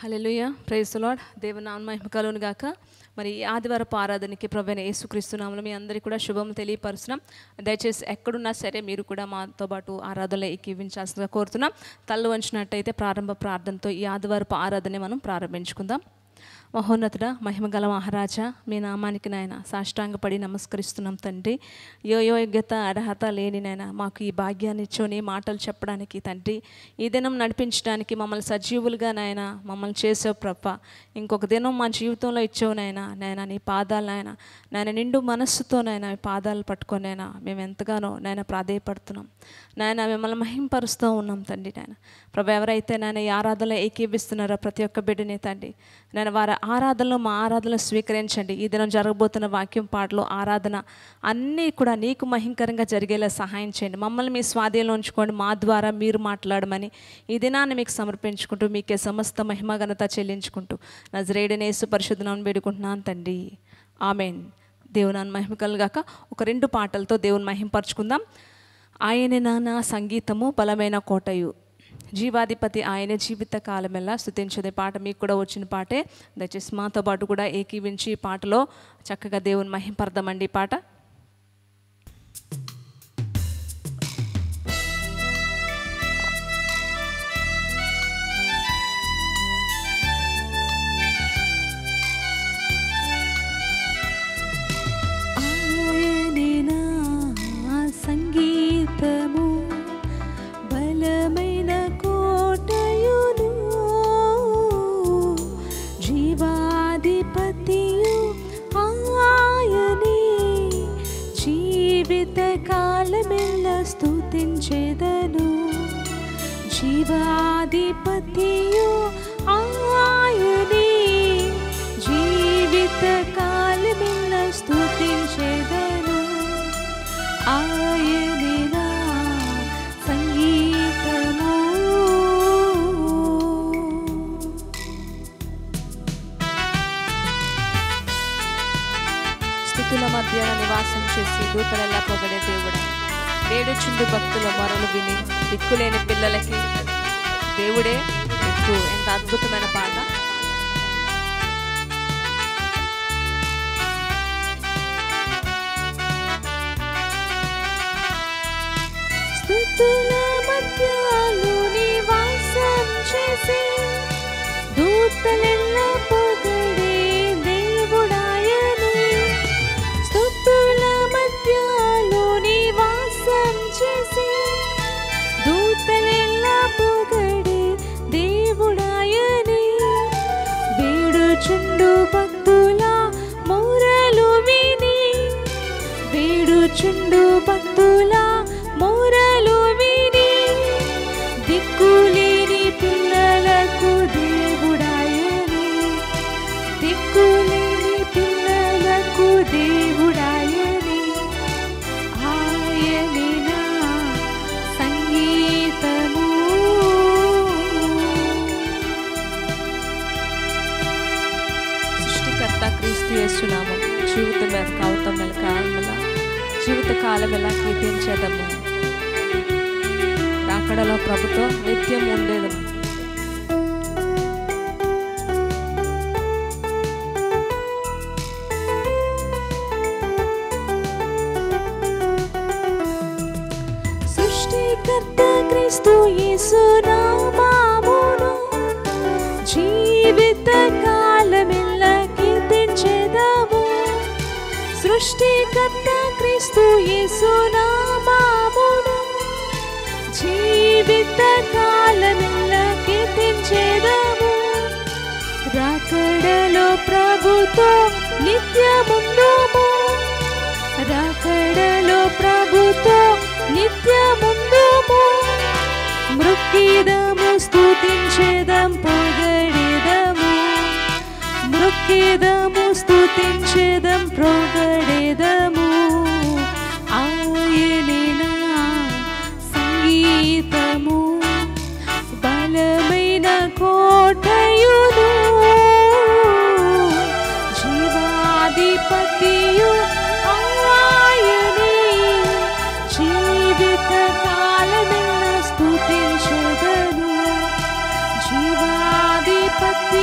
హల్లెలూయా praise lord దేవునామ మహిమ కలుగును గాక మరి ఈ ఆదివారపు ఆరాధనకి ప్రవీణ యేసుక్రీస్తునామలు మీ అందరికీ కూడా శుభం తెలియపరుస్తున్నాం దయచేసి ఎక్కడున్నా సరే మీరు కూడా మాతో పాటు ఆరాధనలో ఎక్కివించాల్సిందిగా కోరుతున్నాం తల్లు వంచినట్టయితే ప్రారంభ ప్రార్థనతో ఈ ఆదివారపు ఆరాధన మనం ప్రారంభించుకుందాం మహోన్నతుడ మహిమగల మహారాజా మీ నామానికి నాయన సాష్టాంగపడి నమస్కరిస్తున్నాం తండ్రి యో యోగ్యత అర్హత లేని నాయన మాకు ఈ భాగ్యాన్ని ఇచ్చోని మాటలు చెప్పడానికి తండ్రి ఈ దినం నడిపించడానికి మమ్మల్ని సజీవులుగా నాయన మమ్మల్ని చేసావు ప్రప్ప ఇంకొక దినం మా జీవితంలో ఇచ్చావు నాయన నాయన నీ పాదాలు నాయన నాయన నిండు మనస్సుతో నాయన ఈ పాదాలు పట్టుకొని నాయన మేము ఎంతగానో నాయన ప్రాధేయపడుతున్నాం నాయన మిమ్మల్ని మహింపరుస్తూ ఉన్నాం తండ్రి నాయన ప్రభు ఎవరైతే నాయన ఈ ఆరాధనలో ఏకీభిస్తున్నారో ప్రతి ఒక్క బిడ్డని తండ్రి నేను వారి ఆరాధనలో మా ఆరాధనలు స్వీకరించండి ఈ దినం జరగబోతున్న వాక్యం పాటలు ఆరాధన అన్నీ కూడా నీకు మహింకరంగా జరిగేలా సహాయం చేయండి మమ్మల్ని మీ స్వాధీనంలో ఉంచుకోండి మా ద్వారా మీరు మాట్లాడమని ఈ దినాన్ని మీకు సమర్పించుకుంటూ మీకే సమస్త మహిమ ఘనత చెల్లించుకుంటూ నజరేడనేసు పరిశుద్ధనాన్ని వేడుకుంటున్నాను తండ్రి ఆమెన్ దేవునాన్ని మహిమకలుగాక ఒక రెండు పాటలతో దేవుని మహింపరచుకుందాం ఆయనే నాన్న సంగీతము బలమైన కోటయు జీవాధిపతి ఆయన జీవిత కాలమెల్లా స్థుతించదే పాట మీకు కూడా వచ్చిన పాటే దయచేసి మాతో పాటు కూడా ఏకీవించి ఈ పాటలో చక్కగా దేవుని మహింపర్దామండి ఈ పాట ఆయనే నా సంగీతము బలమైన కోటయును జీవాధిపతియు ఆయనే జీవిత కాలమెల్ల స్తుతించెదను జీవాధిపతియు ఆయనే జీవిత కాలమెల్ల స్తుతించెదను ఆయనే నా సంగీతము స్థుతుల మధ్య నివాసం చేసి దూతలెల్లా పొగడే దేవుడు వేడుచుండు భక్తుల మొరలు విని దిక్కులేని పిల్లలకి దేవుడే దిక్కు ఎంత అద్భుతమైన పాట స్థుతుల మధ్యలో నివాసం చేసి దూతలెల్ల పొగడే దేవుడాయనే స్థుతుల మధ్యలో నివాసం చేసి దూతలెల్ల పొగడే దేవుడాయనే వేడుచుండు భక్తుల మొరలు విని వేడుచుండు భక్తుల మొరలు విని దిక్కులేని పిల్లలకు దేవుడాయని దిక్కులేని పిల్లలకు దేవుడాయని ఆయనే నా సంగీతము సృష్టికర్త క్రీస్తు యేసునామం జీవితం మీద కావతం మెల కాలమెల జీవిత కాలమెలా కీర్తించేదము రాకడలో ప్రభుతో నిత్యం ఉండేదము సృష్టికర్త క్రీస్తు యేసు నామమును జీవిత కాలమెల్ల కీర్తించెదము సృష్టికర్త క్రీస్తు యేసు నామమును జీవిత కాలమెల్ల కీర్తించెదము రాకడలో ప్రభుతో నిత్యముందుము రాకడలో ప్రభుతో నిత్యముందుము మృక్కిదము స్తుతించేదం పొగడేదము మృక్కిదము స్తుతించేదం పొగడేదము ఆయనే నా సంగీతము బలమైన కోటయును జీవాధిపతియు ఆయనే జీవిత కాలమెల్ల స్తుతించెదను జీవాధిపతి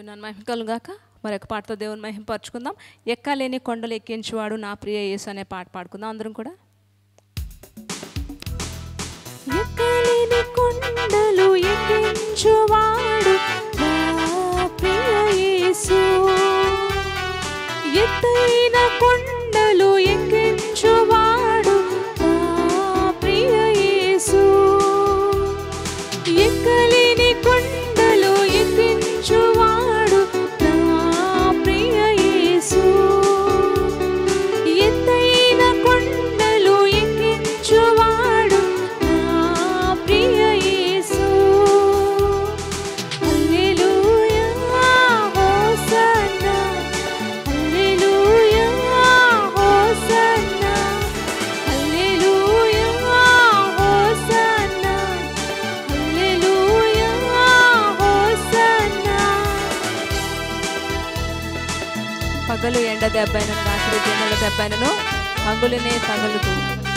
దేవుని మహిమకలు గాక మరొక పాటతో దేవుని మహిమపరచుకుందాం ఎక్కలేని కొండలు ఎక్కించువాడు నా ప్రియ యేసు అనే పాట పాడుకుందాం అందరం కూడా ఎక్కలేని కొండలు ఎక్కించువాడు నా ప్రియ యేసు ఎత్తైన కొండలు ఎక్కించువాడు నా ప్రియ యేసు ఎక్కలేని కొండలు ఎక్కించువాడు నా ప్రియ యేసు ఎత్తైన కొండలు ఎక్కించువాడు నా ప్రియ యేసు హల్లెలూయా హోసన్నా హల్లెలూయా హోసన్నా హల్లెలూయా హోసన్నా హల్లెలూయా హోసన్నా పగలు ఎండ దెబ్బైనను రాత్రి దినల దెబ్బైనను పగులునే తగులుతూ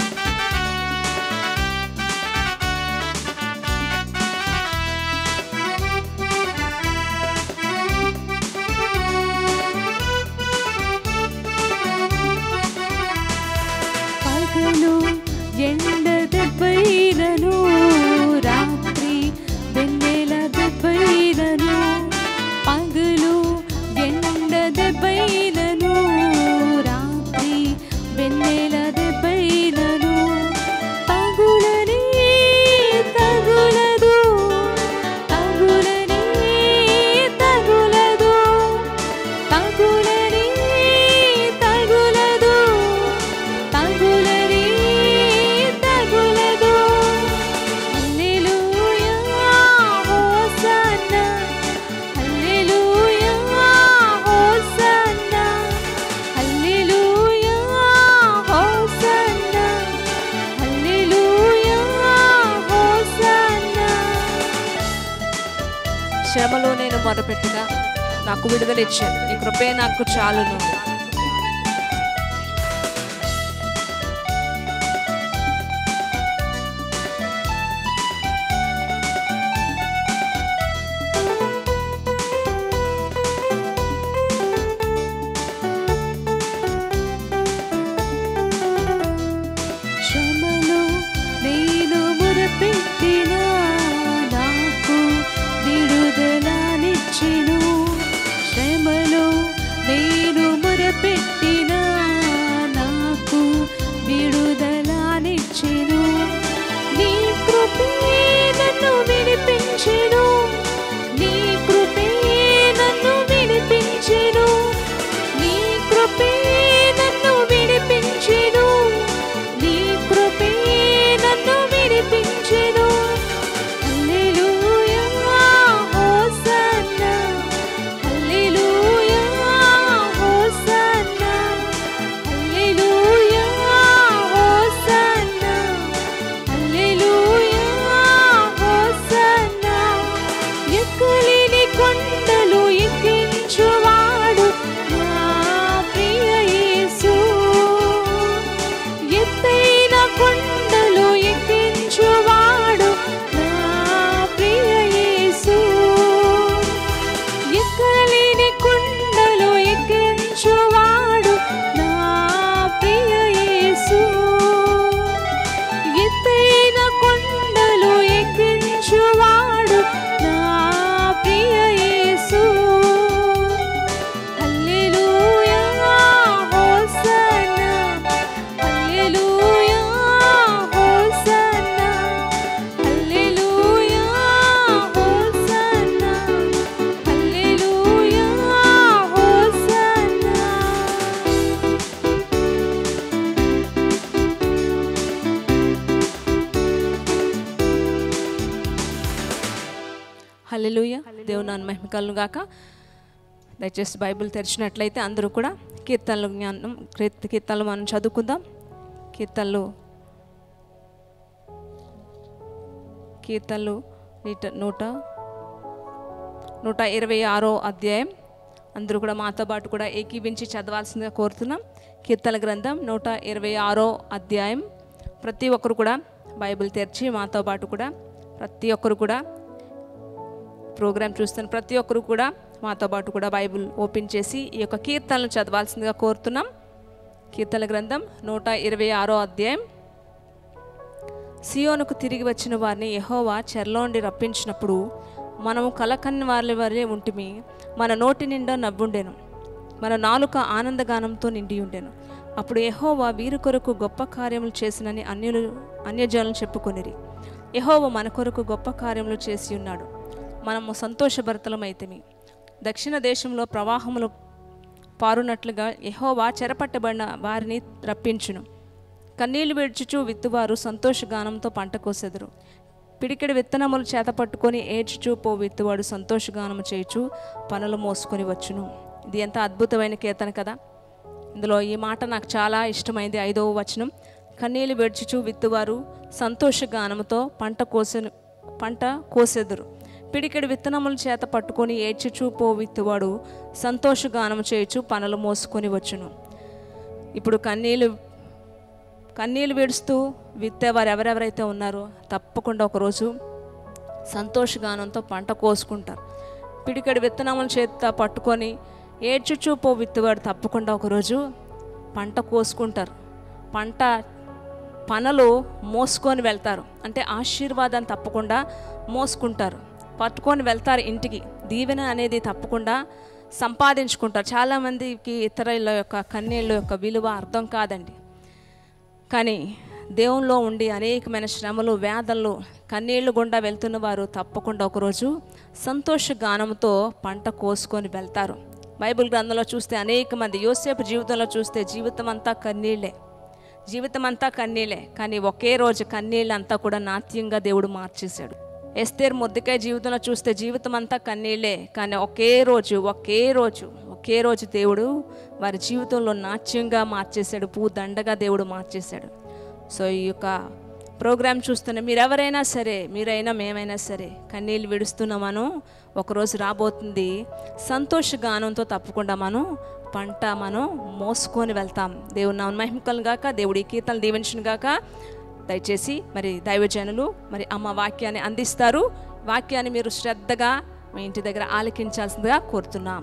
పగలు ఎండ దెబ్బైనను రాత్రి వెన్నెల దెబ్బైనను పగలు ఎండ దెబ్బైనను రాత్రి వెన్నెల దెబ్బైనను తగులని తగులదు తగులని తగులదు తగులని తగులదు తగులని తగులదు హల్లెలూయా హోసన్నా హల్లెలూయా హోసన్నా హల్లెలూయా హోసన్నా హల్లెలూయా హోసన్నా శ్రమలో నేను మొరపెట్టుగా నాకు విడుదల ఇచ్చాను నీ కృపే నాకు చాలును శ్రమలో నేను మురపెట్టిన నాకు విడుదలనిచ్చెను శ్రమలో నేను మురపెట్టిన నాకు విడుదలనిచ్చెను నీ కృపే నన్ను విడిపించెను నీ కృపే నన్ను విడిపించెను నీ కృపే నన్ను విడిపించెను నీ కృపే నన్ను విడిపించెను హల్లెలూయా హోసన్నా హల్లెలూయా హోసన్నా హల్లెలూయా హోసన్నా హల్లెలూయా హోసన్నా ఎక్కలేని కొండలు ఎక్కించువాడు నా ప్రియ యేసు ఎత్తైన కొండలు ఎక్కించువాడు నా ప్రియ యేసు ఎక్కలేని కొండలు ఎక్కించువాడు నా ప్రియ యేసు ఎత్తైన కొండలు ఎక్కించువాడు నా ప్రియ యేసు హల్లెలూయా హోసన్నా హల్లెలూయా హోసన్నా హల్లెలూయా హోసన్నా హల్లెలూయా హోసన్నా హల్లెలూయ దేవుని నాన్న మహిమకలను గాక దయచేసి బైబిల్ తెరిచినట్లయితే అందరూ కూడా కీర్తనలు జ్ఞానం కీర్త- కీర్తనలు మనం చదువుకుందాం కీర్తనలు కీర్తనలు నీట నూట నూట ఇరవై ఆరో అధ్యాయం అందరూ కూడా మాతో పాటు కూడా ఏకీవించి చదవాల్సిందిగా కోరుతున్నాం కీర్తన గ్రంథం నూట ఇరవై ఆరో అధ్యాయం ప్రతి ఒక్కరు కూడా బైబిల్ తెరిచి మాతో పాటు కూడా ప్రతి ఒక్కరు కూడా ప్రోగ్రాం చూస్తున్న ప్రతి ఒక్కరు కూడా మాతో పాటు కూడా బైబిల్ ఓపెన్ చేసి ఈ యొక్క కీర్తనలు చదవాల్సిందిగా కోరుతున్నాం కీర్తన గ్రంథం నూట ఇరవై ఆరో అధ్యాయం సియోనుకు తిరిగి వచ్చిన వారిని యెహోవా చెరలోండి రప్పించినప్పుడు మనము కలకన్ని వారి వారే ఉంటిమి మన నోటి నిండా నవ్వుండెను మన నాలుక ఆనందగానంతో నిండి ఉండెను అప్పుడు యెహోవా వీరి కొరకు గొప్ప కార్యములు చేసినని అన్యులు అన్యజనులు చెప్పుకొనిరి యెహోవా మన కొరకు గొప్ప కార్యములు చేసి ఉన్నాడు మనము సంతోషభరితలమైతిమి దక్షిణ దేశంలో ప్రవాహములు పారునట్లుగా యెహోవా చెరపట్టబడిన వారిని రప్పించును కన్నీళ్లు విడుచుచు విత్తువారు సంతోషగానంతో పంట కోసెదరు పిడికెడు విత్తనములు చేత పట్టుకొని ఏడ్చుచూ పో విత్తువాడు సంతోషగానము చేయుచు పనులు మోసుకొని వచ్చును ఇది ఎంత అద్భుతమైన కీర్తన కదా ఇందులో ఈ మాట నాకు చాలా ఇష్టమైంది ఐదవ వచనం కన్నీళ్లు విడుచుచు విత్తువారు సంతోషగానముతో పంట కోసెను పంట కోసెదురు పిడికెడు విత్తనముల చేత పట్టుకొని ఏడ్చుచూ పో విత్తువాడు సంతోషగానము చేయుచు పనులు మోసుకొని వచ్చును ఇప్పుడు కన్నీళ్ళు కన్నీళ్ళు విడుస్తూ విత్తేవారు ఎవరెవరైతే ఉన్నారో తప్పకుండా ఒకరోజు సంతోషగానంతో పంట కోసుకుంటారు పిడికడి విత్తనముల చేత పట్టుకొని ఏడ్చుచూ పో విత్తువాడు తప్పకుండా ఒకరోజు పంట కోసుకుంటారు పంట పనలు మోసుకొని వెళ్తారు అంటే ఆశీర్వాదాన్ని తప్పకుండా మోసుకుంటారు పట్టుకొని వెళ్తారు ఇంటికి దీవెన అనేది తప్పకుండా సంపాదించుకుంటారు చాలామందికి ఇతరుల యొక్క కన్నీళ్ళ యొక్క విలువ అర్థం కాదండి కానీ దేవునిలో ఉండి అనేకమైన శ్రమలు వేదనలు కన్నీళ్లు గుండా వెళ్తున్న వారు తప్పకుండా ఒకరోజు సంతోష గానంతో పంట కోసుకొని వెళ్తారు బైబిల్ గ్రంథంలో చూస్తే అనేక మంది యోసేపు జీవితంలో చూస్తే జీవితం అంతా కన్నీళ్ళే జీవితం అంతా కన్నీళ్ళే కానీ ఒకే రోజు కన్నీళ్ళంతా కూడా నాట్యంగా దేవుడు మార్చేశాడు ఎస్తేర్ ముద్దుకాయ జీవితంలో చూస్తే జీవితం అంతా కన్నీళ్ళే కానీ ఒకే రోజు ఒకే రోజు ఒకే రోజు దేవుడు వారి జీవితంలో నాట్యంగా మార్చేశాడు పూదండగా దేవుడు మార్చేశాడు సో ఈ యొక్క ప్రోగ్రామ్ చూస్తున్న మీరెవరైనా సరే మీరైనా మేమైనా సరే కన్నీళ్ళు విడుస్తున్నామను ఒకరోజు రాబోతుంది సంతోష గానంతో తప్పకుండా మనం పంట మనం మోసుకొని వెళ్తాం దేవుని నామం మహిమకలను గాక దేవుడి కీర్తనలు దీవించిన గాక దయచేసి మరి దైవజనులు మరి అమ్మ వాక్యాన్ని అందిస్తారు వాక్యాన్ని మీరు శ్రద్ధగా మీ ఇంటి దగ్గర ఆలకించాల్సిందిగా కోరుతున్నాం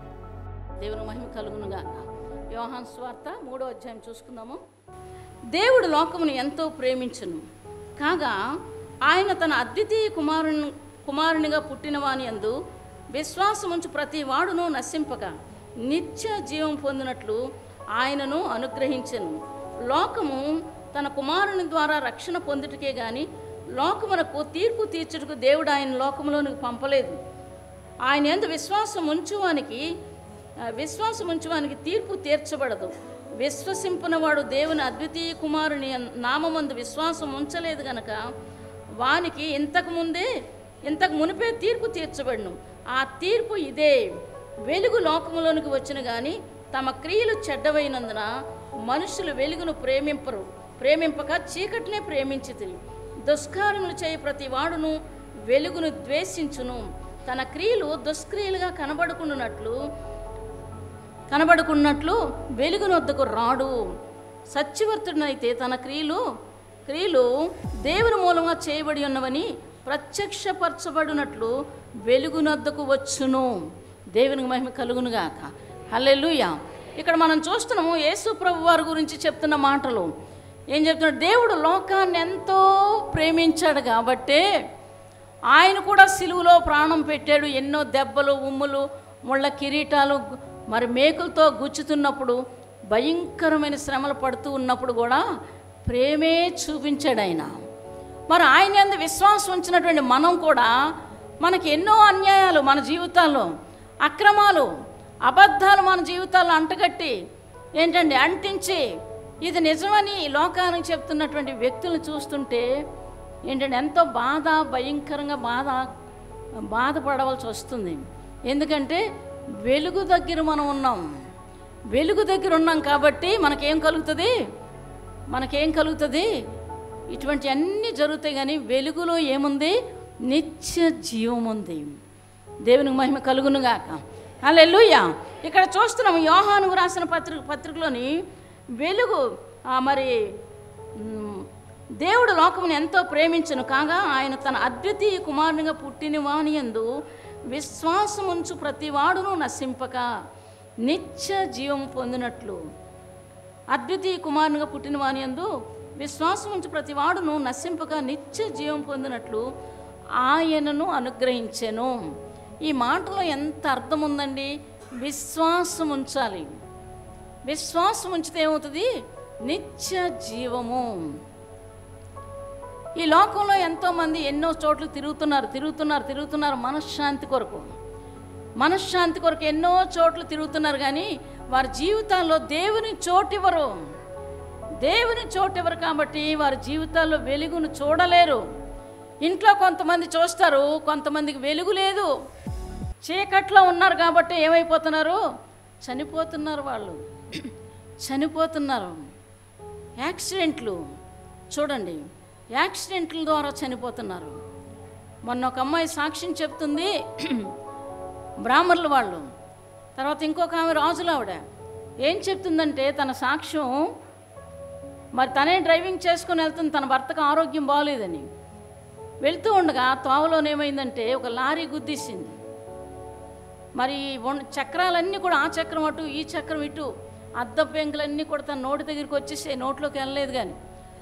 దేవుని మహిమ కలుగునుగా యోహాన్ స్వార్త మూడో అధ్యాయం చూసుకుందాము దేవుడు లోకమును ఎంతో ప్రేమించును కాగా ఆయన తన అద్వితీయ కుమారుని కుమారునిగా పుట్టిన వాని యందు విశ్వాసముంచు ప్రతి వాడును నశింపక నిత్య జీవం పొందినట్లు ఆయనను అనుగ్రహించెను లోకము తన కుమారుని ద్వారా రక్షణ పొందుటకే గాని లోకమునకు తీర్పు తీర్చుటకు దేవుడు ఆయన లోకములోనికి పంపలేదు ఆయన ఎందు విశ్వాసం ఉంచువానికి ఆ, విశ్వాసం ఉంచువానికి తీర్పు తీర్చబడదు విశ్వసింపునవాడు దేవుని అద్వితీయ కుమారుని నామమందు విశ్వాసం ఉంచలేదు గనక వానికి ఇంతకు ముందే ఇంతకు మునిపే తీర్పు తీర్చబడును ఆ తీర్పు ఇదే వెలుగు లోకములోనికి వచ్చిన గాని తమ క్రియలు చెడ్డవైనందున మనుషులు వెలుగును ప్రేమింపరు ప్రేమింపక చీకటినే ప్రేమించితిరి దుష్కారములు చేయి ప్రతి వాడును వెలుగును ద్వేషించును తన క్రియలు దుష్క్రియలుగా కనబడుకున్నట్లు కనబడుకున్నట్లు వెలుగునొద్దకు రాడు సత్యవర్తుడనైతే తన క్రియలు క్రియలు దేవుని మూలంగా చేయబడి ఉన్నవని ప్రత్యక్షపరచబడినట్లు వెలుగునొద్దకు వచ్చును దేవునికి మహిమ కలుగునుగాక హల్లెలూయా ఇక్కడ మనం చూస్తున్నాము యేసు ప్రభు వారి గురించి చెప్తున్న మాటలు ఏం చెప్తున్నాడు దేవుడు లోకాన్ని ఎంతో ప్రేమించాడు కాబట్టే ఆయన కూడా సిలువలో ప్రాణం పెట్టాడు ఎన్నో దెబ్బలు ఉమ్ములు ముళ్ళ కిరీటాలు గు- మరి మేకులతో గుచ్చుతున్నప్పుడు భయంకరమైన శ్రమలు పడుతూ ఉన్నప్పుడు కూడా ప్రేమే చూపించాడు ఆయన మరి ఆయన యందు విశ్వాసం ఉంచినటువంటి మనం కూడా మనకి ఎన్నో అన్యాయాలు మన జీవితాల్లో అక్రమాలు అబద్ధాలు మన జీవితాల్లో అంటగట్టి ఏంటండి అంటించి ఇది నిజమని లోకానికి చెప్తున్నటువంటి వ్యక్తులను చూస్తుంటే ఏంటంటే ఎంతో బాధ భయంకరంగా బాధ బాధపడవలసి వస్తుంది ఎందుకంటే వెలుగు దగ్గర మనం ఉన్నాం వెలుగు దగ్గర ఉన్నాం కాబట్టి మనకేం కలుగుతుంది మనకేం కలుగుతుంది ఇటువంటి అన్నీ జరుగుతాయి కానీ వెలుగులో ఏముంది నిత్య జీవం ఉంది దేవునికి మహిమ కలుగునుగాక అల్లెలుయ్యా ఇక్కడ చూస్తున్నాం యోహాను రాసిన పత్రిక పత్రికలోని వెలుగు ఆ, మరి మ్, దేవుడు లోకమును ఎంతో ప్రేమించను కాగా ఆయన తన అద్వితీయ కుమారునిగా పుట్టిన వానియందు విశ్వాసముంచు ప్రతివాడును నశింపక నిత్య జీవం పొందినట్లు అద్వితీయ కుమారునిగా పుట్టిన వాని యందు విశ్వాసం ఉంచి ప్రతివాడును నశింపక నిత్య జీవం పొందినట్లు ఆయనను అనుగ్రహించెను ఈ మాటలో ఎంత అర్థం ఉందండి విశ్వాసం ఉంచాలి విశ్వాసం ఉంచితే ఏమవుతుంది నిత్య జీవము ఈ లోకంలో ఎంతోమంది ఎన్నో చోట్ల తిరుగుతున్నారు తిరుగుతున్నారు తిరుగుతున్నారు మనశ్శాంతి కొరకు మనశ్శాంతి కొరకు ఎన్నో చోట్ల తిరుగుతున్నారు కానీ వారి జీవితాల్లో దేవుని చోటివ్వరు దేవుని చోటివ్వరు కాబట్టి వారి జీవితాల్లో వెలుగును చూడలేరు ఇంట్లో కొంతమంది చూస్తారు కొంతమందికి వెలుగు లేదు చీకట్లో ఉన్నారు కాబట్టి ఏమైపోతున్నారు చనిపోతున్నారు వాళ్ళు చనిపోతున్నారు యాక్సిడెంట్లు చూడండి యాక్సిడెంట్ల ద్వారా చనిపోతున్నారు మొన్న ఒక అమ్మాయి సాక్ష్యం చెప్తుంది బ్రాహ్మణులు వాళ్ళు తర్వాత ఇంకొక ఆమె రాజులు ఆవిడ ఏం చెప్తుందంటే తన సాక్ష్యం మరి తనే డ్రైవింగ్ చేసుకుని వెళ్తుంది తన భర్తకు ఆరోగ్యం బాగోలేదని వెళ్తూ ఉండగా తోవలోనేమైందంటే ఒక లారీ గుద్దేసింది మరి ఉన్న చక్రాలన్నీ కూడా ఆ చక్రం అటు ఈ చక్రం ఇటు అద్దం పెంకులన్నీ కూడా తన నోటి దగ్గరికి వచ్చేసి నోట్లోకి వెళ్ళలేదు కానీ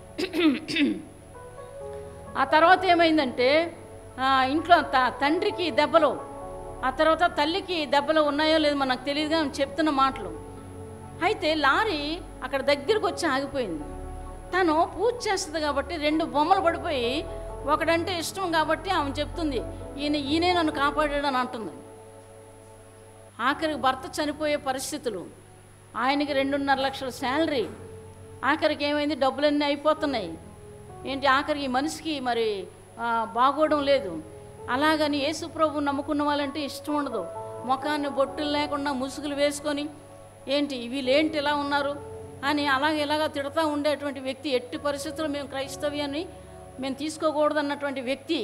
ఆ తర్వాత ఏమైందంటే ఆ, ఇంట్లో త తండ్రికి దెబ్బలు ఆ తర్వాత తల్లికి దెబ్బలు ఉన్నాయో లేదో మనకు తెలియదు కానీ చెప్తున్న మాటలు అయితే లారీ అక్కడ దగ్గరకు వచ్చి ఆగిపోయింది తను పూజ చేస్తుంది కాబట్టి రెండు బొమ్మలు పడిపోయి ఒకడంటే ఇష్టం కాబట్టి ఆమె చెప్తుంది ఈయన ఈయనే నన్ను కాపాడాడని అంటుంది ఆఖరికి భర్త చనిపోయే పరిస్థితులు ఆయనకి రెండున్నర లక్షల శాలరీ ఆఖరికి ఏమైంది డబ్బులన్నీ అయిపోతున్నాయి ఏంటి ఆఖరికి ఈ మనిషికి మరి ఆ, బాగోవడం లేదు అలాగని యేసు ప్రభు నమ్ముకున్న వాళ్ళంటే ఇష్టం ఉండదు ముఖాన్ని బొట్టులు లేకుండా ముసుగులు వేసుకొని ఏంటి వీళ్ళేంటి ఇలా ఉన్నారు అని అలాగ ఇలాగ తిడతా ఉండేటువంటి వ్యక్తి ఎట్టి పరిస్థితుల్లో మేము క్రైస్తవ్యాన్ని మేము తీసుకోకూడదు అన్నటువంటి వ్యక్తి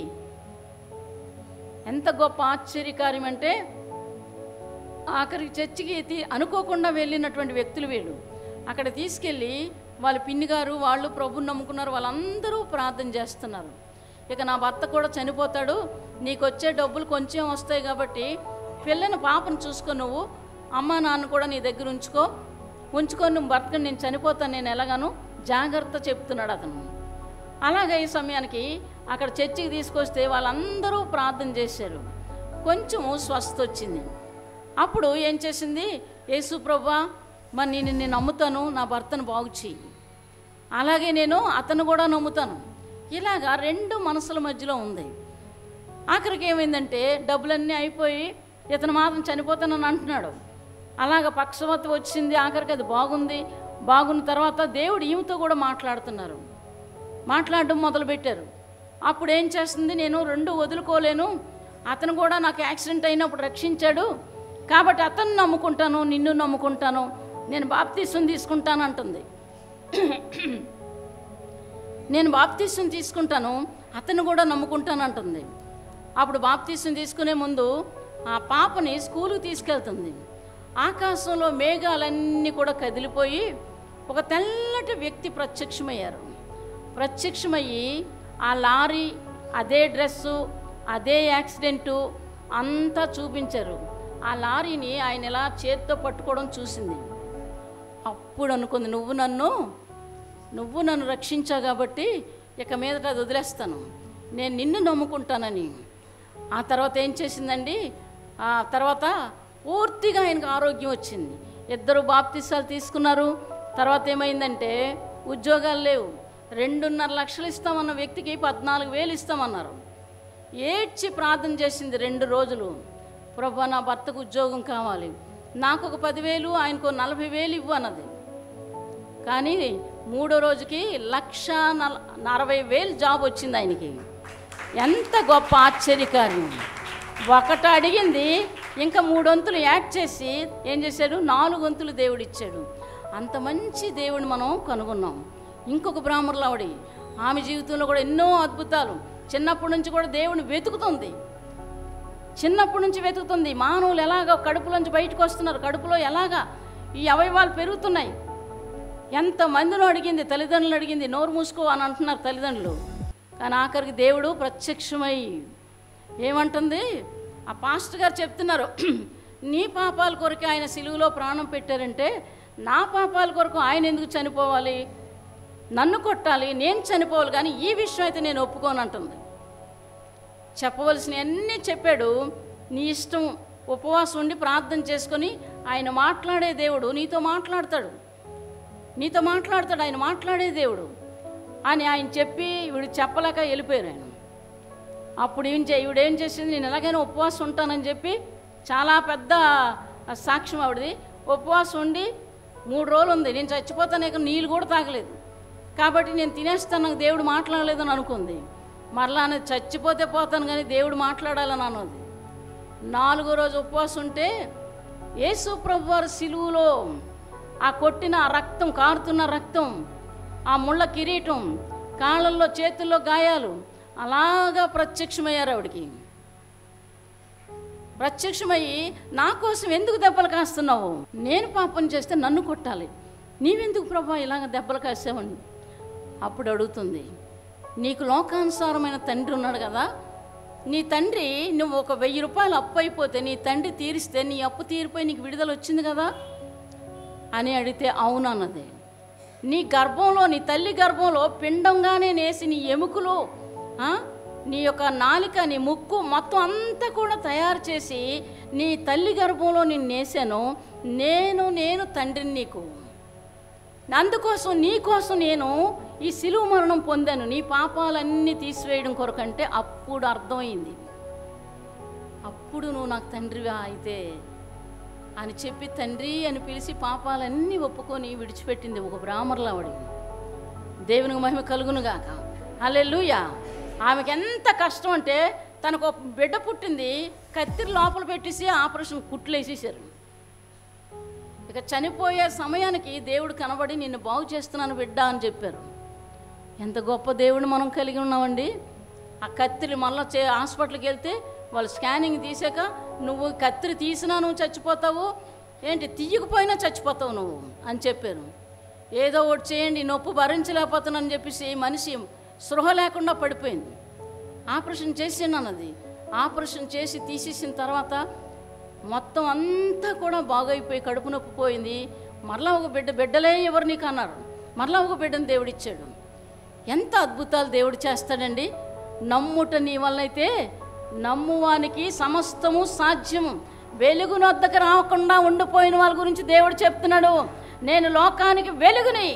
ఎంత గొప్ప ఆశ్చర్యకార్యం అంటే ఆఖరికి చర్చికి తీ- అనుకోకుండా వెళ్ళినటువంటి వ్యక్తులు వీళ్ళు అక్కడ తీసుకెళ్ళి వాళ్ళ పిన్ని గారు వాళ్ళు ప్రభుని నమ్ముకున్నారు వాళ్ళందరూ ప్రార్థన చేస్తున్నారు ఇక నా భర్త కూడా చనిపోతాడు నీకు వచ్చే డబ్బులు కొంచెం వస్తాయి కాబట్టి పిల్లని పాపను చూసుకో నువ్వు అమ్మ నాన్న కూడా నీ దగ్గర ఉంచుకో ఉంచుకొని నువ్వు భర్తను నేను చనిపోతాను నేను ఎలాగాను జాగ్రత్త చెప్తున్నాడు అతను అలాగే ఈ సమయానికి అక్కడ చర్చికి తీసుకొస్తే వాళ్ళందరూ ప్రార్థన చేశారు కొంచెము స్వస్థ వచ్చింది అప్పుడు ఏం చేసింది యేసు ప్రభా మరి నేను నేను నమ్ముతాను నా భర్తను బాగు చెయ్యి అలాగే నేను అతను కూడా నమ్ముతాను ఇలాగా రెండు మనసుల మధ్యలో ఉంది ఆఖరికి ఏమైందంటే డబ్బులన్నీ అయిపోయి ఇతను మాత్రం చనిపోతానని అంటున్నాడు అలాగ పక్షవత వచ్చింది ఆఖరికి అది బాగుంది బాగున్న తర్వాత దేవుడు ఈమెతో కూడా మాట్లాడుతున్నారు మాట్లాడడం మొదలుపెట్టారు అప్పుడు ఏం చేస్తుంది నేను రెండు వదులుకోలేను అతను కూడా నాకు యాక్సిడెంట్ అయినప్పుడు రక్షించాడు కాబట్టి అతను నమ్ముకుంటాను నిన్ను నమ్ముకుంటాను నేను బాప్తీసం తీసుకుంటాను అంటుంది నేను బాప్తీసం తీసుకుంటాను అతను కూడా నమ్ముకుంటాను అంటుంది అప్పుడు బాప్తీసం తీసుకునే ముందు ఆ పాపని స్కూలుకి తీసుకెళ్తుంది ఆకాశంలో మేఘాలన్నీ కూడా కదిలిపోయి ఒక తెల్లటి వ్యక్తి ప్రత్యక్షమయ్యారు ప్రత్యక్షమయ్యి ఆ లారీ అదే డ్రెస్సు అదే యాక్సిడెంటు అంతా చూపించారు ఆ లారీని ఆయన ఇలా చేత్తో పట్టుకోవడం చూసింది అప్పుడు అనుకుంది నువ్వు నన్ను నువ్వు నన్ను రక్షించావు కాబట్టి ఇక మీదట అది వదిలేస్తాను నేను నిన్ను నమ్ముకుంటానని ఆ తర్వాత ఏం చేసిందండి ఆ తర్వాత పూర్తిగా ఆయనకు ఆరోగ్యం వచ్చింది ఇద్దరు బాప్తిసాలు తీసుకున్నారు తర్వాత ఏమైందంటే ఉద్యోగాలు లేవు రెండున్నర లక్షలు ఇస్తామన్న వ్యక్తికి పద్నాలుగు వేలు ఇస్తామన్నారు ఏడ్చి ప్రార్థన చేసింది రెండు రోజులు ప్రభా నా భర్తకు ఉద్యోగం కావాలి నాకు ఒక పదివేలు ఆయనకు నలభై వేలు ఇవ్వు అన్నది కానీ మూడో రోజుకి లక్ష నల అరవై వేలు జాబ్ వచ్చింది ఆయనకి ఎంత గొప్ప ఆశ్చర్యకార్యం ఒకటి అడిగింది ఇంకా మూడొంతులు యాడ్ చేసి ఏం చేశాడు నాలుగు వంతులు దేవుడు ఇచ్చాడు అంత మంచి దేవుడిని మనం కనుగొన్నాం ఇంకొక బ్రాహ్మణులావిడి ఆమె జీవితంలో కూడా ఎన్నో అద్భుతాలు చిన్నప్పటి నుంచి కూడా దేవుని వెతుకుతుంది చిన్నప్పటి నుంచి వెతుకుతుంది మానవులు ఎలాగ కడుపులోంచి బయటకు వస్తున్నారు కడుపులో ఎలాగా ఈ అవయవాలు పెరుగుతున్నాయి ఎంతమందినో అడిగింది తల్లిదండ్రులు అడిగింది నోరు మూసుకో అని అంటున్నారు తల్లిదండ్రులు కానీ ఆఖరికి దేవుడు ప్రత్యక్షమై ఏమంటుంది ఆ పాస్టర్ గారు చెప్తున్నారు నీ పాపాల కొరకు ఆయన సిలువలో ప్రాణం పెట్టారంటే నా పాపాల కొరకు ఆయన ఎందుకు చనిపోవాలి నన్ను కొట్టాలి నేను చనిపోవాలి కానీ ఈ విషయం అయితే నేను ఒప్పుకోను అంటుంది చెప్పవలసిన అన్నీ చెప్పాడు నీ ఇష్టం ఉపవాసం ఉండి ప్రార్థన చేసుకొని ఆయన మాట్లాడే దేవుడు నీతో మాట్లాడతాడు నీతో మాట్లాడతాడు ఆయన మాట్లాడే దేవుడు అని ఆయన చెప్పి వీడు చెప్పలేక వెళ్ళిపోయారు ఆయన అప్పుడు ఏం చే ఈవిడేం చేసింది నేను ఎలాగైనా ఉపవాసం ఉంటానని చెప్పి చాలా పెద్ద సాక్ష్యం ఆవిడది ఉపవాసం ఉండి మూడు రోజులు ఉంది నేను చచ్చిపోతాను ఇక నీళ్ళు కూడా తాగలేదు కాబట్టి నేను తినేస్తాను నాకు దేవుడు మాట్లాడలేదని అనుకుంది మరలా అనేది చచ్చిపోతే పోతాను కానీ దేవుడు మాట్లాడాలని అన్నది నాలుగో రోజు ఉపవాసం ఉంటే యేసు ప్రభు వారి సిలువులో ఆ కొట్టిన ఆ రక్తం కారుతున్న రక్తం ఆ ముళ్ళ కిరీటం కాళ్ళల్లో చేతుల్లో గాయాలు అలాగా ప్రత్యక్షమయ్యారు ఆవిడికి ప్రత్యక్షమయ్యి నా కోసం ఎందుకు దెబ్బలు కాస్తున్నావు నేను పాపం చేస్తే నన్ను కొట్టాలి నీవెందుకు ప్రభా ఇలాగ దెబ్బలు కాసావని అప్పుడు అడుగుతుంది నీకు లోకానుసారమైన తండ్రి ఉన్నాడు కదా నీ తండ్రి నువ్వు ఒక వెయ్యి రూపాయలు అప్పు అయిపోతే నీ తండ్రి తీరిస్తే నీ అప్పు తీరిపోయి నీకు విడుదల వచ్చింది కదా అని అడిగితే అవునన్నది నీ గర్భంలో నీ తల్లి గర్భంలో పిండంగానే నేసి నీ ఎముకలు ఆ, నీ యొక్క నాలిక నీ ముక్కు మొత్తం అంతా కూడా తయారు చేసి నీ తల్లి గర్భంలో నేను నేసాను నేను నేను తండ్రిని నీకు అందుకోసం నీ కోసం నేను ఈ సిలువ మరణం పొందాను నీ పాపాలన్నీ తీసివేయడం కొరకంటే అప్పుడు అర్థమైంది అప్పుడు నువ్వు నాకు తండ్రివా అయితే అని చెప్పి తండ్రి అని పిలిచి పాపాలన్నీ ఒప్పుకొని విడిచిపెట్టింది ఒక బ్రాహ్మణులవడి దేవునికి మహిమ కలుగునుగాక హల్లెలూయా ఆమెకి ఎంత కష్టం అంటే తనకు ఒక బిడ్డ పుట్టింది కత్తిరి లోపల పెట్టేసి ఆపరేషన్ కుట్లు వేసేసారు ఇక చనిపోయే సమయానికి దేవుడు కనబడి నిన్ను బాగు చేస్తున్నాను బిడ్డ అని చెప్పారు ఎంత గొప్ప దేవుడిని మనం కలిగి ఉన్నామండి ఆ కత్తిరి మళ్ళీ చే హాస్పిటల్కి వెళ్తే వాళ్ళు స్కానింగ్ తీసాక నువ్వు కత్తిరి తీసినా నువ్వు చచ్చిపోతావు ఏంటి తీయకపోయినా చచ్చిపోతావు నువ్వు అని చెప్పారు ఏదో ఒకటి చేయండి నొప్పి భరించలేకపోతున్నానని చెప్పేసి మనిషి స్పృహ లేకుండా పడిపోయింది ఆపరేషన్ చేసాను అన్నది ఆపరేషన్ చేసి తీసేసిన తర్వాత మొత్తం అంతా కూడా బాగైపోయి కడుపు నొప్పి పోయింది మరలా ఒక బిడ్డ బిడ్డలే ఎవరు నీకు అన్నారు మరలా ఒక బిడ్డను దేవుడిచ్చాడు ఎంత అద్భుతాలు దేవుడు చేస్తాడండి నమ్ముట నీ వల్లైతే నమ్మువానికి సమస్తము సాధ్యము వెలుగునొద్దకు రాకుండా ఉండిపోయిన వాళ్ళ గురించి దేవుడు చెప్తున్నాడు నేను లోకానికి వెలుగుని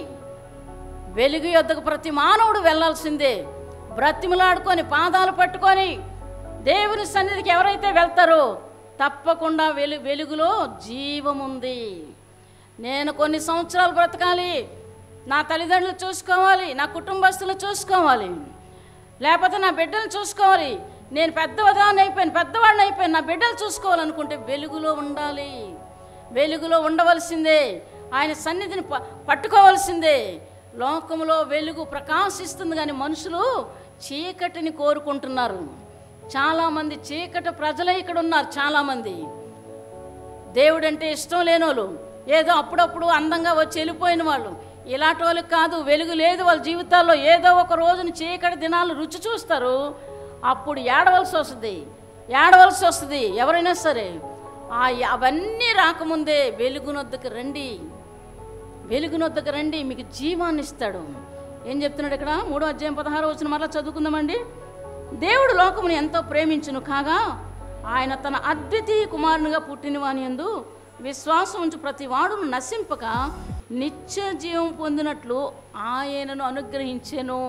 వెలుగు యొద్దకు ప్రతి మానవుడు వెళ్ళాల్సిందే బ్రతిమలాడుకొని పాదాలు పట్టుకొని దేవుని సన్నిధికి ఎవరైతే వెళ్తారో తప్పకుండా వెలు వెలుగులో జీవముంది నేను కొన్ని సంవత్సరాలు బ్రతకాలి నా తల్లిదండ్రులు చూసుకోవాలి నా కుటుంబస్తులు చూసుకోవాలి లేకపోతే నా బిడ్డలు చూసుకోవాలి నేను పెద్దవదాన్ని అయిపోయాను పెద్దవాడిని అయిపోయాను నా బిడ్డలు చూసుకోవాలనుకుంటే వెలుగులో ఉండాలి వెలుగులో ఉండవలసిందే ఆయన సన్నిధిని ప- పట్టుకోవాల్సిందే లోకంలో వెలుగు ప్రకాశిస్తుంది కానీ మనుషులు చీకటిని కోరుకుంటున్నారు చాలామంది చీకటి ప్రజలే ఇక్కడ ఉన్నారు చాలామంది దేవుడంటే ఇష్టం లేనోళ్ళు ఏదో అప్పుడప్పుడు అందంగా వచ్చి వెళ్ళిపోయిన వాళ్ళు ఇలాంటి వాళ్ళకి కాదు వెలుగు లేదు వాళ్ళ జీవితాల్లో ఏదో ఒక రోజున చీకటి దినాలు రుచి చూస్తారు అప్పుడు ఏడవలసి వస్తుంది ఏడవలసి వస్తుంది ఎవరైనా సరే ఆ అవన్నీ రాకముందే వెలుగునొద్దకు రండి వెలుగునొద్దకు రండి మీకు జీవాన్ని ఇస్తాడు ఏం చెప్తున్నాడు ఇక్కడ మూడో అధ్యాయం పదహారు వచ్చిన మరలా చదువుకుందామండి దేవుడు లోకమును ఎంతో ప్రేమించును కాగా ఆయన తన అద్వితీయ కుమారునిగా పుట్టిన వాని యందు విశ్వాసం ఉంచి ప్రతి వాడును నశింపక నిత్య జీవం పొందినట్లు ఆయనను అనుగ్రహించెను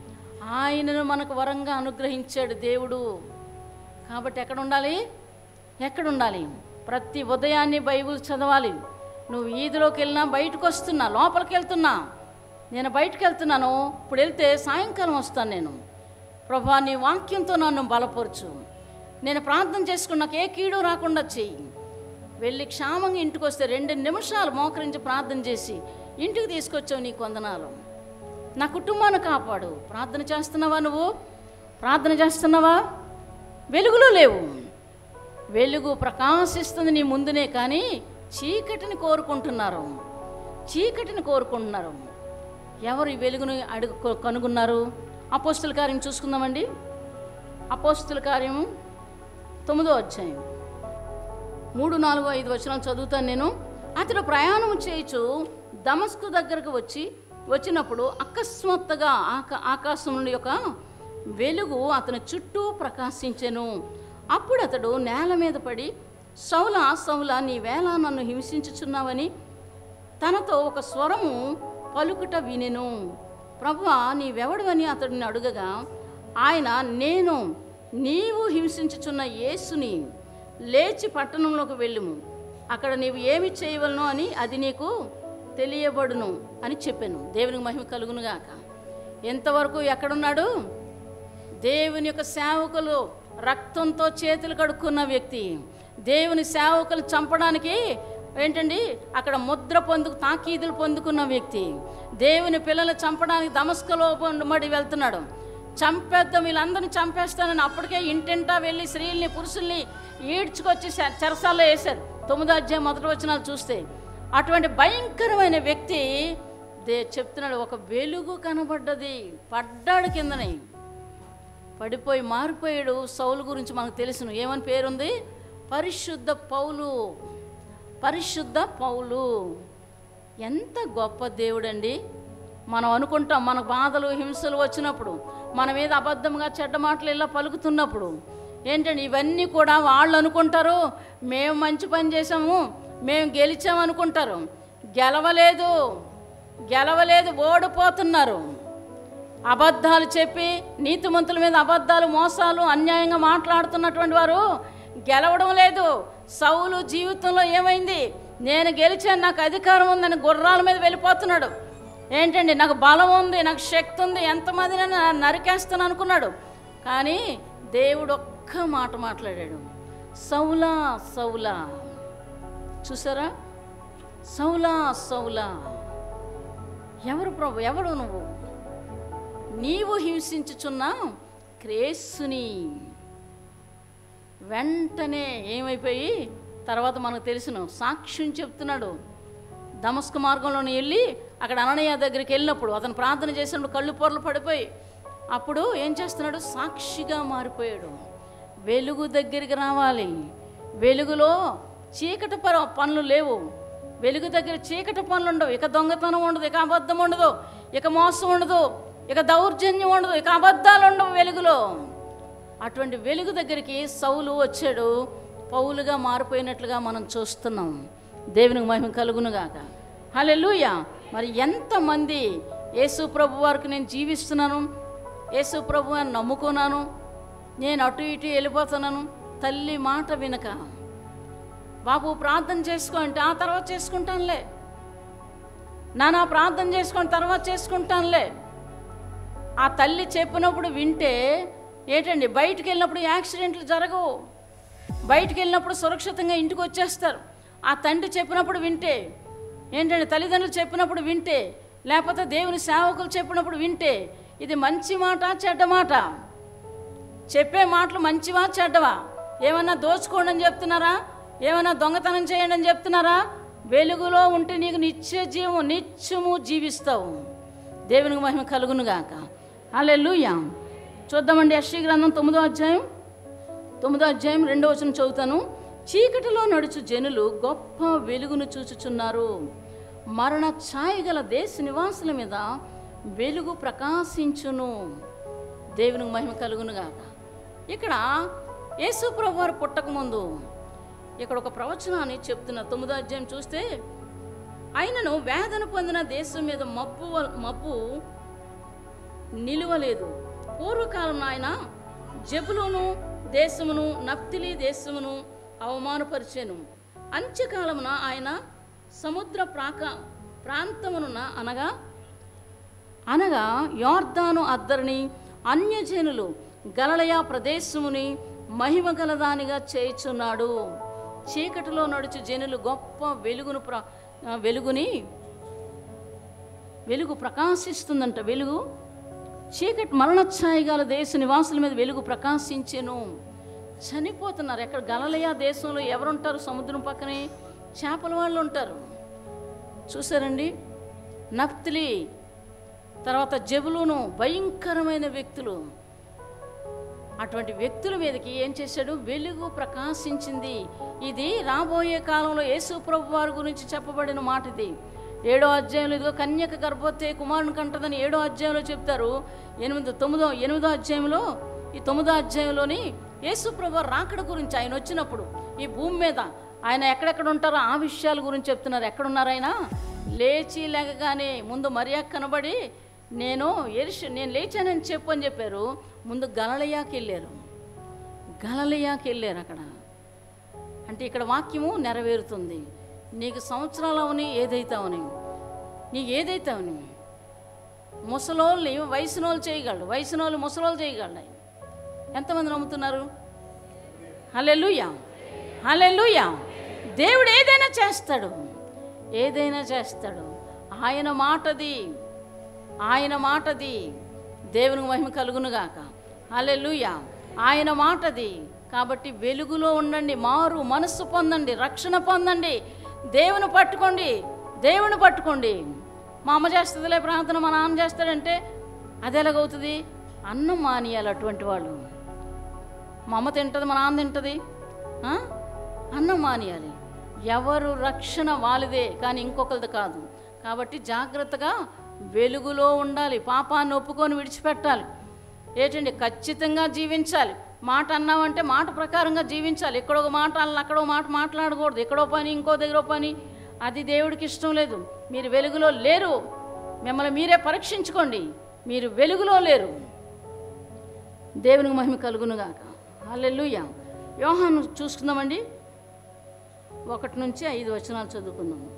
ఆయనను మనకు వరంగా అనుగ్రహించాడు దేవుడు కాబట్టి ఎక్కడ ఉండాలి ఎక్కడ ఉండాలి ప్రతి ఉదయాన్నే బైబిల్ చదవాలి నువ్వు ఈదిలోకి వెళ్ళినా బయటకు వస్తున్నా లోపలికి వెళ్తున్నా నేను బయటకు వెళ్తున్నాను ఇప్పుడు వెళ్తే సాయంకాలం వస్తాను నేను ప్రభా నీ వాక్యంతో నన్ను బలపరచు నేను ప్రార్థన చేసుకుని నాకు ఏ కీడు రాకుండా చెయ్యి వెళ్ళి క్షేమంగా ఇంటికి వస్తే రెండు నిమిషాలు మోకరించి ప్రార్థన చేసి ఇంటికి తీసుకొచ్చావు నీ వందనాలు నా కుటుంబాన్ని కాపాడు ప్రార్థన చేస్తున్నావా నువ్వు ప్రార్థన చేస్తున్నావా వెలుగులో లేవు వెలుగు ప్రకాశిస్తుంది నీ ముందునే కానీ చీకటిని కోరుకుంటున్నారు చీకటిని కోరుకుంటున్నారు ఎవరు ఈ వెలుగును అడుగు కొ- కనుగొన్నారు అపోస్తుల కార్యం చూసుకుందామండి అపోస్తుల కార్యము తొమ్మిదో అధ్యాయం మూడు నాలుగు ఐదు వచనాలు చదువుతాను నేను అతడు ప్రయాణం చేయొచ్చు దమస్కు దగ్గరకు వచ్చి వచ్చినప్పుడు అకస్మాత్తుగా ఆక ఆకాశం నుండి ఒక వెలుగు అతని చుట్టూ ప్రకాశించెను అప్పుడు అతడు నేల మీద పడి సౌల సౌల నీ వేళ నన్ను హింసించుచున్నావని తనతో ఒక స్వరము పలుకుట వినెను ప్రభువా నీవెవడవని అతడిని అడుగగా ఆయన నేను నీవు హింసించుచున్న యేసుని లేచి పట్టణంలోకి వెళ్ళుము అక్కడ నీవు ఏమి చేయవలను అని అది నీకు తెలియబడును అని చెప్పాను దేవునికి మహిమ కలుగునుగాక ఎంతవరకు ఎక్కడున్నాడు దేవుని యొక్క సేవకులు రక్తంతో చేతులు కడుక్కున్న వ్యక్తి దేవుని సేవకులు చంపడానికి ఏంటండి అక్కడ ముద్ర పొందు తాకీదులు పొందుకున్న వ్యక్తి దేవుని పిల్లలు చంపడానికి దమస్కలో మడి వెళ్తున్నాడు చంపేద్దాం వీళ్ళందరినీ చంపేస్తానని అప్పటికే ఇంటింటా వెళ్ళి స్త్రీల్ని పురుషుల్ని ఈడ్చుకొచ్చి చె- చెరసాల్లో వేశారు తొమ్మిదో అధ్యాయం మొదటి వచనాలు చూస్తే అటువంటి భయంకరమైన వ్యక్తి దే చెప్తున్నాడు ఒక వెలుగు కనబడ్డది పడ్డాడు కిందనే పడిపోయి మారిపోయాడు సౌలు గురించి మనకు తెలుసును ఏమని పేరుంది పరిశుద్ధ పౌలు పరిశుద్ధ పౌలు ఎంత గొప్ప దేవుడండి మనం అనుకుంటాం మన బాధలు హింసలు వచ్చినప్పుడు మన మీద అబద్ధంగా చెడ్డ మాటలు ఇలా పలుకుతున్నప్పుడు ఏంటండి ఇవన్నీ కూడా వాళ్ళు అనుకుంటారు మేము మంచి పని చేసాము మేము గెలిచాము అనుకుంటారు గెలవలేదు గెలవలేదు ఓడిపోతున్నారు అబద్ధాలు చెప్పి నీతిమంతుల మీద అబద్ధాలు మోసాలు అన్యాయంగా మాట్లాడుతున్నటువంటి వారు గెలవడం లేదు సౌలు జీవితంలో ఏమైంది నేను గెలిచాను నాకు అధికారం ఉందని గుర్రాల మీద వెళ్ళిపోతున్నాడు ఏంటండి నాకు బలం ఉంది నాకు శక్తి ఉంది ఎంతమందిని నరికేస్తాను అనుకున్నాడు కానీ దేవుడు ఒక్క మాట మాట్లాడాడు సౌలా సౌలా చూసారా సౌలా సౌలా ఎవరు ప్రభు ఎవరు నువ్వు నీవు హింసించుచున్న క్రేస్సుని వెంటనే ఏమైపోయి తర్వాత మనకు తెలిసిన సాక్ష్యం చెప్తున్నాడు దమస్క మార్గంలోని వెళ్ళి అక్కడ అననయ్య దగ్గరికి వెళ్ళినప్పుడు అతను ప్రార్థన చేసినప్పుడు కళ్ళు పొరలు పడిపోయి అప్పుడు ఏం చేస్తున్నాడు సాక్షిగా మారిపోయాడు వెలుగు దగ్గరికి రావాలి వెలుగులో చీకటి పర పనులు లేవు వెలుగు దగ్గర చీకటి పనులు ఉండవు ఇక దొంగతనం ఉండదు ఇక అబద్ధం ఉండదు ఇక మోసం ఉండదు ఇక దౌర్జన్యం ఉండదు ఇక అబద్ధాలు ఉండవు వెలుగులో అటువంటి వెలుగు దగ్గరికి సౌలు వచ్చాడు పౌలుగా మారిపోయినట్లుగా మనం చూస్తున్నాం దేవునికి మహిమ కలుగునుగాక హల్లెలూయ మరి ఎంతమంది యేసు ప్రభు వారికి నేను జీవిస్తున్నాను యేసు ప్రభు అని నమ్ముకున్నాను నేను అటు ఇటు వెళ్ళిపోతున్నాను తల్లి మాట వినక బాబు ప్రార్థన చేసుకో అంటే ఆ తర్వాత చేసుకుంటానులే నానా ప్రార్థన చేసుకొని తర్వాత చేసుకుంటానులే ఆ తల్లి చెప్పినప్పుడు వింటే ఏంటండి బయటికి వెళ్ళినప్పుడు యాక్సిడెంట్లు జరగవు బయటికి వెళ్ళినప్పుడు సురక్షితంగా ఇంటికి వచ్చేస్తారు ఆ తండ్రి చెప్పినప్పుడు వింటే ఏంటండి తల్లిదండ్రులు చెప్పినప్పుడు వింటే లేకపోతే దేవుని సేవకులు చెప్పినప్పుడు వింటే ఇది మంచి మాట చెడ్డ మాట చెప్పే మాటలు మంచివా చెడ్డవా ఏమన్నా దోచుకోండి అని చెప్తున్నారా ఏమన్నా దొంగతనం చేయండి అని చెప్తున్నారా వెలుగులో ఉంటే నీకు నిత్య జీవం నిత్యము జీవిస్తావు దేవునికి మహిమ కలుగునుగాక హల్లెలూయా చూద్దామండి యశ్రీ గ్రంథం తొమ్మిదో అధ్యాయం తొమ్మిదో అధ్యాయం రెండో వచనం చదువుతాను చీకటిలో నడుచు జనులు గొప్ప వెలుగును చూచుచున్నారు మరణ ఛాయ గల దేశ నివాసుల మీద వెలుగు ప్రకాశించును దేవునికి మహిమ కలుగునుగాక ఇక్కడ యేసు ప్రభు వారు పుట్టకముందు ఇక్కడ ఒక ప్రవచనాన్ని చెప్తున్న తొమ్మిదో అధ్యాయం చూస్తే ఆయనను వేదన పొందిన దేశం మీద మబ్బు వ- మబ్బు నిలువలేదు పూర్వకాలం ఆయన జబులును దేశమును నప్తిలి దేశమును అవమానపరిచెను అంత్యకాలమున ఆయన సముద్ర ప్రాక ప్రాంతమునున్న అనగా అనగా యోర్దాను అద్దరిని అన్యజనులు గలలయ ప్రదేశముని మహిమ గలదానిగా చేయుచున్నాడు చీకటిలో నడుచు జనులు గొప్ప వెలుగును ప్ర ఆ, వెలుగుని వెలుగు ప్రకాశిస్తుందంట వెలుగు చీకటి మరణఛాయ గల దేశ నివాసుల మీద వెలుగు ప్రకాశించెను చనిపోతున్నారు ఎక్కడ గలలయ దేశంలో ఎవరుంటారు సముద్రం పక్కనే చేపల వాళ్ళు ఉంటారు చూసారండి నప్తిలి తర్వాత జబులును భయంకరమైన వ్యక్తులు అటువంటి వ్యక్తుల మీదకి ఏం చేశాడు వెలుగు ప్రకాశించింది ఇది రాబోయే కాలంలో యేసు ప్రభు వారి గురించి చెప్పబడిన మాట ఇది ఏడో అధ్యాయంలో ఇదిగో కన్యక గర్భవతి కుమారుని కంటదని ఏడో అధ్యాయంలో చెప్తారు ఎనిమిది తొమ్మిదో ఎనిమిదో అధ్యాయంలో ఈ తొమ్మిదో అధ్యాయంలోని యేసు ప్రభు రాకడ గురించి ఆయన వచ్చినప్పుడు ఈ భూమి మీద ఆయన ఎక్కడెక్కడ ఉంటారో ఆ విషయాల గురించి చెప్తున్నారు ఎక్కడున్నారు ఆయన లేచి లేకగానే ముందు మరియా కనబడి నేను ఎరిష్ నేను లేచానని చెప్పు అని చెప్పారు ముందు గలలయాకి వెళ్ళారు గలలయాకి వెళ్ళారు అక్కడ అంటే ఇక్కడ వాక్యము నెరవేరుతుంది నీకు సంవత్సరాలు అవని ఏదైతే అవని నీకు ఏదైతే అవని ముసలోళ్ళని వయసునోళ్ళు చేయగలడు వయసునోళ్ళు ముసలోళ్ళు చేయగలడు ఆయన. ఎంతమంది నమ్ముతున్నారు హలెలుయా హలెలుయా దేవుడు ఏదైనా చేస్తాడు ఏదైనా చేస్తాడు ఆయన మాటది ఆయన మాటది దేవునికి మహిమ కలుగునుగాక హల్లెలూయా ఆయన మాటది కాబట్టి వెలుగులో ఉండండి మారు మనస్సు పొందండి రక్షణ పొందండి దేవుని పట్టుకోండి దేవుని పట్టుకోండి మా అమ్మ చేస్తుందిలే ప్రార్థన మా నాన్న చేస్తాడంటే అది ఎలాగవుతుంది అన్నం మానేయాలి అటువంటి వాళ్ళు మా అమ్మ తింటుంది మా నాన్న తింటుంది ఆ? అన్నం మానేయాలి ఎవరు రక్షణ వాళ్ళదే కానీ ఇంకొకరిది కాదు కాబట్టి జాగ్రత్తగా వెలుగులో ఉండాలి పాపాన్ని ఒప్పుకొని విడిచిపెట్టాలి ఏంటండి ఖచ్చితంగా జీవించాలి మాట అన్నామంటే మాట ప్రకారంగా జీవించాలి ఇక్కడ ఒక మాట అల్ల అక్కడ ఒక మాట మాట్లాడకూడదు ఎక్కడో పని ఇంకో దగ్గర పని అది దేవుడికి ఇష్టం లేదు మీరు వెలుగులో లేరు మిమ్మల్ని మీరే పరీక్షించుకోండి మీరు వెలుగులో లేరు దేవునికి మహిమ కలుగునుగాక హల్లెలూయా యోహాను చూసుకుందామండి ఒకటి నుంచి ఐదు వచనాలు చదువుకుందాము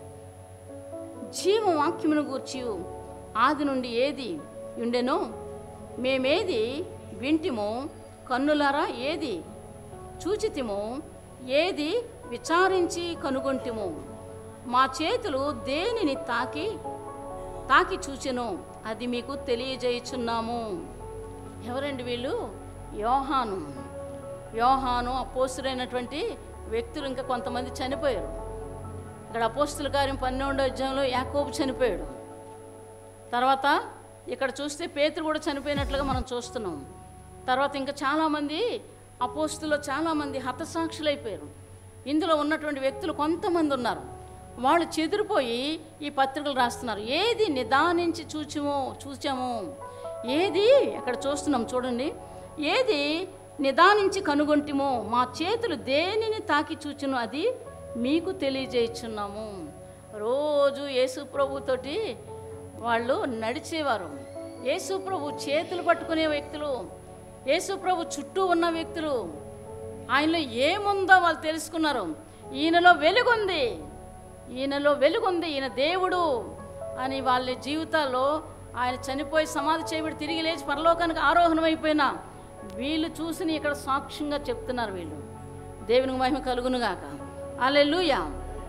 జీవవాక్యమును గూర్చి ఆది నుండి ఏది ఉండెనో మేమేది వింటిమో కన్నులారా ఏది చూచితిమో ఏది విచారించి కనుగొంటిమో మా చేతులు దేనిని తాకి తాకి చూచెనో అది మీకు తెలియజేయుచున్నాము ఎవరండి వీళ్ళు యోహాను యోహాను అపోస్తుడైనటువంటి వ్యక్తులు ఇంకా కొంతమంది చనిపోయారు ఇక్కడ అపోస్తుల కార్యం పన్నెండో అధ్యాయంలో యాకోబు చనిపోయాడు తర్వాత ఇక్కడ చూస్తే పేతురు కూడా చనిపోయినట్లుగా మనం చూస్తున్నాం తర్వాత ఇంకా చాలామంది అపోస్తులో చాలామంది హతసాక్షులైపోయారు ఇందులో ఉన్నటువంటి వ్యక్తులు కొంతమంది ఉన్నారు వాళ్ళు చెదిరిపోయి ఈ పత్రికలు రాస్తున్నారు ఏది నిదానించి చూచామో చూచాము ఏది అక్కడ చూస్తున్నాం చూడండి ఏది నిదానించి కనుగొంటిమో మా చేతులు దేనిని తాకి చూచును అది మీకు తెలియజేయుచున్నాము రోజు యేసు ప్రభుతోటి వాళ్ళు నడిచేవారు యేసు ప్రభు చేతులు పట్టుకునే వ్యక్తులు యేసు ప్రభు చుట్టూ ఉన్న వ్యక్తులు ఆయనలో ఏముందో వాళ్ళు తెలుసుకున్నారు ఈయనలో వెలుగుంది ఈయనలో వెలుగుంది ఈయన దేవుడు అని వాళ్ళ జీవితాల్లో ఆయన చనిపోయి సమాధి చేయబడి తిరిగి లేచి పరలోకానికి ఆరోహణం అయిపోయినా వీళ్ళు చూసిని ఇక్కడ సాక్ష్యంగా చెప్తున్నారు వీళ్ళు దేవునికి మహిమ కలుగునుగాక అలెలుయా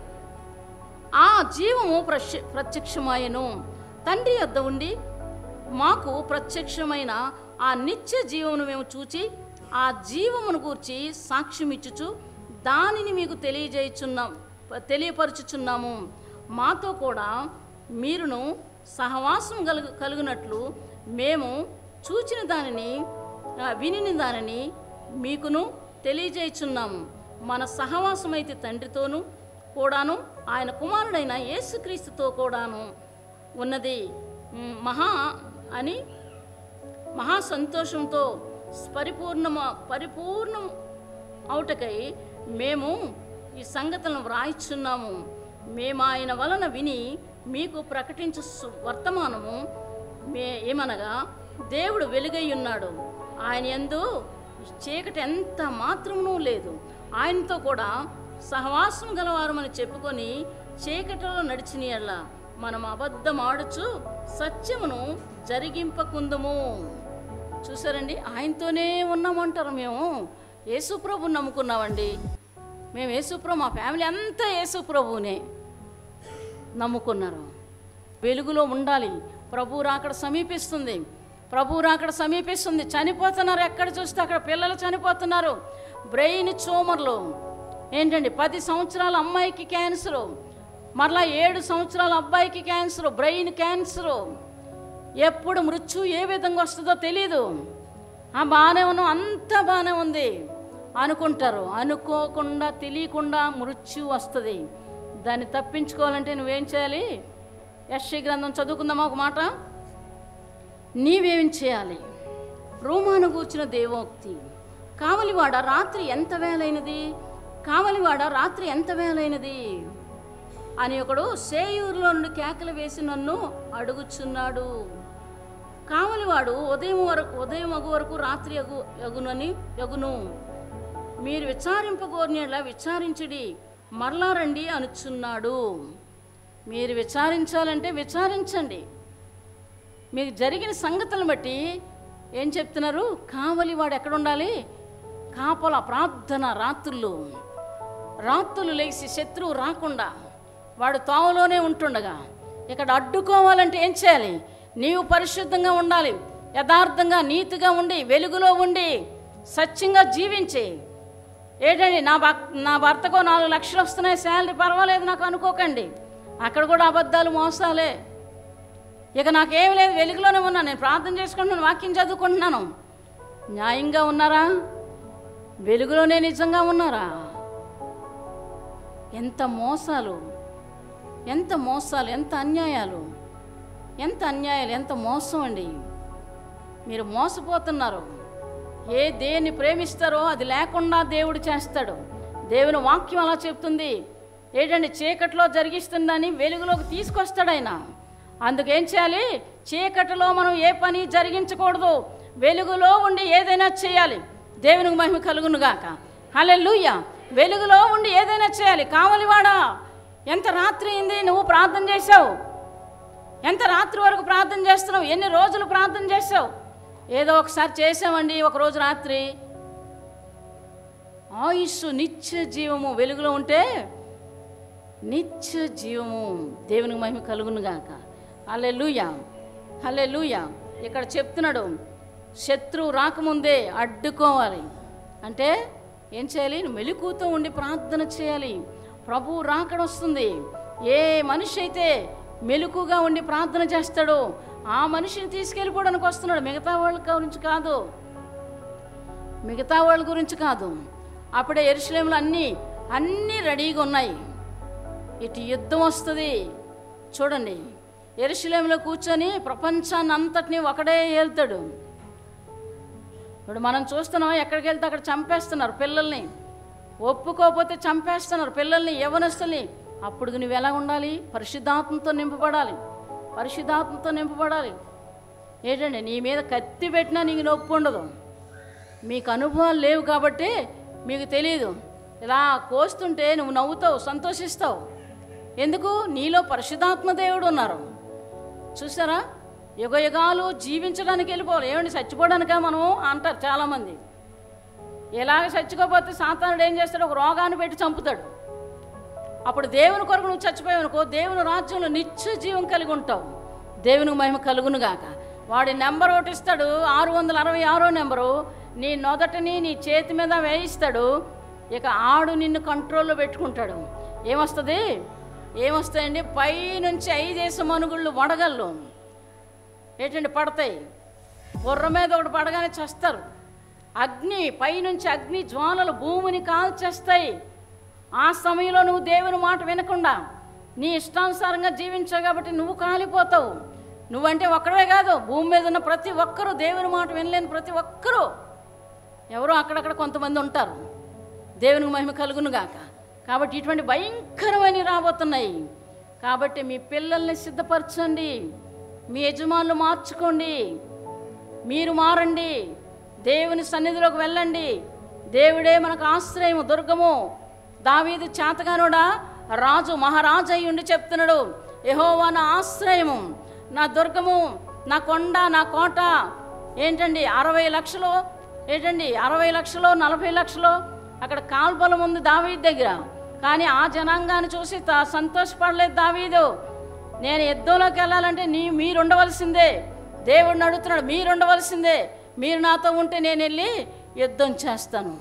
ఆ జీవము ప్రత్య ప్రత్యక్షమాయను తండ్రి యొద్ద ఉండి మాకు ప్రత్యక్షమైన ఆ నిత్య జీవమును మేము చూచి ఆ జీవమును గూర్చి సాక్ష్యం ఇచ్చుచు దానిని మీకు తెలియజేయుచున్నాం తెలియపరుచుచున్నాము మాతో కూడా మీరును సహవాసం కలుగు కలుగునట్లు మేము చూచిన దానిని ఆ, వినిన దానిని మీకును తెలియజేయుచున్నాము మన సహవాసం అయితే తండ్రితోనూ కూడాను ఆయన కుమారుడైన యేసుక్రీస్తుతో కూడాను ఉన్నది మ్, మహా అని మహా సంతోషంతో పరిపూర్ణమ పరిపూర్ణం అవుటకై మేము ఈ సంగతులను వ్రాయిచున్నాము మేము ఆయన వలన విని మీకు ప్రకటించు సు- వర్తమానము మే ఏమనగా దేవుడు వెలుగై ఉన్నాడు ఆయన యందు చీకటి ఎంత మాత్రమునూ లేదు ఆయనతో కూడా సహవాసం గలవారమని చెప్పుకొని చీకటిలో నడిచిన ఎడల మనం అబద్ధం ఆడుచు సత్యమును జరిగింపకుందుము చూసారండి ఆయనతోనే ఉన్నామంటారు మేము యేసుప్రభుని నమ్ముకున్నామండి మేము యేసుప్రభు మా ఫ్యామిలీ అంతా యేసుప్రభునే నమ్ముకున్నారు వెలుగులో ఉండాలి ప్రభు రాకడ సమీపిస్తుంది ప్రభు రాకడ సమీపిస్తుంది చనిపోతున్నారు ఎక్కడ చూస్తే అక్కడ పిల్లలు చనిపోతున్నారు బ్రెయిన్ ట్యూమర్లు ఏంటండి పది సంవత్సరాల అమ్మాయికి క్యాన్సరు మరలా ఏడు సంవత్సరాల అబ్బాయికి క్యాన్సరు బ్రెయిన్ క్యాన్సరు ఎప్పుడు మృత్యు ఏ విధంగా వస్తుందో తెలీదు ఆ బాగానే ఉన్నాం అంతా బాగానే ఉంది అనుకుంటారు అనుకోకుండా తెలియకుండా మృత్యు వస్తుంది దాన్ని తప్పించుకోవాలంటే నువ్వేం చేయాలి యశ్వి గ్రంథం చదువుకుందామా ఒక మాట నీవేం చేయాలి రోమాను కూర్చున్న దేవోక్తి కావలివాడ రాత్రి ఎంత వేలైనది కావలివాడ రాత్రి ఎంత వేలైనది అని ఒకడు సేయూరులో నుండి కేకలు వేసి నన్ను అడుగుచున్నాడు కావలివాడు ఉదయం వరకు ఉదయం అగు వరకు రాత్రి అగు అగునని యగును మీరు విచారింపగోరినలా విచారించుడి మరలా రండి అనుచున్నాడు మీరు విచారించాలంటే విచారించండి మీకు జరిగిన సంగతులను బట్టి ఏం చెప్తున్నారు కావలి వాడు ఎక్కడ ఉండాలి కాపల ప్రార్థన రాత్రులు రాత్రులు లేచి శత్రువు రాకుండా వాడు తావులోనే ఉంటుండగా ఇక్కడ అడ్డుకోవాలంటే ఏం చేయాలి నీవు పరిశుద్ధంగా ఉండాలి యథార్థంగా నీతిగా ఉండి వెలుగులో ఉండి సత్యంగా జీవించి ఏంటండి నా భక్ నా భర్తకు నాలుగు లక్షలు వస్తున్నాయి శాలరీ పర్వాలేదు నాకు అనుకోకండి అక్కడ కూడా అబద్ధాలు మోసాలే ఇక నాకేం లేదు వెలుగులోనే ఉన్నాను నేను ప్రార్థన చేసుకుంటున్నాను వాక్యం చదువుకుంటున్నాను న్యాయంగా ఉన్నారా వెలుగులోనే నిజంగా ఉన్నారా ఎంత మోసాలు ఎంత మోసాలు ఎంత అన్యాయాలు ఎంత అన్యాయాలు ఎంత మోసం అండి మీరు మోసపోతున్నారు ఏ దేన్ని ప్రేమిస్తారో అది లేకుండా దేవుడు చేస్తాడు దేవుని వాక్యం అలా చెప్తుంది ఏంటంటే చీకట్లో జరిగిస్తుందని వెలుగులోకి తీసుకొస్తాడు ఆయన అందుకేం చేయాలి చీకటిలో మనం ఏ పని జరిగించకూడదు వెలుగులో ఉండి ఏదైనా చేయాలి దేవునికి మహిమ కలుగునుగాక హల్లెలూయ వెలుగులో ఉండి ఏదైనా చేయాలి కావలివాడా ఎంత రాత్రి అయింది నువ్వు ప్రార్థన చేశావు ఎంత రాత్రి వరకు ప్రార్థన చేస్తున్నావు ఎన్ని రోజులు ప్రార్థన చేసావు ఏదో ఒకసారి చేసామండి ఒక రోజు రాత్రి ఆయుష్ నిత్య జీవము వెలుగులో ఉంటే నిత్య జీవము దేవునికి మహిమ కలుగునుగాక హలే లూయా హలే లూయా ఇక్కడ చెప్తున్నాడు శత్రువు రాకముందే అడ్డుకోవాలి అంటే ఏం చేయాలి మెలుకుతో ఉండి ప్రార్థన చేయాలి ప్రభు రాకడ వస్తుంది ఏ మనిషి అయితే మెలుకుగా ఉండి ప్రార్థన చేస్తాడో ఆ మనిషిని తీసుకెళ్ళిపోవడానికి వస్తున్నాడు మిగతా వాళ్ళ గురించి కాదు మిగతా వాళ్ళ గురించి కాదు అప్పుడే ఎరుసలేములు అన్నీ అన్నీ రెడీగా ఉన్నాయి ఇటు యుద్ధం వస్తుంది చూడండి ఎరుసలేములో కూర్చొని ప్రపంచాన్ని అంతటినీ ఒకడే ఏళ్తాడు ఇప్పుడు మనం చూస్తున్నాం ఎక్కడికి వెళ్తే అక్కడ చంపేస్తున్నారు పిల్లల్ని ఒప్పుకోకపోతే చంపేస్తున్నారు పిల్లల్ని యవనస్తుల్ని అప్పుడు నువ్వు ఎలా ఉండాలి పరిశుద్ధాత్మతో నింపబడాలి పరిశుద్ధాత్మతో నింపబడాలి ఏంటండి నీ మీద కత్తి పెట్టినా నీకు నొప్పి ఉండదు మీకు అనుభవాలు లేవు కాబట్టి మీకు తెలియదు ఇలా కోస్తుంటే నువ్వు నవ్వుతావు సంతోషిస్తావు ఎందుకు నీలో పరిశుద్ధాత్మ దేవుడు ఉన్నారు చూసారా యుగ యుగాలు జీవించడానికి వెళ్ళిపోవాలి ఏమండి చచ్చిపోవడానికా మనం అంటారు చాలామంది ఎలాగ చచ్చుకోకపోతే సాతానుడు ఏం చేస్తాడు ఒక రోగాన్ని పెట్టి చంపుతాడు అప్పుడు దేవుని కొరకు నువ్వు చచ్చిపోయావు అనుకో దేవుని రాజ్యంలో నిత్య జీవం కలిగి ఉంటావు దేవునికి మహిమ కలుగును గాక వాడి నెంబర్ ఒకటి ఇస్తాడు ఆరు వందల అరవై ఆరో నెంబరు నీ నొదటిని నీ చేతి మీద వేయిస్తాడు ఇక ఆడు నిన్ను కంట్రోల్లో పెట్టుకుంటాడు ఏమొస్తుంది ఏమొస్తాయండి పై నుంచి ఐదేసి మనుగుళ్ళు వడగళ్ళు ఏంటండి పడతాయి బుర్ర మీద ఒకటి పడగానే చేస్తారు అగ్ని పైనుంచి అగ్ని జ్వాలలు భూమిని కాల్చేస్తాయి ఆ సమయంలో నువ్వు దేవుని మాట వినకుండా నీ ఇష్టానుసారంగా జీవించావు కాబట్టి నువ్వు కాలిపోతావు నువ్వంటే ఒక్కడే కాదు భూమి మీద ఉన్న ప్రతి ఒక్కరూ దేవుని మాట వినలేని ప్రతి ఒక్కరూ ఎవరో అక్కడక్కడ కొంతమంది ఉంటారు దేవునికి మహిమ కలుగునుగాక కాబట్టి ఇటువంటి భయంకరమైన రాబోతున్నాయి కాబట్టి మీ పిల్లల్ని సిద్ధపరచండి మీ యజమానులు మార్చుకోండి మీరు మారండి దేవుని సన్నిధిలోకి వెళ్ళండి దేవుడే మనకు ఆశ్రయము దుర్గము దావీదు చేతగానుడా రాజు మహారాజు అయి ఉండి చెప్తున్నాడు యెహోవా నా ఆశ్రయము నా దుర్గము నా కొండ నా కోట ఏంటండి అరవై లక్షలు ఏంటండి అరవై లక్షలు నలభై లక్షలు అక్కడ కాల్బలం ఉంది దావీదు దగ్గర కానీ ఆ జనాంగాన్ని చూసి తా- సంతోషపడలేదు దావీదు నేను యుద్ధంలోకి వెళ్ళాలంటే నీ మీరు ఉండవలసిందే దేవుడిని అడుగుతున్నాడు మీరు ఉండవలసిందే మీరు నాతో ఉంటే నేను వెళ్ళి యుద్ధం చేస్తాను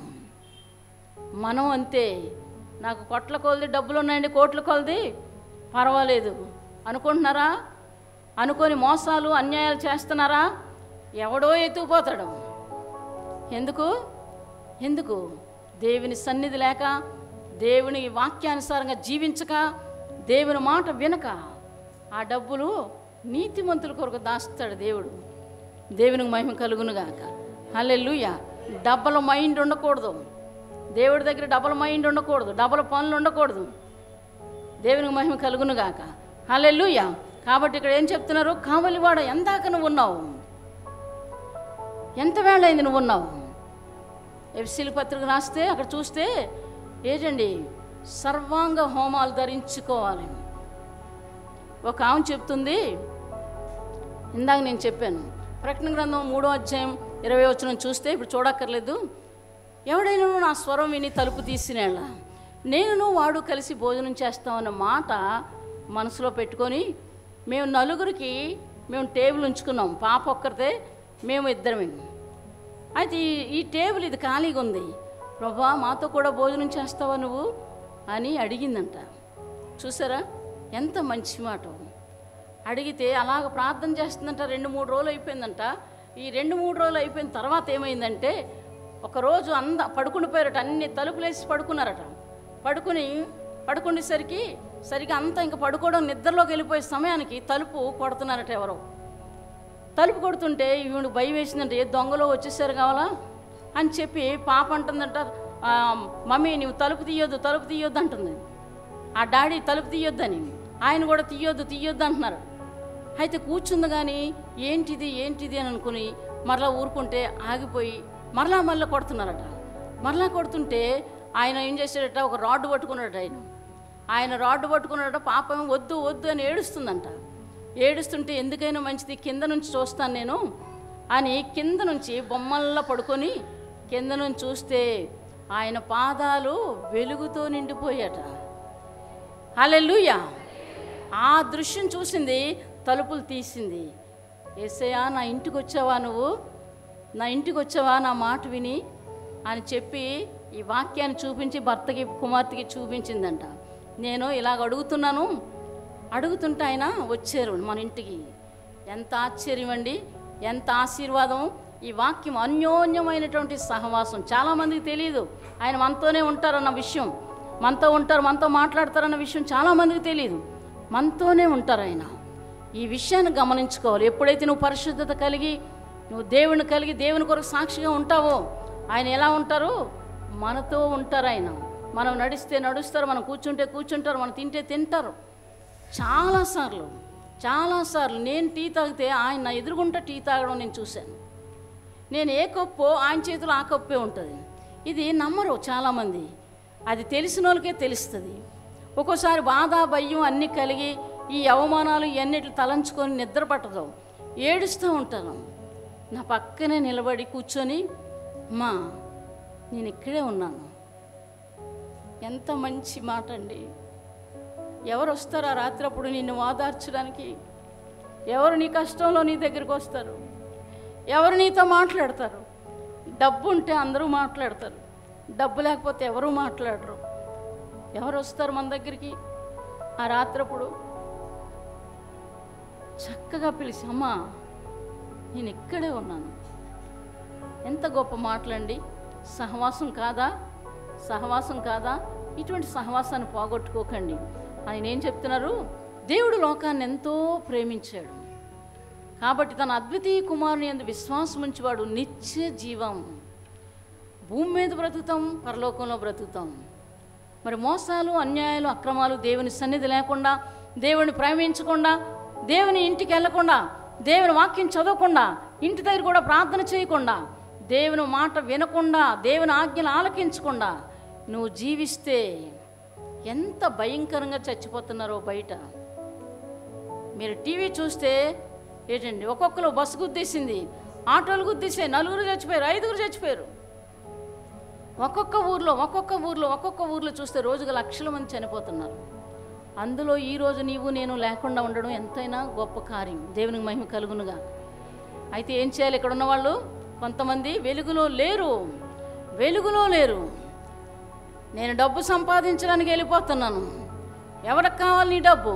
మనం అంతే నాకు కొట్ల కొలది డబ్బులు ఉన్నాయండి కోట్ల కొలది పర్వాలేదు అనుకుంటున్నారా అనుకొని మోసాలు అన్యాయాలు చేస్తున్నారా ఎవడో ఎత్తుకుపోతాడు ఎందుకు ఎందుకు దేవుని సన్నిధి లేక దేవుని వాక్యానుసారంగా జీవించక దేవుని మాట వినక ఆ డబ్బులు నీతిమంతుల కొరకు దాస్తాడు దేవుడు దేవునికి మహిమ కలుగునుగాక హల్లెలూయ డబ్బల మైండ్ ఉండకూడదు దేవుడి దగ్గర డబల్ మైండ్ ఉండకూడదు డబల్ పనులు ఉండకూడదు దేవునికి మహిమ కలుగునుగాక హల్లెలూయ కాబట్టి ఇక్కడ ఏం చెప్తున్నారు కావలివాడ ఎందాక నువ్వు ఉన్నావు ఎంత వేళ అయింది నువ్వు ఉన్నావు ఎఫ్సీల పత్రిక రాస్తే అక్కడ చూస్తే ఏంటండి సర్వాంగ హోమాలు ధరించుకోవాలి ఒక ఆమె చెప్తుంది ఇందాక నేను చెప్పాను ప్రకటన గ్రంథం మూడో అధ్యాయం ఇరవై వచ్చిన చూస్తే ఇప్పుడు చూడక్కర్లేదు ఎవడైనా నా స్వరం విని తలుపు తీసినేళ్ళ నేను వాడు కలిసి భోజనం చేస్తామన్న మాట మనసులో పెట్టుకొని మేము నలుగురికి మేము టేబుల్ ఉంచుకున్నాం పాప ఒక్కరితే మేము ఇద్దరమే అయితే ఈ- ఈ టేబుల్ ఇది ఖాళీగా ఉంది ప్రభా మాతో కూడా భోజనం చేస్తావా నువ్వు అని అడిగిందంట చూసారా ఎంత మంచి మాట అడిగితే అలాగ ప్రార్థన చేస్తుందంట రెండు మూడు రోజులు అయిపోయిందంట ఈ రెండు మూడు రోజులు అయిపోయిన తర్వాత ఏమైందంటే ఒకరోజు అంద పడుకునిపోయారట అన్ని తలుపులేసి పడుకున్నారట పడుకుని పడుకునేసరికి సరిగా అంతా ఇంకా పడుకోవడం నిద్రలోకి వెళ్ళిపోయే సమయానికి తలుపు కొడుతున్నారట ఎవరో తలుపు కొడుతుంటే ఈవిడ భయం వేసిందంటే ఏ దొంగలో వచ్చేసారు కావాలా అని చెప్పి పాప అంటుందంట "ఆ, మమ్మీ నువ్వు తలుపు తీయొద్దు తలుపు తీయొద్దు అంటుంది ఆ డాడీ తలుపు తీయొద్దని ఆయన కూడా తీయొద్దు తీయొద్దు అంటున్నారు అయితే కూర్చుంది కానీ ఏంటిది ఏంటిది అని అనుకుని మరలా ఊరుకుంటే ఆగిపోయి మరలా మరలా కొడుతున్నారట మరలా కొడుతుంటే ఆయన ఏం చేశాడట ఒక రాడ్డు పట్టుకున్నాడట ఆయన ఆయన రాడ్డు పట్టుకున్నాడట పాపం వద్దు వద్దు అని ఏడుస్తుందంట ఏడుస్తుంటే ఎందుకైనా మంచిది కింద నుంచి చూస్తాను నేను అని కింద నుంచి బొమ్మల్లో పడుకొని కింద నుంచి చూస్తే ఆయన పాదాలు వెలుగుతో నిండిపోయాట హల్లెలూయా ఆ దృశ్యం చూసింది తలుపులు తీసింది ఏసయ్యా నా ఇంటికి వచ్చావా నువ్వు నా ఇంటికి వచ్చావా నా మాట విని అని చెప్పి ఈ వాక్యాన్ని చూపించి భర్తకి కుమార్తెకి చూపించిందంట నేను ఇలాగ అడుగుతున్నాను అడుగుతుంటే ఆయన వచ్చారు మన ఇంటికి ఎంత ఆశ్చర్యం అండి ఎంత ఆశీర్వాదం ఈ వాక్యం అన్యోన్యమైనటువంటి సహవాసం చాలామందికి తెలియదు ఆయన మనతోనే ఉంటారన్న విషయం మనతో ఉంటారు మనతో మాట్లాడతారన్న విషయం చాలామందికి తెలియదు మనతోనే ఉంటారు ఆయన ఈ విషయాన్ని గమనించుకోవాలి ఎప్పుడైతే నువ్వు పరిశుద్ధత కలిగి నువ్వు దేవుని కలిగి దేవుని కొరకు సాక్షిగా ఉంటావో ఆయన ఎలా ఉంటారు మనతో ఉంటారు ఆయన మనం నడిస్తే నడుస్తారు మనం కూర్చుంటే కూర్చుంటారు మనం తింటే తింటారు చాలాసార్లు చాలాసార్లు నేను టీ తాగితే ఆయన నా ఎదురుగుంట టీ తాగడం నేను చూశాను నేను ఏ కప్పో ఆయన చేతిలో ఆ కప్పే ఉంటుంది ఇది నమ్మరు చాలామంది అది తెలిసిన వాళ్ళకే తెలుస్తుంది ఒక్కోసారి బాధ భయం అన్నీ కలిగి ఈ అవమానాలు ఇవన్నిటి తలంచుకొని నిద్ర పట్టదు ఏడుస్తూ ఉంటాను నా పక్కనే నిలబడి కూర్చొని మా నేను ఇక్కడే ఉన్నాను ఎంత మంచి మాట అండి ఎవరు వస్తారు ఆ రాత్రి అప్పుడు నిన్ను ఓదార్చడానికి ఎవరు నీ కష్టంలో నీ దగ్గరికి వస్తారు ఎవరు నీతో మాట్లాడతారు డబ్బు ఉంటే అందరూ మాట్లాడతారు డబ్బు లేకపోతే ఎవరు మాట్లాడరు ఎవరు వస్తారు మన దగ్గరికి ఆ రాత్రప్పుడు చక్కగా పిలిచి అమ్మా నేను ఇక్కడే ఉన్నాను ఎంత గొప్ప మాటలండి సహవాసం కాదా సహవాసం కాదా ఇటువంటి సహవాసాన్ని పోగొట్టుకోకండి ఆయన ఏం చెప్తున్నారు దేవుడు లోకాన్ని ఎంతో ప్రేమించాడు కాబట్టి తన అద్వితీయ కుమారుని ఎందు విశ్వాసం ఉంచేవాడు నిత్య జీవం భూమి మీద బ్రతుకుతాం పరలోకంలో బ్రతుకుతాం మరి మోసాలు అన్యాయాలు అక్రమాలు దేవుని సన్నిధి లేకుండా దేవుని ప్రేమించకుండా దేవుని ఇంటికి వెళ్ళకుండా దేవుని వాక్యం చదవకుండా ఇంటి దగ్గర కూడా ప్రార్థన చేయకుండా దేవుని మాట వినకుండా దేవుని ఆజ్ఞలు ఆలకించకుండా నువ్వు జీవిస్తే ఎంత భయంకరంగా చచ్చిపోతున్నారో బయట మీరు టీవీ చూస్తే ఏంటండి ఒక్కొక్కరు బస్సు గుద్దేసింది ఆటోలు గుద్దేసే నలుగురు చచ్చిపోయారు ఐదుగురు చచ్చిపోయారు ఒక్కొక్క ఊర్లో ఒక్కొక్క ఊర్లో ఒక్కొక్క ఊర్లో చూస్తే రోజుగా లక్షల మంది చనిపోతున్నారు అందులో ఈ రోజు నీవు నేను లేకుండా ఉండడం ఎంతైనా గొప్ప కార్యం దేవునికి మహిమ కలుగునుగా అయితే ఏం చేయాలి ఇక్కడ ఉన్న వాళ్ళు కొంతమంది వెలుగులో లేరు వెలుగులో లేరు నేను డబ్బు సంపాదించడానికి వెళ్ళిపోతున్నాను ఎవరికి కావాలి నీ డబ్బు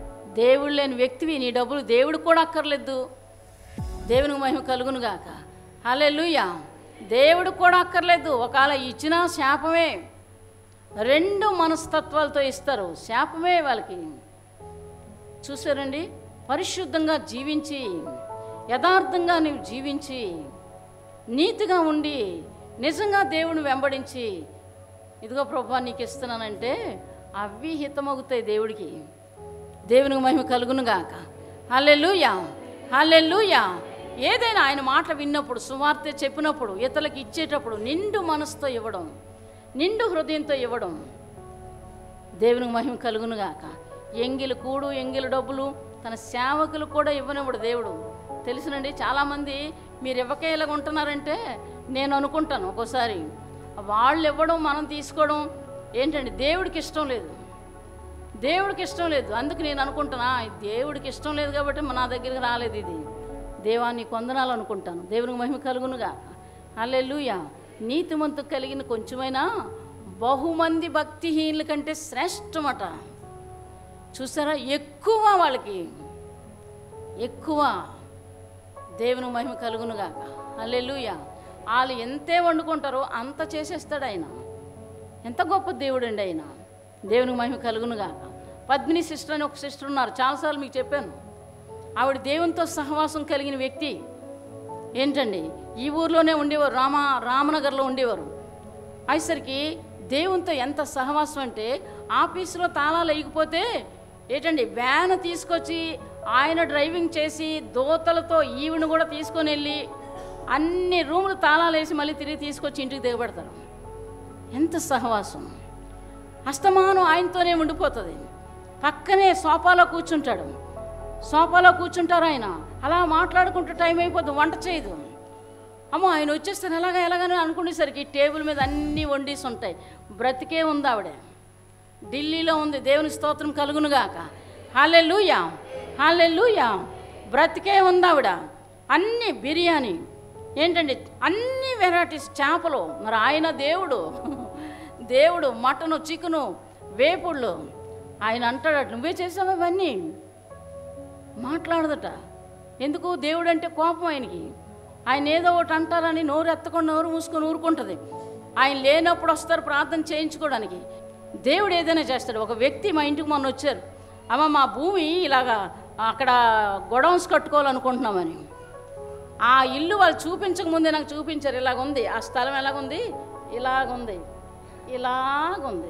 దేవుడు లేని వ్యక్తివి నీ డబ్బులు దేవుడు కూడా అక్కర్లేదు దేవునికి మహిమ కలుగునుగాక హల్లెలూయా దేవుడు కూడా అక్కర్లేదు ఒకవేళ ఇచ్చినా శాపమే రెండు మనస్తత్వాలతో ఇస్తారు శాపమే వాళ్ళకి చూసారండి పరిశుద్ధంగా జీవించి యథార్థంగా నీవు జీవించి నీతిగా ఉండి నిజంగా దేవుని వెంబడించి ఇదిగో ప్రభా నీకు ఇస్తున్నానంటే అవి హితమగుతాయి దేవుడికి దేవునికి మహిమ కలుగునుగాక హల్లెలూయా హల్లెలూయా ఏదైనా ఆయన మాట విన్నప్పుడు సువార్తె చెప్పినప్పుడు ఇతరులకు ఇచ్చేటప్పుడు నిండు మనసుతో ఇవ్వడం నిండు హృదయంతో ఇవ్వడం దేవునికి మహిమ కలుగునుగాక ఎంగిలి కూడు ఎంగిలి డబ్బులు తన సేవకులు కూడా ఇవ్వనివ్వడు దేవుడు తెలుసునండి చాలామంది మీరు ఇవ్వకే ఇలాగ ఉంటున్నారంటే నేను అనుకుంటాను ఒక్కోసారి వాళ్ళు ఇవ్వడం మనం తీసుకోవడం ఏంటండి దేవుడికి ఇష్టం లేదు దేవుడికి ఇష్టం లేదు అందుకు నేను అనుకుంటున్నా దేవుడికి ఇష్టం లేదు కాబట్టి నా దగ్గరికి రాలేదు ఇది దేవాన్ని కొందనాలు అనుకుంటాను దేవునికి మహిమ కలుగునుగా అల్లెలుయా నీతిమంతు కలిగిన కొంచెమైనా బహుమంది భక్తిహీనుల కంటే శ్రేష్టమట చూసారా ఎక్కువ వాళ్ళకి ఎక్కువ దేవుని మహిమ కలుగునుగాక అల్లెలుయా వాళ్ళు ఎంతే వండుకుంటారో అంత చేసేస్తాడు ఆయన ఎంత గొప్ప దేవుడు అండి ఆయన దేవునికి మహిమ కలుగునుగాక పద్మిని సిస్టర్ అని ఒక సిస్టర్ ఉన్నారు చాలాసార్లు మీకు చెప్పాను ఆవిడ దేవునితో సహవాసం కలిగిన వ్యక్తి ఏంటండి ఈ ఊర్లోనే ఉండేవారు రామ రామనగర్లో ఉండేవారు అయ్యేసరికి దేవునితో ఎంత సహవాసం అంటే ఆఫీసులో తాళాలు వేయకపోతే ఏంటండి వ్యాన్ తీసుకొచ్చి ఆయన డ్రైవింగ్ చేసి దోతలతో ఈవిని కూడా తీసుకొని వెళ్ళి అన్ని రూములు తాళాలు వేసి మళ్ళీ తిరిగి తీసుకొచ్చి ఇంటికి దిగబెడతారు ఎంత సహవాసం అస్తమానం ఆయనతోనే ఉండిపోతుంది పక్కనే సోఫాలో కూర్చుంటాడు సోఫాలో కూర్చుంటారు ఆయన అలా మాట్లాడుకుంటూ టైం అయిపోద్ది వంట చేయదు అమ్మో ఆయన వచ్చేస్తారు ఎలాగా ఎలాగని అనుకునేసరికి టేబుల్ మీద అన్నీ వండీస్ ఉంటాయి బ్రతికే ఉంది ఆవిడ ఢిల్లీలో ఉంది దేవుని స్తోత్రం కలుగునుగాక హాలే లూయా హాలే లూయా బ్రతికే ఉంది ఆవిడ అన్ని బిర్యానీ ఏంటండి అన్ని వెరైటీస్ చేపలు మరి ఆయన దేవుడు దేవుడు మటను చికెను వేపుళ్ళు ఆయన అంటాడట నువ్వే చేసావు అవన్నీ మాట్లాడదట ఎందుకు దేవుడు అంటే కోపం ఆయనకి ఆయన ఏదో ఒకటి అంటారని నోరు ఎత్తకుండా నోరు మూసుకొని ఊరుకుంటుంది ఆయన లేనప్పుడు వస్తారు ప్రార్థన చేయించుకోవడానికి దేవుడు ఏదైనా చేస్తాడు ఒక వ్యక్తి మా ఇంటికి మొన్న వచ్చారు అమ్మ మా భూమి ఇలాగా అక్కడ గొడౌన్స్ కట్టుకోవాలనుకుంటున్నామని ఆ ఇల్లు వాళ్ళు చూపించక ముందే నాకు చూపించారు ఇలాగుంది ఆ స్థలం ఎలాగుంది ఇలాగుంది ఇలాగుంది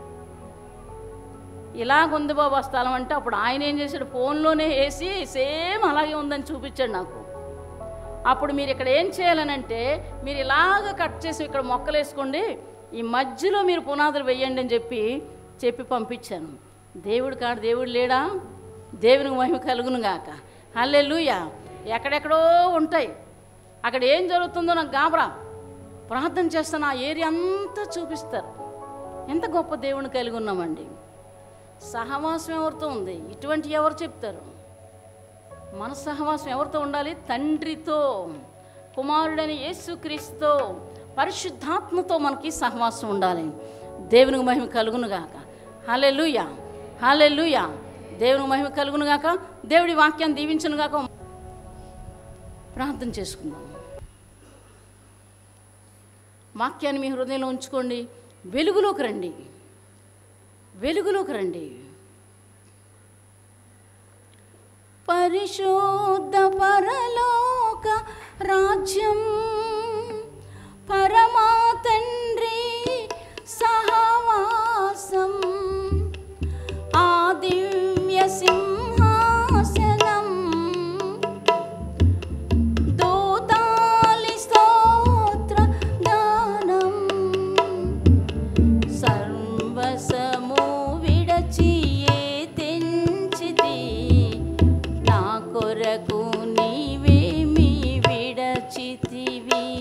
ఇలాగుంది బాబు ఆ స్థలం అంటే అప్పుడు ఆయన ఏం చేశాడు ఫోన్లోనే వేసి సేమ్ అలాగే ఉందని చూపించాడు నాకు అప్పుడు మీరు ఇక్కడ ఏం చేయాలనంటే మీరు ఇలాగ కట్ చేసి ఇక్కడ మొక్కలు వేసుకోండి ఈ మధ్యలో మీరు పునాదులు వేయండి అని చెప్పి చెప్పి పంపించాను దేవుడు కాడు దేవుడు లేడా దేవునికి మహిమ కలుగును గాక హల్లెలూయా ఎక్కడెక్కడో ఉంటాయి అక్కడ ఏం జరుగుతుందో నాకు గాబరా ప్రార్థన చేస్తాను ఆ ఏరియా అంతా చూపిస్తారు ఎంత గొప్ప దేవుని కలిగి ఉన్నామండి సహవాసం ఎవరితో ఉంది ఇటువంటి ఎవరు చెప్తారు మన సహవాసం ఎవరితో ఉండాలి తండ్రితో కుమారుడని యేసుక్రీస్తుతో పరిశుద్ధాత్మతో మనకి సహవాసం ఉండాలి దేవునికి మహిమ కలుగునుగాక హాలే లూయా హాలే లూయా దేవునికి మహిమ కలుగునుగాక దేవుడి వాక్యాన్ని దీవించునుగాక ప్రార్థన చేసుకుందాం వాక్యాన్ని మీ హృదయంలో ఉంచుకోండి వెలుగులోకి రండి వెలుగులోకి రండి పరిశుద్ధ పరలోక రాజ్యం పరమా తండ్రి సహవాసం ఆ దివ్య సింహాసనం దూతాలి స్తోత్ర గానం సర్వసము విడచి ఏ తెంచితి నా కొరకు నీవేమి విడచితివి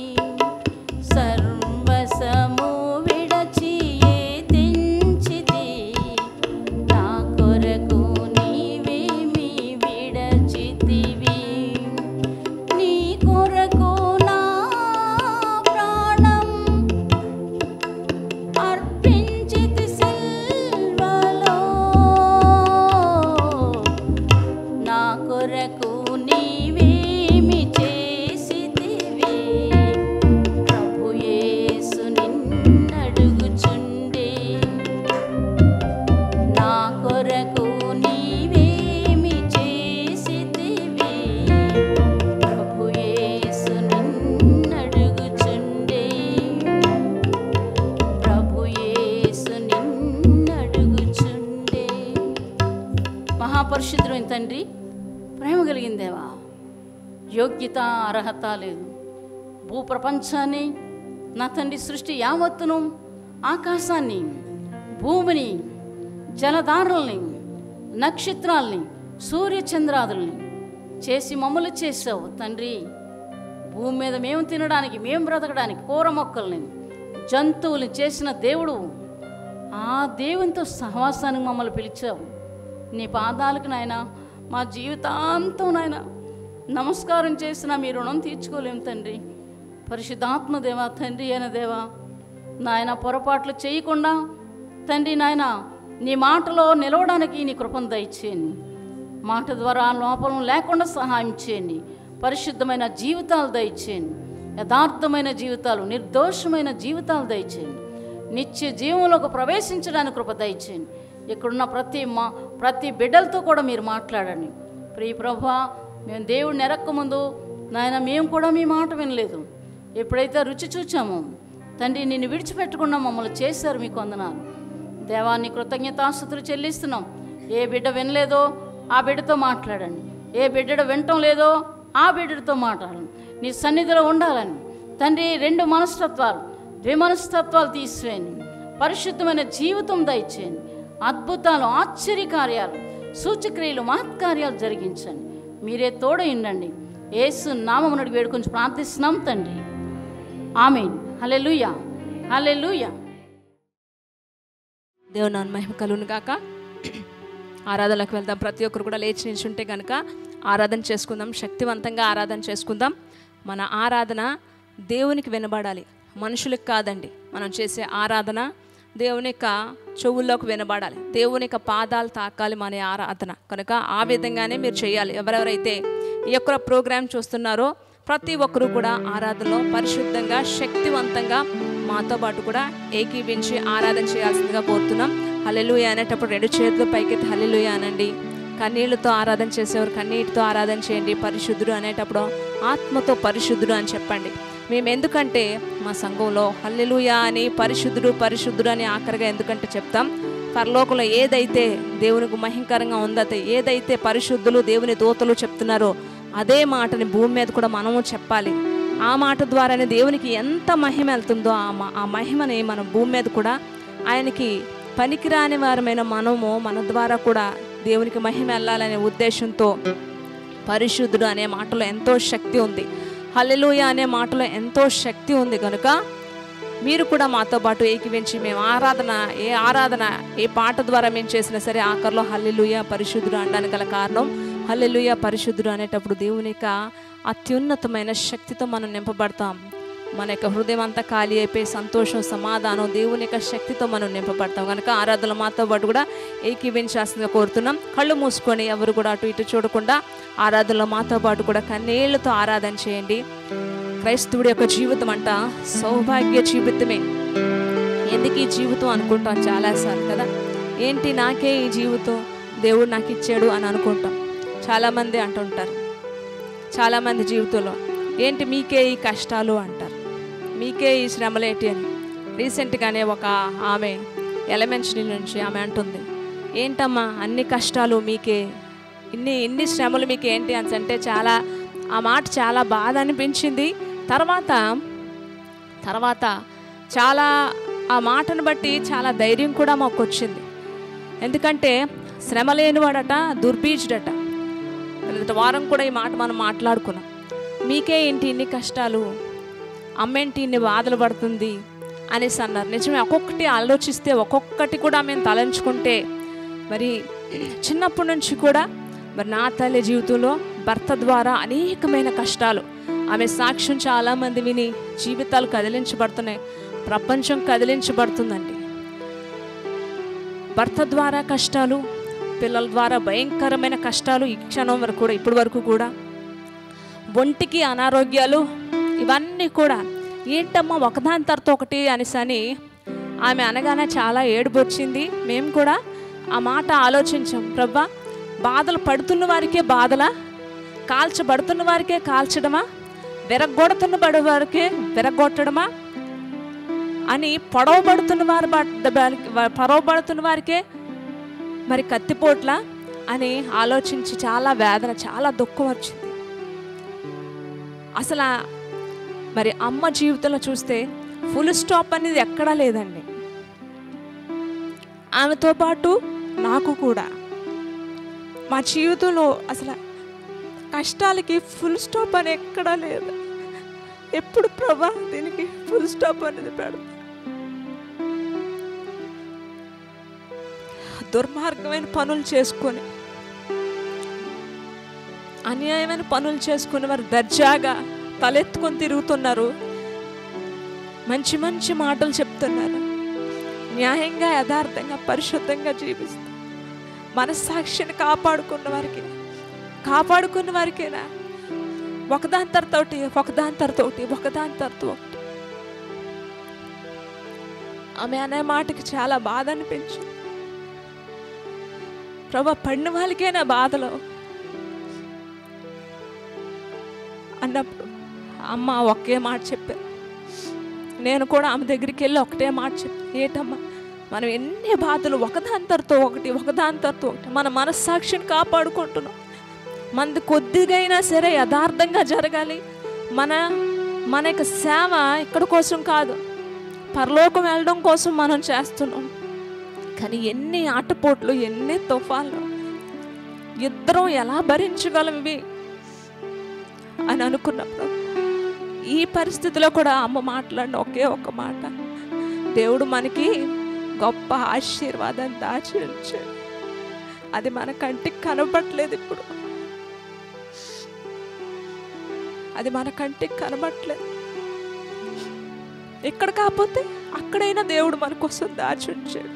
తండ్రి ప్రేమ కలిగిన దేవా యోగ్యత అర్హత లేదు భూప్రపంచాన్ని నా తండ్రి సృష్టి యావత్తును ఆకాశాన్ని భూమిని జలధారల్ని నక్షత్రాల్ని సూర్యచంద్రాదుల్ని చేసి మమ్మల్ని చేసావు తండ్రి భూమి మీద మేము తినడానికి మేము బ్రతకడానికి కూర మొక్కల్ని జంతువుల్ని చేసిన దేవుడు ఆ దేవునితో సహవాసానికి మమ్మల్ని పిలిచావు నీ పాదాలకు నాయన మా జీవితాంతం నాయన నమస్కారం చేసిన మీ రుణం తీర్చుకోలేము తండ్రి పరిశుద్ధాత్మ దేవా తండ్రి అయిన దేవా నాయన పొరపాట్లు చేయకుండా తండ్రి నాయన నీ మాటలో నిలవడానికి నీ కృపను దయచేయండి మాట ద్వారా లోపలం లేకుండా సహాయం చేయండి పరిశుద్ధమైన జీవితాలు దయచేయండి యథార్థమైన జీవితాలు నిర్దోషమైన జీవితాలు దయచేయండి నిత్య జీవంలోకి ప్రవేశించడానికి కృప దయచేయండి ఇక్కడున్న ప్రతి మా ప్రతి బిడ్డలతో కూడా మీరు మాట్లాడండి ప్రియ ప్రభా మేము దేవుడిని ఎరక్కముందు నాయన మేము కూడా మీ మాట వినలేదు ఎప్పుడైతే రుచి చూచామో తండ్రి నిన్ను విడిచిపెట్టకుండా మమ్మల్ని చేశారు మీకు వందనాలు దేవాన్ని కృతజ్ఞతాస్తుతులు చెల్లిస్తున్నాం ఏ బిడ్డ వినలేదో ఆ బిడ్డతో మాట్లాడండి ఏ బిడ్డ వినటం లేదో ఆ బిడ్డతో మాట్లాడండి నీ సన్నిధిలో ఉండాలని తండ్రి రెండు మనస్తత్వాలు ద్విమనస్తత్వాలు తీసివేయండి పరిశుద్ధమైన జీవితం దయచేయండి అద్భుతాలు ఆశ్చర్యకార్యాలు సూచక్రియలు మహత్కార్యాలు జరిగించండి మీరే తోడ ఉండండి ఏసు నామమునడి వేడుకొని ప్రార్థిస్తున్నాం తండ్రి ఆమెన్ హల్లెలూయా హల్లెలూయా దేవుని నాన్న మహిమ కలుగును గాక ఆరాధనలకు వెళ్దాం ప్రతి ఒక్కరు కూడా లేచి నిల్చుంటే కనుక ఆరాధన చేసుకుందాం శక్తివంతంగా ఆరాధన చేసుకుందాం మన ఆరాధన దేవునికి వినబడాలి మనుషులకు కాదండి మనం చేసే ఆరాధన దేవుని యొక్క చెవుల్లోకి వినబడాలి దేవుని యొక్క పాదాలు తాకాలి మన ఆరాధన కనుక ఆ విధంగానే మీరు చేయాలి ఎవరెవరైతే ఈ యొక్క ప్రోగ్రాం చూస్తున్నారో ప్రతి ఒక్కరూ కూడా ఆరాధనలో పరిశుద్ధంగా శక్తివంతంగా మాతో పాటు కూడా ఏకీభించి ఆరాధన చేయాల్సిందిగా కోరుతున్నాం హల్లెలూయ అనేటప్పుడు రెండు చేతులు పైకెత్తి హల్లెలూయ అనండి కన్నీళ్లతో ఆరాధన చేసేవారు కన్నీటితో ఆరాధన చేయండి పరిశుద్ధుడు అనేటప్పుడు ఆత్మతో పరిశుద్ధుడు అని చెప్పండి మేము ఎందుకంటే మా సంఘంలో హల్లెలూయ అని పరిశుద్ధుడు పరిశుద్ధుడు అని ఆఖరిగా ఎందుకంటే చెప్తాం పరలోకంలో ఏదైతే దేవునికి మహింకరంగా ఉందో ఏదైతే పరిశుద్ధులు దేవుని దూతలు చెప్తున్నారో అదే మాటని భూమి మీద కూడా మనము చెప్పాలి ఆ మాట ద్వారానే దేవునికి ఎంత మహిమ వెళ్తుందో ఆ మ- ఆ మహిమని మన భూమి మీద కూడా ఆయనకి పనికిరాని వారమైన మనము మన ద్వారా కూడా దేవునికి మహిమ వెళ్ళాలనే ఉద్దేశంతో పరిశుద్ధుడు అనే మాటలో ఎంతో శక్తి ఉంది హల్లెలూయ అనే మాటలో ఎంతో శక్తి ఉంది కనుక మీరు కూడా మాతో పాటు ఏకీవించి మేము ఆరాధన ఏ ఆరాధన ఏ పాట ద్వారా మేము చేసినా సరే ఆఖరిలో హల్లెలూయ పరిశుద్ధుడు అనడానికి గల కారణం హల్లెలూయ పరిశుద్ధుడు అనేటప్పుడు దేవుని యొక్క అత్యున్నతమైన శక్తితో మనం నింపబడతాం మన యొక్క హృదయం అంతా ఖాళీ అయిపోయి సంతోషం సమాధానం దేవుని యొక్క శక్తితో మనం నింపబడతాం కనుక ఆరాధనలు మాతో పాటు కూడా ఏకీవించాల్సిందిగా కోరుతున్నాం కళ్ళు మూసుకొని ఎవరు కూడా అటు ఇటు చూడకుండా ఆరాధనలో మాతో పాటు కూడా కన్నీళ్లతో ఆరాధన చేయండి క్రైస్తవుడి యొక్క జీవితం అంట సౌభాగ్య జీవితమే ఎందుకు ఈ జీవితం అనుకుంటాం చాలాసార్లు కదా ఏంటి నాకే ఈ జీవితం దేవుడు నాకు ఇచ్చాడు అని అనుకుంటాం చాలామంది అంటుంటారు చాలామంది జీవితంలో ఏంటి మీకే ఈ కష్టాలు అంటారు మీకే ఈ శ్రమలేంటి అని రీసెంట్గానే ఒక ఆమె ఎలమెంట్స్ని నుంచి ఆమె అంటుంది ఏంటమ్మా అన్ని కష్టాలు మీకే ఇన్ని ఇన్ని శ్రమలు మీకు ఏంటి అని అంటే చాలా ఆ మాట చాలా బాధ అనిపించింది తర్వాత తర్వాత చాలా ఆ మాటను బట్టి చాలా ధైర్యం కూడా మాకు వచ్చింది ఎందుకంటే శ్రమ లేనివాడట దుర్బీజుడట గత వారం కూడా ఈ మాట మనం మాట్లాడుకున్నాం మీకే ఏంటి ఇన్ని కష్టాలు అమ్మేంటి ఇన్ని బాధలు పడుతుంది అనేసి అన్నారు నిజమే ఒక్కొక్కటి ఆలోచిస్తే ఒక్కొక్కటి కూడా మేము తలంచుకుంటే మరి చిన్నప్పటి నుంచి కూడా మరి నా తల్లి జీవితంలో భర్త ద్వారా అనేకమైన కష్టాలు ఆమె సాక్ష్యం చాలామంది విని జీవితాలు కదిలించబడుతున్నాయి ప్రపంచం కదిలించబడుతుందండి భర్త ద్వారా కష్టాలు పిల్లల ద్వారా భయంకరమైన కష్టాలు ఈ క్షణం వరకు కూడా ఇప్పటి వరకు కూడా ఒంటికి అనారోగ్యాలు ఇవన్నీ కూడా ఏంటమ్మా ఒకదాని తర్వాత ఒకటి అనేసని ఆమె అనగానే చాలా ఏడుపు వచ్చింది మేము కూడా ఆ మాట ఆలోచించాం ప్రభా బాధలు పడుతున్న వారికే బాధలా కాల్చబడుతున్న వారికే కాల్చడమా విరగొడుతున్న బడి వారికే విరగొట్టడమా అని పొడవబడుతున్న వారి బ- పొడవబడుతున్న వారికే మరి కత్తిపోట్ల అని ఆలోచించి చాలా వేదన చాలా దుఃఖం వచ్చింది అసలు ఆ మరి అమ్మ జీవితంలో చూస్తే ఫుల్ స్టాప్ అనేది ఎక్కడా లేదండి ఆమెతో పాటు నాకు కూడా మా జీవితంలో అసలు కష్టాలకి ఫుల్ స్టాప్ అని ఎక్కడా లేదు ఎప్పుడు ప్రభా దీనికి ఫుల్ స్టాప్ అనేది పెడతా దుర్మార్గమైన పనులు చేసుకొని అన్యాయమైన పనులు చేసుకుని వారు దర్జాగా తలెత్తుకొని తిరుగుతున్నారు మంచి మంచి మాటలు చెప్తున్నారు న్యాయంగా యథార్థంగా పరిశుద్ధంగా జీవిస్తారు మనస్సాక్షిని కాపాడుకున్న వారికి కాపాడుకున్న వారికేనా ఒకదాని తర్వాత ఒకటి ఒకదాని తర్వాత ఒకటి ఒకదాని తర్వాత ఒకటి ఆమె అనే మాటకి చాలా బాధ అనిపించింది ప్రభా పడిన వాళ్ళకేనా బాధలో అన్నప్పుడు అమ్మ ఒకే మాట చెప్పారు నేను కూడా ఆమె దగ్గరికి వెళ్ళి ఒకటే మాట చెప్పి ఏటమ్మా మనం ఎన్ని బాధలు ఒకదాంతరతో ఒకటి ఒకదాంతరతో ఒకటి మన మనస్సాక్షిని కాపాడుకుంటున్నాం మనది కొద్దిగా అయినా సరే యథార్థంగా జరగాలి మన మన యొక్క సేవ ఇక్కడ కోసం కాదు పరలోకం వెళ్ళడం కోసం మనం చేస్తున్నాం కానీ ఎన్ని ఆటపోట్లు ఎన్ని తుఫాన్లు ఇద్దరం ఎలా భరించగలం ఇవి అని అనుకున్నప్పుడు ఈ పరిస్థితిలో కూడా అమ్మ మాట్లాడిన ఒకే ఒక మాట దేవుడు మనకి గొప్ప ఆశీర్వాదాన్ని దాచి ఉంచాడు అది మన కంటికి కనబట్లేదు ఇప్పుడు అది మన కంటికి కనబట్లేదు ఇక్కడ కాకపోతే అక్కడైనా దేవుడు మన కోసం దాచి ఉంచాడు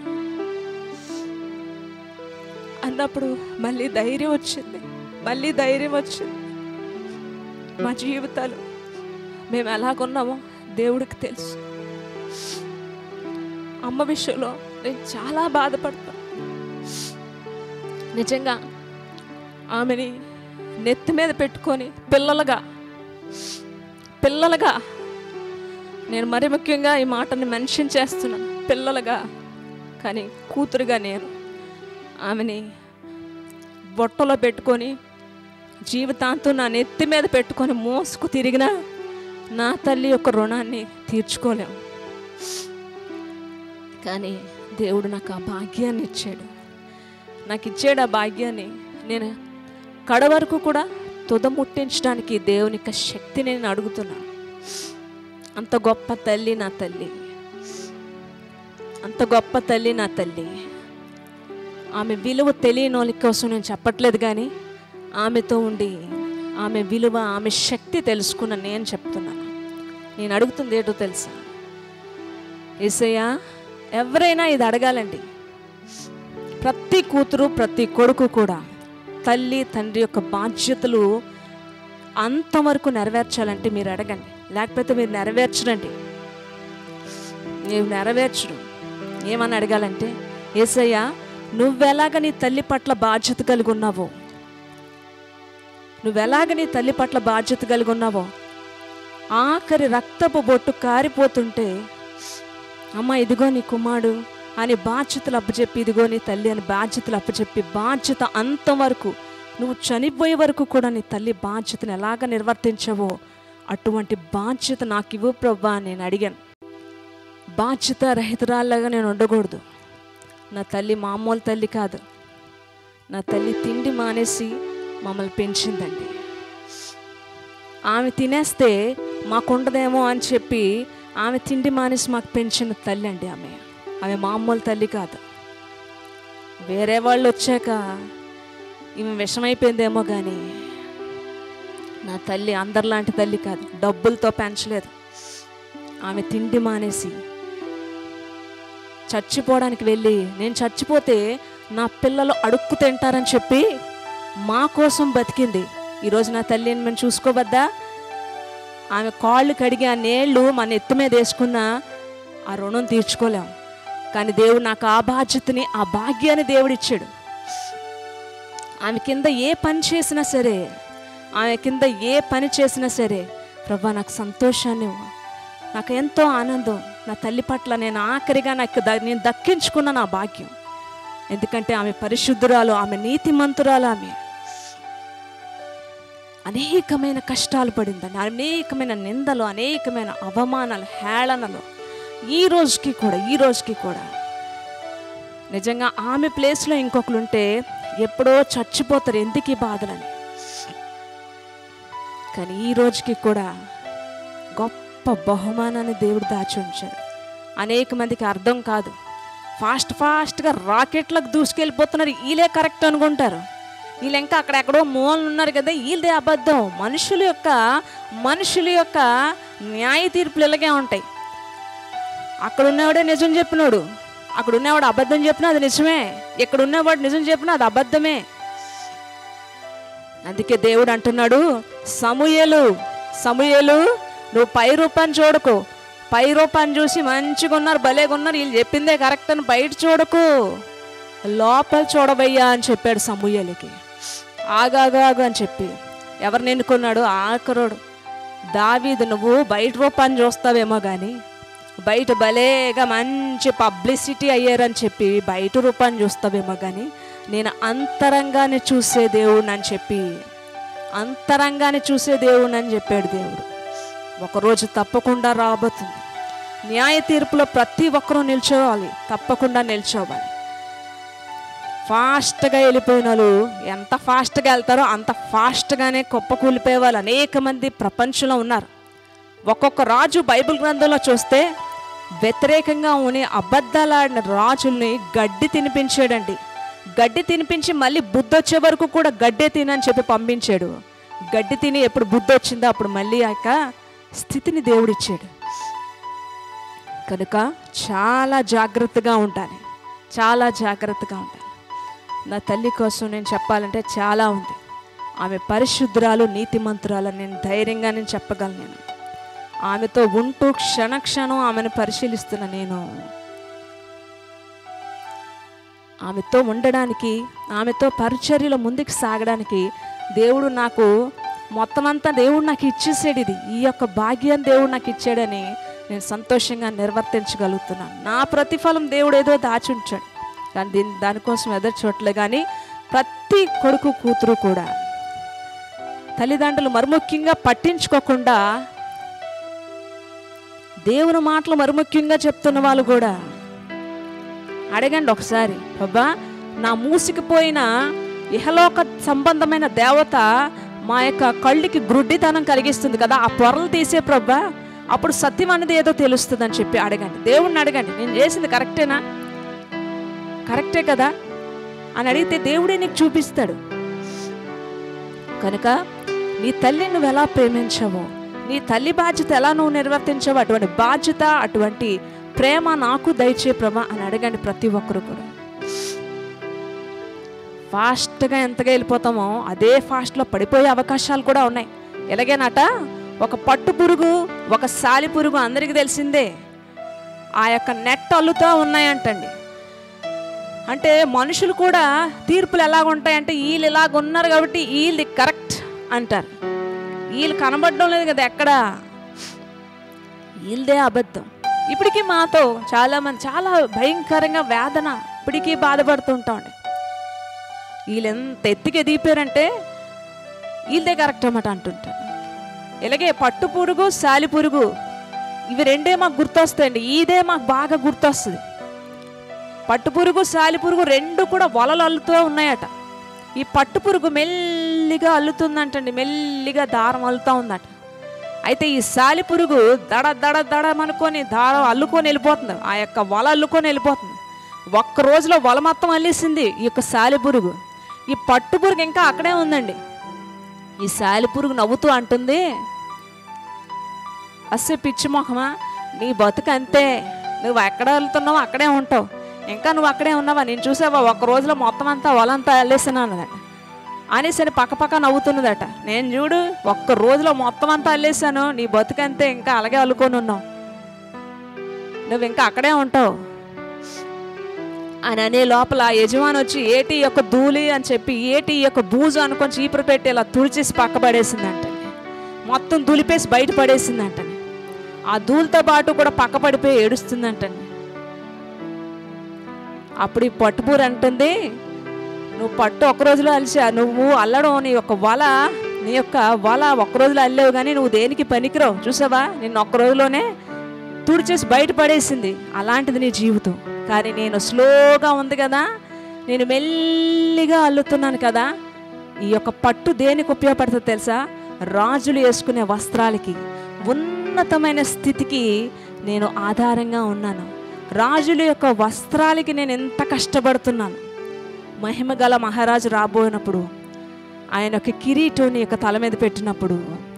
అన్నప్పుడు మళ్ళీ ధైర్యం వచ్చింది మళ్ళీ ధైర్యం వచ్చింది మా జీవితాలు మేము ఎలాగున్నామో దేవుడికి తెలుసు అమ్మ విషయంలో నేను చాలా బాధపడతాను నిజంగా ఆమెని నెత్తి మీద పెట్టుకొని పిల్లలుగా పిల్లలుగా నేను మరి ముఖ్యంగా ఈ మాటని మెన్షన్ చేస్తున్నాను పిల్లలుగా కానీ కూతురుగా నేను ఆమెని బొట్టలో పెట్టుకొని జీవితాంతం నా నెత్తి మీద పెట్టుకొని మోసుకు తిరిగిన నా తల్లి యొక్క రుణాన్ని తీర్చుకోలేము కానీ దేవుడు నాకు ఆ భాగ్యాన్ని ఇచ్చాడు నాకు ఇచ్చాడు ఆ భాగ్యాన్ని నేను కడ వరకు కూడా తుద ముట్టించడానికి దేవుని యొక్క శక్తిని నేను అడుగుతున్నాను అంత గొప్ప తల్లి నా తల్లి అంత గొప్ప తల్లి నా తల్లి ఆమె విలువ తెలియని వాళ్ళ కోసం నేను చెప్పట్లేదు కానీ ఆమెతో ఉండి ఆమె విలువ ఆమె శక్తి తెలుసుకున్న నేను చెప్తున్నాను నేను అడుగుతుంది ఏంటో తెలుసా ఏసయ్యా ఎవరైనా ఇది అడగాలండి ప్రతి కూతురు ప్రతి కొడుకు కూడా తల్లి తండ్రి యొక్క బాధ్యతలు అంతవరకు నెరవేర్చాలంటే మీరు అడగండి లేకపోతే మీరు నెరవేర్చరండి ನೀವು నెరవేర్చరు ఏమని అడగాలంటే ఏసయ్యా నువ్వెలాగ నీ తల్లి పట్ల బాధ్యత కలిగి ఉన్నావో నువ్వెలాగ నీ తల్లి పట్ల బాధ్యత కలిగి ఉన్నావో ఆఖరి రక్తపు బొట్టు కారిపోతుంటే అమ్మ ఇదిగో నీ కుమారుడు అని బాధ్యతలు అప్పచెప్పి ఇదిగో నీ తల్లి అని బాధ్యతలు అప్పచెప్పి బాధ్యత అంతవరకు నువ్వు చనిపోయే వరకు కూడా నీ తల్లి బాధ్యతను ఎలాగ నిర్వర్తించవో అటువంటి బాధ్యత నాకు ఇవ్వు ప్రభా అని నేను అడిగాను బాధ్యత రహితురాల్లాగా నేను ఉండకూడదు నా తల్లి మామూలు తల్లి కాదు నా తల్లి తిండి మానేసి మమ్మల్ని పెంచిందండి ఆమె తినేస్తే మాకుండదేమో అని చెప్పి ఆమె తిండి మానేసి మాకు పెంచిన తల్లి అండి ఆమె ఆమె మామూలు తల్లి కాదు వేరే వాళ్ళు వచ్చాక ఈమె విషమైపోయిందేమో కానీ నా తల్లి అందరిలాంటి తల్లి కాదు డబ్బులతో పెంచలేదు ఆమె తిండి మానేసి చచ్చిపోవడానికి వెళ్ళి నేను చచ్చిపోతే నా పిల్లలు అడుక్కు తింటారని చెప్పి మా కోసం బతికింది ఈరోజు నా తల్లిని మేము చూసుకోవద్దా ఆమె కాళ్ళు కడిగి ఆ నీళ్లు మన ఎత్తు మీద వేసుకున్న ఆ రుణం తీర్చుకోలేం కానీ దేవుడు నాకు ఆ బాధ్యతని ఆ భాగ్యాన్ని దేవుడు ఇచ్చాడు ఆమె కింద ఏ పని చేసినా సరే ఆమె కింద ఏ పని చేసినా సరే ప్రభా నాకు సంతోషాన్ని ఇవ్వు. నాకు ఎంతో ఆనందం నా తల్లి పట్ల నేను ఆఖరిగా నాకు ద- నేను దక్కించుకున్న నా భాగ్యం ఎందుకంటే ఆమె పరిశుద్ధురాలు ఆమె నీతిమంతురాలు ఆమె అనేకమైన కష్టాలు పడిందండి అనేకమైన నిందలు అనేకమైన అవమానాలు హేళనలు ఈ రోజుకి కూడా ఈ రోజుకి కూడా నిజంగా ఆమె ప్లేస్లో ఇంకొకరు ఉంటే ఎప్పుడో చచ్చిపోతారు ఎందుకు ఈ బాధలని కానీ ఈ రోజుకి కూడా గొప్ప బహుమానాన్ని దేవుడు దాచి ఉంచాడు అనేక మందికి అర్థం కాదు ఫాస్ట్ ఫాస్ట్గా రాకెట్లకు దూసుకెళ్ళిపోతున్నారు వీళ్ళే కరెక్ట్ అనుకుంటారు వీళ్ళు ఇంకా అక్కడెక్కడో మూలలు ఉన్నారు కదా వీళ్ళదే అబద్ధం మనుషుల యొక్క మనుషుల యొక్క న్యాయ తీర్పులు ఇలాగే ఉంటాయి అక్కడ ఉన్నవాడే నిజం చెప్పినోడు అక్కడ ఉన్నవాడు అబద్ధం చెప్పినా అది నిజమే ఇక్కడ ఉన్నవాడు నిజం చెప్పినా అది అబద్ధమే అందుకే దేవుడు అంటున్నాడు సమూయేలు సమూయేలు నువ్వు పై రూపాన్ని చూడకు పై రూపాన్ని చూసి మంచిగా ఉన్నారు భలేగా ఉన్నారు వీళ్ళు చెప్పిందే కరెక్ట్ అని బయట చూడకు లోపల చూడబయ్యా అని చెప్పాడు సమూయేలికి ఆగాగాగు అని చెప్పి ఎవరిని ఎన్నుకున్నాడు ఆఖరుడు దావీదు నువ్వు బయట రూపాన్ని చూస్తావేమో కానీ బయట భలేగా మంచి పబ్లిసిటీ అయ్యారని చెప్పి బయట రూపాన్ని చూస్తావేమో కానీ నేను అంతరంగానే చూసే దేవుడు అని చెప్పి అంతరంగానే చూసే దేవుడు అని చెప్పాడు దేవుడు ఒకరోజు తప్పకుండా రాబోతుంది న్యాయ తీర్పులో ప్రతి ఒక్కరూ నిల్చోవాలి తప్పకుండా నిల్చోవాలి ఫాస్ట్గా వెళ్ళిపోయిన వాళ్ళు ఎంత ఫాస్ట్గా వెళ్తారో అంత ఫాస్ట్గానే కుప్ప కూలిపోయే వాళ్ళు అనేక మంది ప్రపంచంలో ఉన్నారు ఒక్కొక్క రాజు బైబిల్ గ్రంథంలో చూస్తే వ్యతిరేకంగా ఉని అబద్ధాలాడిన రాజుల్ని గడ్డి తినిపించాడండి గడ్డి తినిపించి మళ్ళీ బుద్ధి వచ్చే వరకు కూడా గడ్డే తినని చెప్పి పంపించాడు గడ్డి తిని ఎప్పుడు బుద్ధి వచ్చిందో అప్పుడు మళ్ళీ ఆ యొక్క స్థితిని దేవుడిచ్చాడు కనుక చాలా జాగ్రత్తగా ఉండాలి చాలా జాగ్రత్తగా ఉండాలి నా తల్లి కోసం నేను చెప్పాలంటే చాలా ఉంది ఆమె పరిశుద్ధురాలు నీతిమంతురాలు నేను ధైర్యంగా నేను చెప్పగలను నేను ఆమెతో ఉంటూ క్షణ క్షణం ఆమెను పరిశీలిస్తున్న నేను ఆమెతో ఉండడానికి ఆమెతో పరిచర్యలో ముందుకు సాగడానికి దేవుడు నాకు మొత్తం అంతా దేవుడు నాకు ఇచ్చేసాడు ఇది ఈ యొక్క భాగ్యాన్ని దేవుడు నాకు ఇచ్చాడని నేను సంతోషంగా నిర్వర్తించగలుగుతున్నాను నా ప్రతిఫలం దేవుడు ఏదో దాచి ఉంచాడు కానీ దీని దానికోసం ఎదురు చూడలే కానీ ప్రతి కొడుకు కూతురు కూడా తల్లిదండ్రులు మరుముఖ్యంగా పట్టించుకోకుండా దేవుని మాటలు మరుముఖ్యంగా చెప్తున్న వాళ్ళు కూడా అడగండి ఒకసారి బాబా నా మూసికిపోయిన ఇహలోక సంబంధమైన దేవత మా యొక్క కళ్ళకి గ్రుడ్డితనం కలిగిస్తుంది కదా ఆ పొరలు తీసే ప్రభా అప్పుడు సత్యం అనేది ఏదో తెలుస్తుంది అని చెప్పి అడగండి దేవుణ్ణి అడగండి నేను చేసింది కరెక్టేనా కరెక్టే కదా అని అడిగితే దేవుడే నీకు చూపిస్తాడు కనుక నీ తల్లి నువ్వు ఎలా ప్రేమించావో నీ తల్లి బాధ్యత ఎలా నువ్వు నిర్వర్తించావో అటువంటి బాధ్యత అటువంటి ప్రేమ నాకు దయచే ప్రభా అని అడగండి ప్రతి ఒక్కరు కూడా ఫాస్ట్గా ఎంతగా వెళ్ళిపోతామో అదే ఫాస్ట్లో పడిపోయే అవకాశాలు కూడా ఉన్నాయి ఎలాగేనట ఒక పట్టు పురుగు ఒక సాలి పురుగు అందరికీ తెలిసిందే ఆ యొక్క నెట్ అల్లుతూ ఉన్నాయంటండి అంటే మనుషులు కూడా తీర్పులు ఎలాగ ఉంటాయంటే వీళ్ళు ఇలాగ ఉన్నారు కాబట్టి వీళ్ళు కరెక్ట్ అంటారు వీళ్ళు కనబడడం లేదు కదా ఎక్కడ వీళ్ళదే అబద్ధం ఇప్పటికీ మాతో చాలామంది చాలా భయంకరంగా వేదన ఇప్పటికీ బాధపడుతుంటామండి వీళ్ళు ఎంత ఎత్తుకి ఎదిగిపోయారంటే వీళ్ళదే కరెక్ట్ అన్నమాట అంటుంటారు ఇలాగే పట్టు పురుగు సాలి పురుగు ఇవి రెండే మాకు గుర్తొస్తాయండి ఇదే మాకు బాగా గుర్తొస్తుంది పట్టు పురుగు సాలి పురుగు రెండు కూడా వలలు అల్లుతూ ఉన్నాయట ఈ పట్టు పురుగు మెల్లిగా అల్లుతుందంటండి మెల్లిగా దారం అల్లుతూ ఉందట అయితే ఈ సాలి పురుగు దడ దడ దడ అనుకొని దారం అల్లుకొని వెళ్ళిపోతుంది ఆ యొక్క వల అల్లుకొని వెళ్ళిపోతుంది ఒక్క రోజులో వల మొత్తం అల్లేసింది ఈ యొక్క సాలి పురుగు ఈ పట్టు పురుగు ఇంకా అక్కడే ఉందండి ఈ సాలి పురుగు నవ్వుతూ అంటుంది అస్సే పిచ్చి మొహమా నీ బతుకు అంతే నువ్వు ఎక్కడ వెళ్తున్నావో అక్కడే ఉంటావు ఇంకా నువ్వు అక్కడే ఉన్నావా నేను చూసావా ఒక్క రోజులో మొత్తం అంతా వలంతా అల్లేసాను అన్నదట అనేసరి పక్క పక్క నవ్వుతున్నదట నేను చూడు ఒక్క రోజులో మొత్తం అంతా అల్లేసాను నీ బతుకంతే ఇంకా అలాగే అల్లుకొని ఉన్నావు నువ్వు ఇంకా అక్కడే ఉంటావు అని అనే లోపల ఆ యజమాని వచ్చి ఏటి ఈ యొక్క ధూళి అని చెప్పి ఏటి ఈ యొక్క బూజు అనుకొని చీపురు పెట్టి ఇలా తుడిచేసి పక్క పడేసిందంటండి మొత్తం దులిపేసి బయట పడేసిందంటండి ఆ ధూళితో పాటు కూడా పక్క పడిపోయి ఏడుస్తుందంటండి అప్పుడు ఈ పట్టుపూర అంటుంది నువ్వు పట్టు ఒక్క రోజులో అలిసా నువ్వు అల్లడం నీ యొక్క వల నీ యొక్క వల ఒక్క రోజులో అల్లేవు కానీ నువ్వు దేనికి పనికిరావు చూసావా నిన్ను ఒక్క రోజులోనే తుడిచేసి బయట పడేసింది అలాంటిది నీ జీవితం కానీ నేను స్లోగా ఉంది కదా నేను మెల్లిగా అల్లుతున్నాను కదా ఈ యొక్క పట్టు దేనికి ఉపయోగపడుతుందో తెలుసా రాజులు వేసుకునే వస్త్రాలకి ఉన్నతమైన స్థితికి నేను ఆధారంగా ఉన్నాను రాజుల యొక్క వస్త్రాలకి నేను ఎంత కష్టపడుతున్నాను మహిమగల మహారాజు రాబోయినప్పుడు ఆయన యొక్క కిరీటం నీ యొక్క తల మీద పెట్టినప్పుడు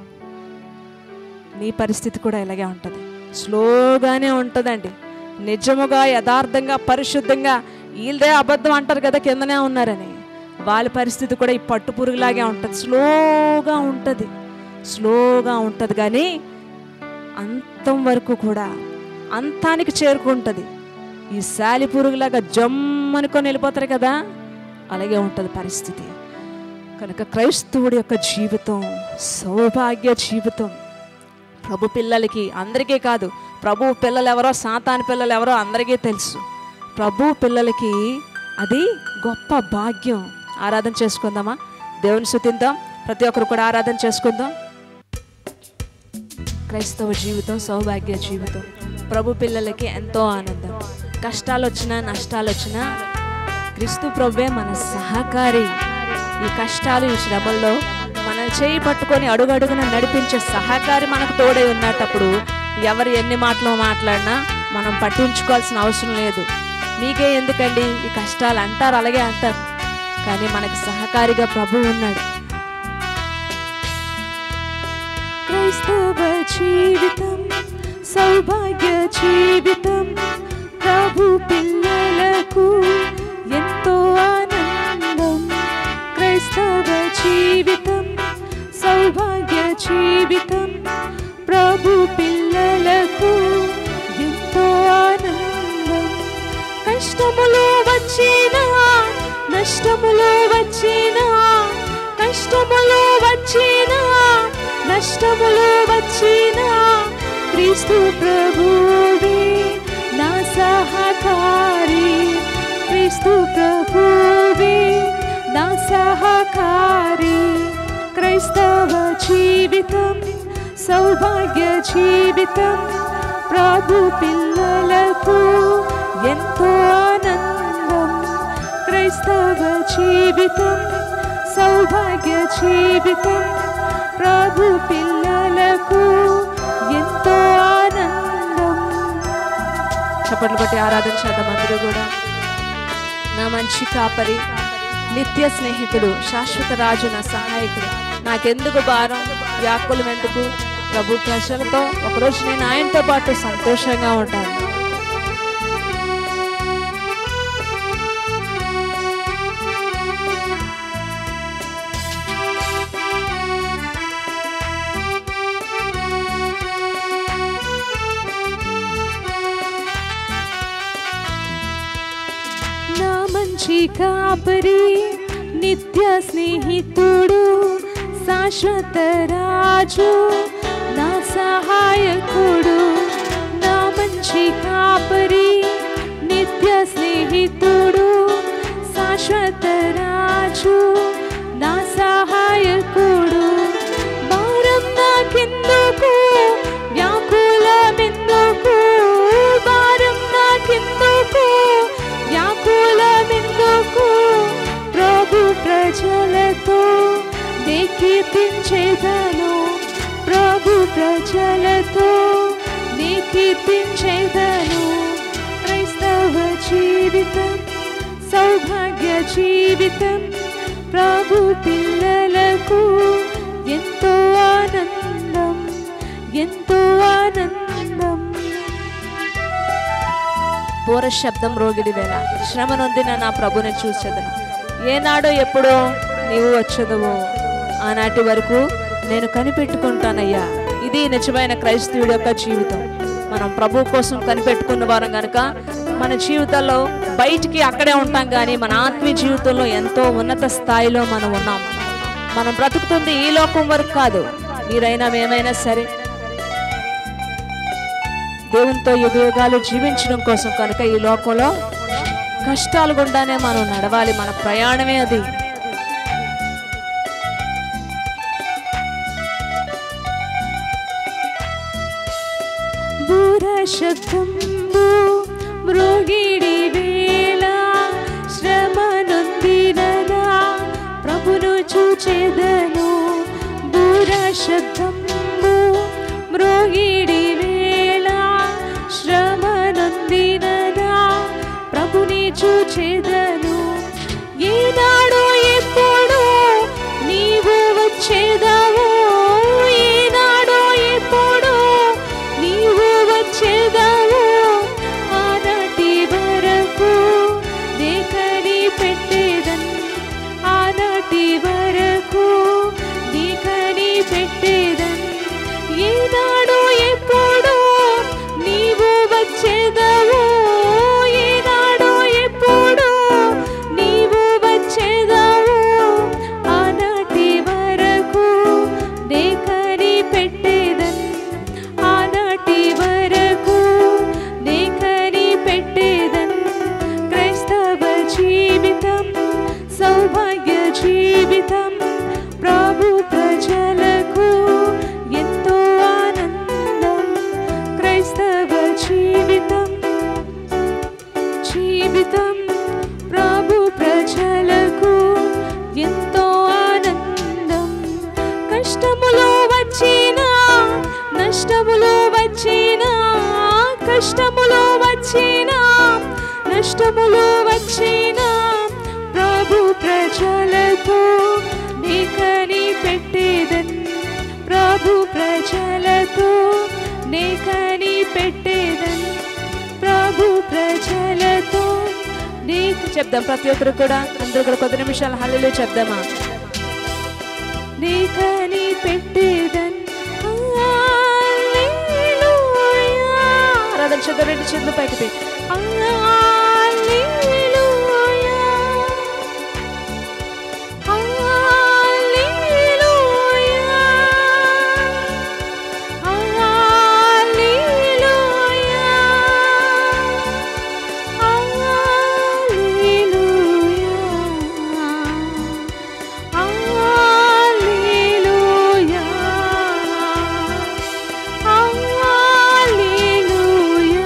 నీ పరిస్థితి కూడా ఇలాగే ఉంటుంది స్లోగానే ఉంటుందండి నిజముగా యథార్థంగా పరిశుద్ధంగా వీళ్ళదే అబద్ధం అంటారు కదా కిందనే ఉన్నారని వాళ్ళ పరిస్థితి కూడా ఈ పట్టు పురుగులాగే ఉంటుంది స్లోగా ఉంటుంది స్లోగా ఉంటుంది కానీ అంతం వరకు కూడా అంతానికి చేరుకుంటుంది ఈ శాలి పురుగులాగా జమ్మనుకొని వెళ్ళిపోతారు కదా అలాగే ఉంటుంది పరిస్థితి కనుక క్రైస్తవుడి యొక్క జీవితం సౌభాగ్య జీవితం ప్రభు పిల్లలకి అందరికీ కాదు ప్రభు పిల్లలు ఎవరో సాతాను పిల్లలు ఎవరో అందరికీ తెలుసు ప్రభు పిల్లలకి అది గొప్ప భాగ్యం ఆరాధన చేసుకుందామా దేవుని శుతిద్దాం ప్రతి ఒక్కరు కూడా ఆరాధన చేసుకుందాం క్రైస్తవ జీవితం సౌభాగ్య జీవితం ప్రభు పిల్లలకి ఎంతో ఆనందం కష్టాలు వచ్చినా నష్టాలు వచ్చినా క్రీస్తు ప్రభువే మన సహకారి ఈ కష్టాలు ఈ శ్రమల్లో మనం చేయి పట్టుకొని అడుగడుగున నడిపించే సహకారి మనకు తోడై ఉన్నటప్పుడు ఎవరు ఎన్ని మాటలు మాట్లాడినా మనం పట్టించుకోవాల్సిన అవసరం లేదు మీకే ఎందుకండి ఈ కష్టాలు అంటారు అలాగే అంటారు కానీ మనకు సహకారిగా ప్రభు ఉన్నాడు క్రైస్తవ జీవితం సౌభాగ్య జీవితం ప్రభు పిల్లలకు ఎంతో ఆనందం క్రైస్తవ జీవితం సౌభాగ్య జీవితం ప్రభు పిల్లలకు ఎంతో ఆనందం కష్టములు వచ్చినా నష్టములు వచ్చినా కష్టములు వచ్చినా నష్టములు వచ్చినా క్రీస్తు ప్రభువే నా సహకారి క్రీస్తు ప్రభువే నా సహకారి క్రైస్తవ జీవితం సౌభాగ్య జీవితం ప్రభు పిల్లలకు ఎంతో ఆనందం క్రైస్తవ జీవితం సౌభాగ్య జీవితం ప్రభు పిల్లలకు ఎంతో ఆనందం చప్పట్లు కొట్టి ఆరాధన చేద్దాం అందరూ కూడా నా మంచి కాపరి నిత్య స్నేహితుడు శాశ్వత రాజు నా సహాయకుడు నాకెందుకు భారం వ్యాకులం ఎందుకు ప్రభు ప్రజలతో ఒకరోజు నేను ఆయనతో పాటు సంతోషంగా ఉంటాను నా మంచి కాపరి నిత్య స్నేహితుడు శాశ్వత రాజు నా సహాయకుడు నా మంచి కాపరి నిత్య స్నేహితుడు శాశ్వత రాజు నా సహాయకుడు భారం నాకెందుకు వ్యాకులమెందుకు భారం నాకెందుకు వ్యాకులమెందుకు ప్రభు ప్రజలతో నే కీర్తించేదను ప్రభు ప్రజలతో నే కీర్తించేదను క్రైస్తవ జీవితం సౌభాగ్య జీవితం ప్రభు పిల్లలకు ఎంతో ఆనందం ఎంతో ఆనందం పూర శబ్దం రోగిడి వేళ శ్రమ నొందిన నా ప్రభుని చూసేదను ఏనాడో ఎప్పుడో నీవు వచ్చేదవో ఆనాటి వరకు నేను కనిపెట్టుకుంటానయ్యా ఇది నిజమైన క్రైస్తవుడి యొక్క జీవితం మనం ప్రభు కోసం కనిపెట్టుకున్న వారం కనుక మన జీవితాల్లో బయటికి అక్కడే ఉంటాం కానీ మన ఆత్మీయ జీవితంలో ఎంతో ఉన్నత స్థాయిలో మనం ఉన్నాం మనం బ్రతుకుతుంది ఈ లోకం వరకు కాదు మీరైనా మేమైనా సరే దేవునితో యుగ యుగాలు జీవించడం కోసం కనుక ఈ లోకంలో కష్టాలు గుండానే మనం నడవాలి మన ప్రయాణమే అది బూర శబ్దంబు మృగిడి వేళ శ్రమ నొందినదా ప్రభును చూచెదను బూర శబ్దంబు మృగిడి వేళ శ్రమ నొందినదా ప్రభుని చూచెదను ఏనాడో ఎప్పుడు నీవు వచ్చేదావు ఏనాడో ఎప్పుడు నీవు వచ్చేదావు ఆనాటి వరకు నీకని పెట్టేదన్ ఆనాటి వరకు నీకని పెట్టేదన్ ఏనాడు ఎప్పుడు నీవు వచ్చేదావు ఏనాడు ఎప్పుడు నీవు వచ్చేదావు ఆనాటి వరకు నీకని పెట్టేదన్ ఆనాటి వరకు నీకని పెట్టేదన్ క్రైస్తవ జీవితం సౌభాగ్య జీవితం ప్రభు ప్రజలకు ఎంతో ఆనందం క్రైస్తవ జీవితం జీవితం ప్రభు ప్రజలకు ఎంతో ఆనందం కష్టములో వచ్చినా నష్టములో వచ్చినా కష్టములో వచ్చినా నష్టములో వచ్చినా ప్రభు ప్రజలతో నీకని పెట్టేదన్ ప్రభు ప్రజలతో నీకని పెట్టేదన్ ప్రభు ప్రజలతో నీకు చెప్దాం ప్రతి ఒక్కరు కూడా అందరూ కూడా కొద్ది నిమిషాలు హల్లు చెప్దామా నీకని పెట్టేదన్ హల్లెలూయా. ఆరాధన చేద్దాం రెండు చేతులు పైకి పెట్టి హల్లెలూయా. హల్లెలూయా. హల్లెలూయా. హల్లెలూయా. హల్లెలూయా.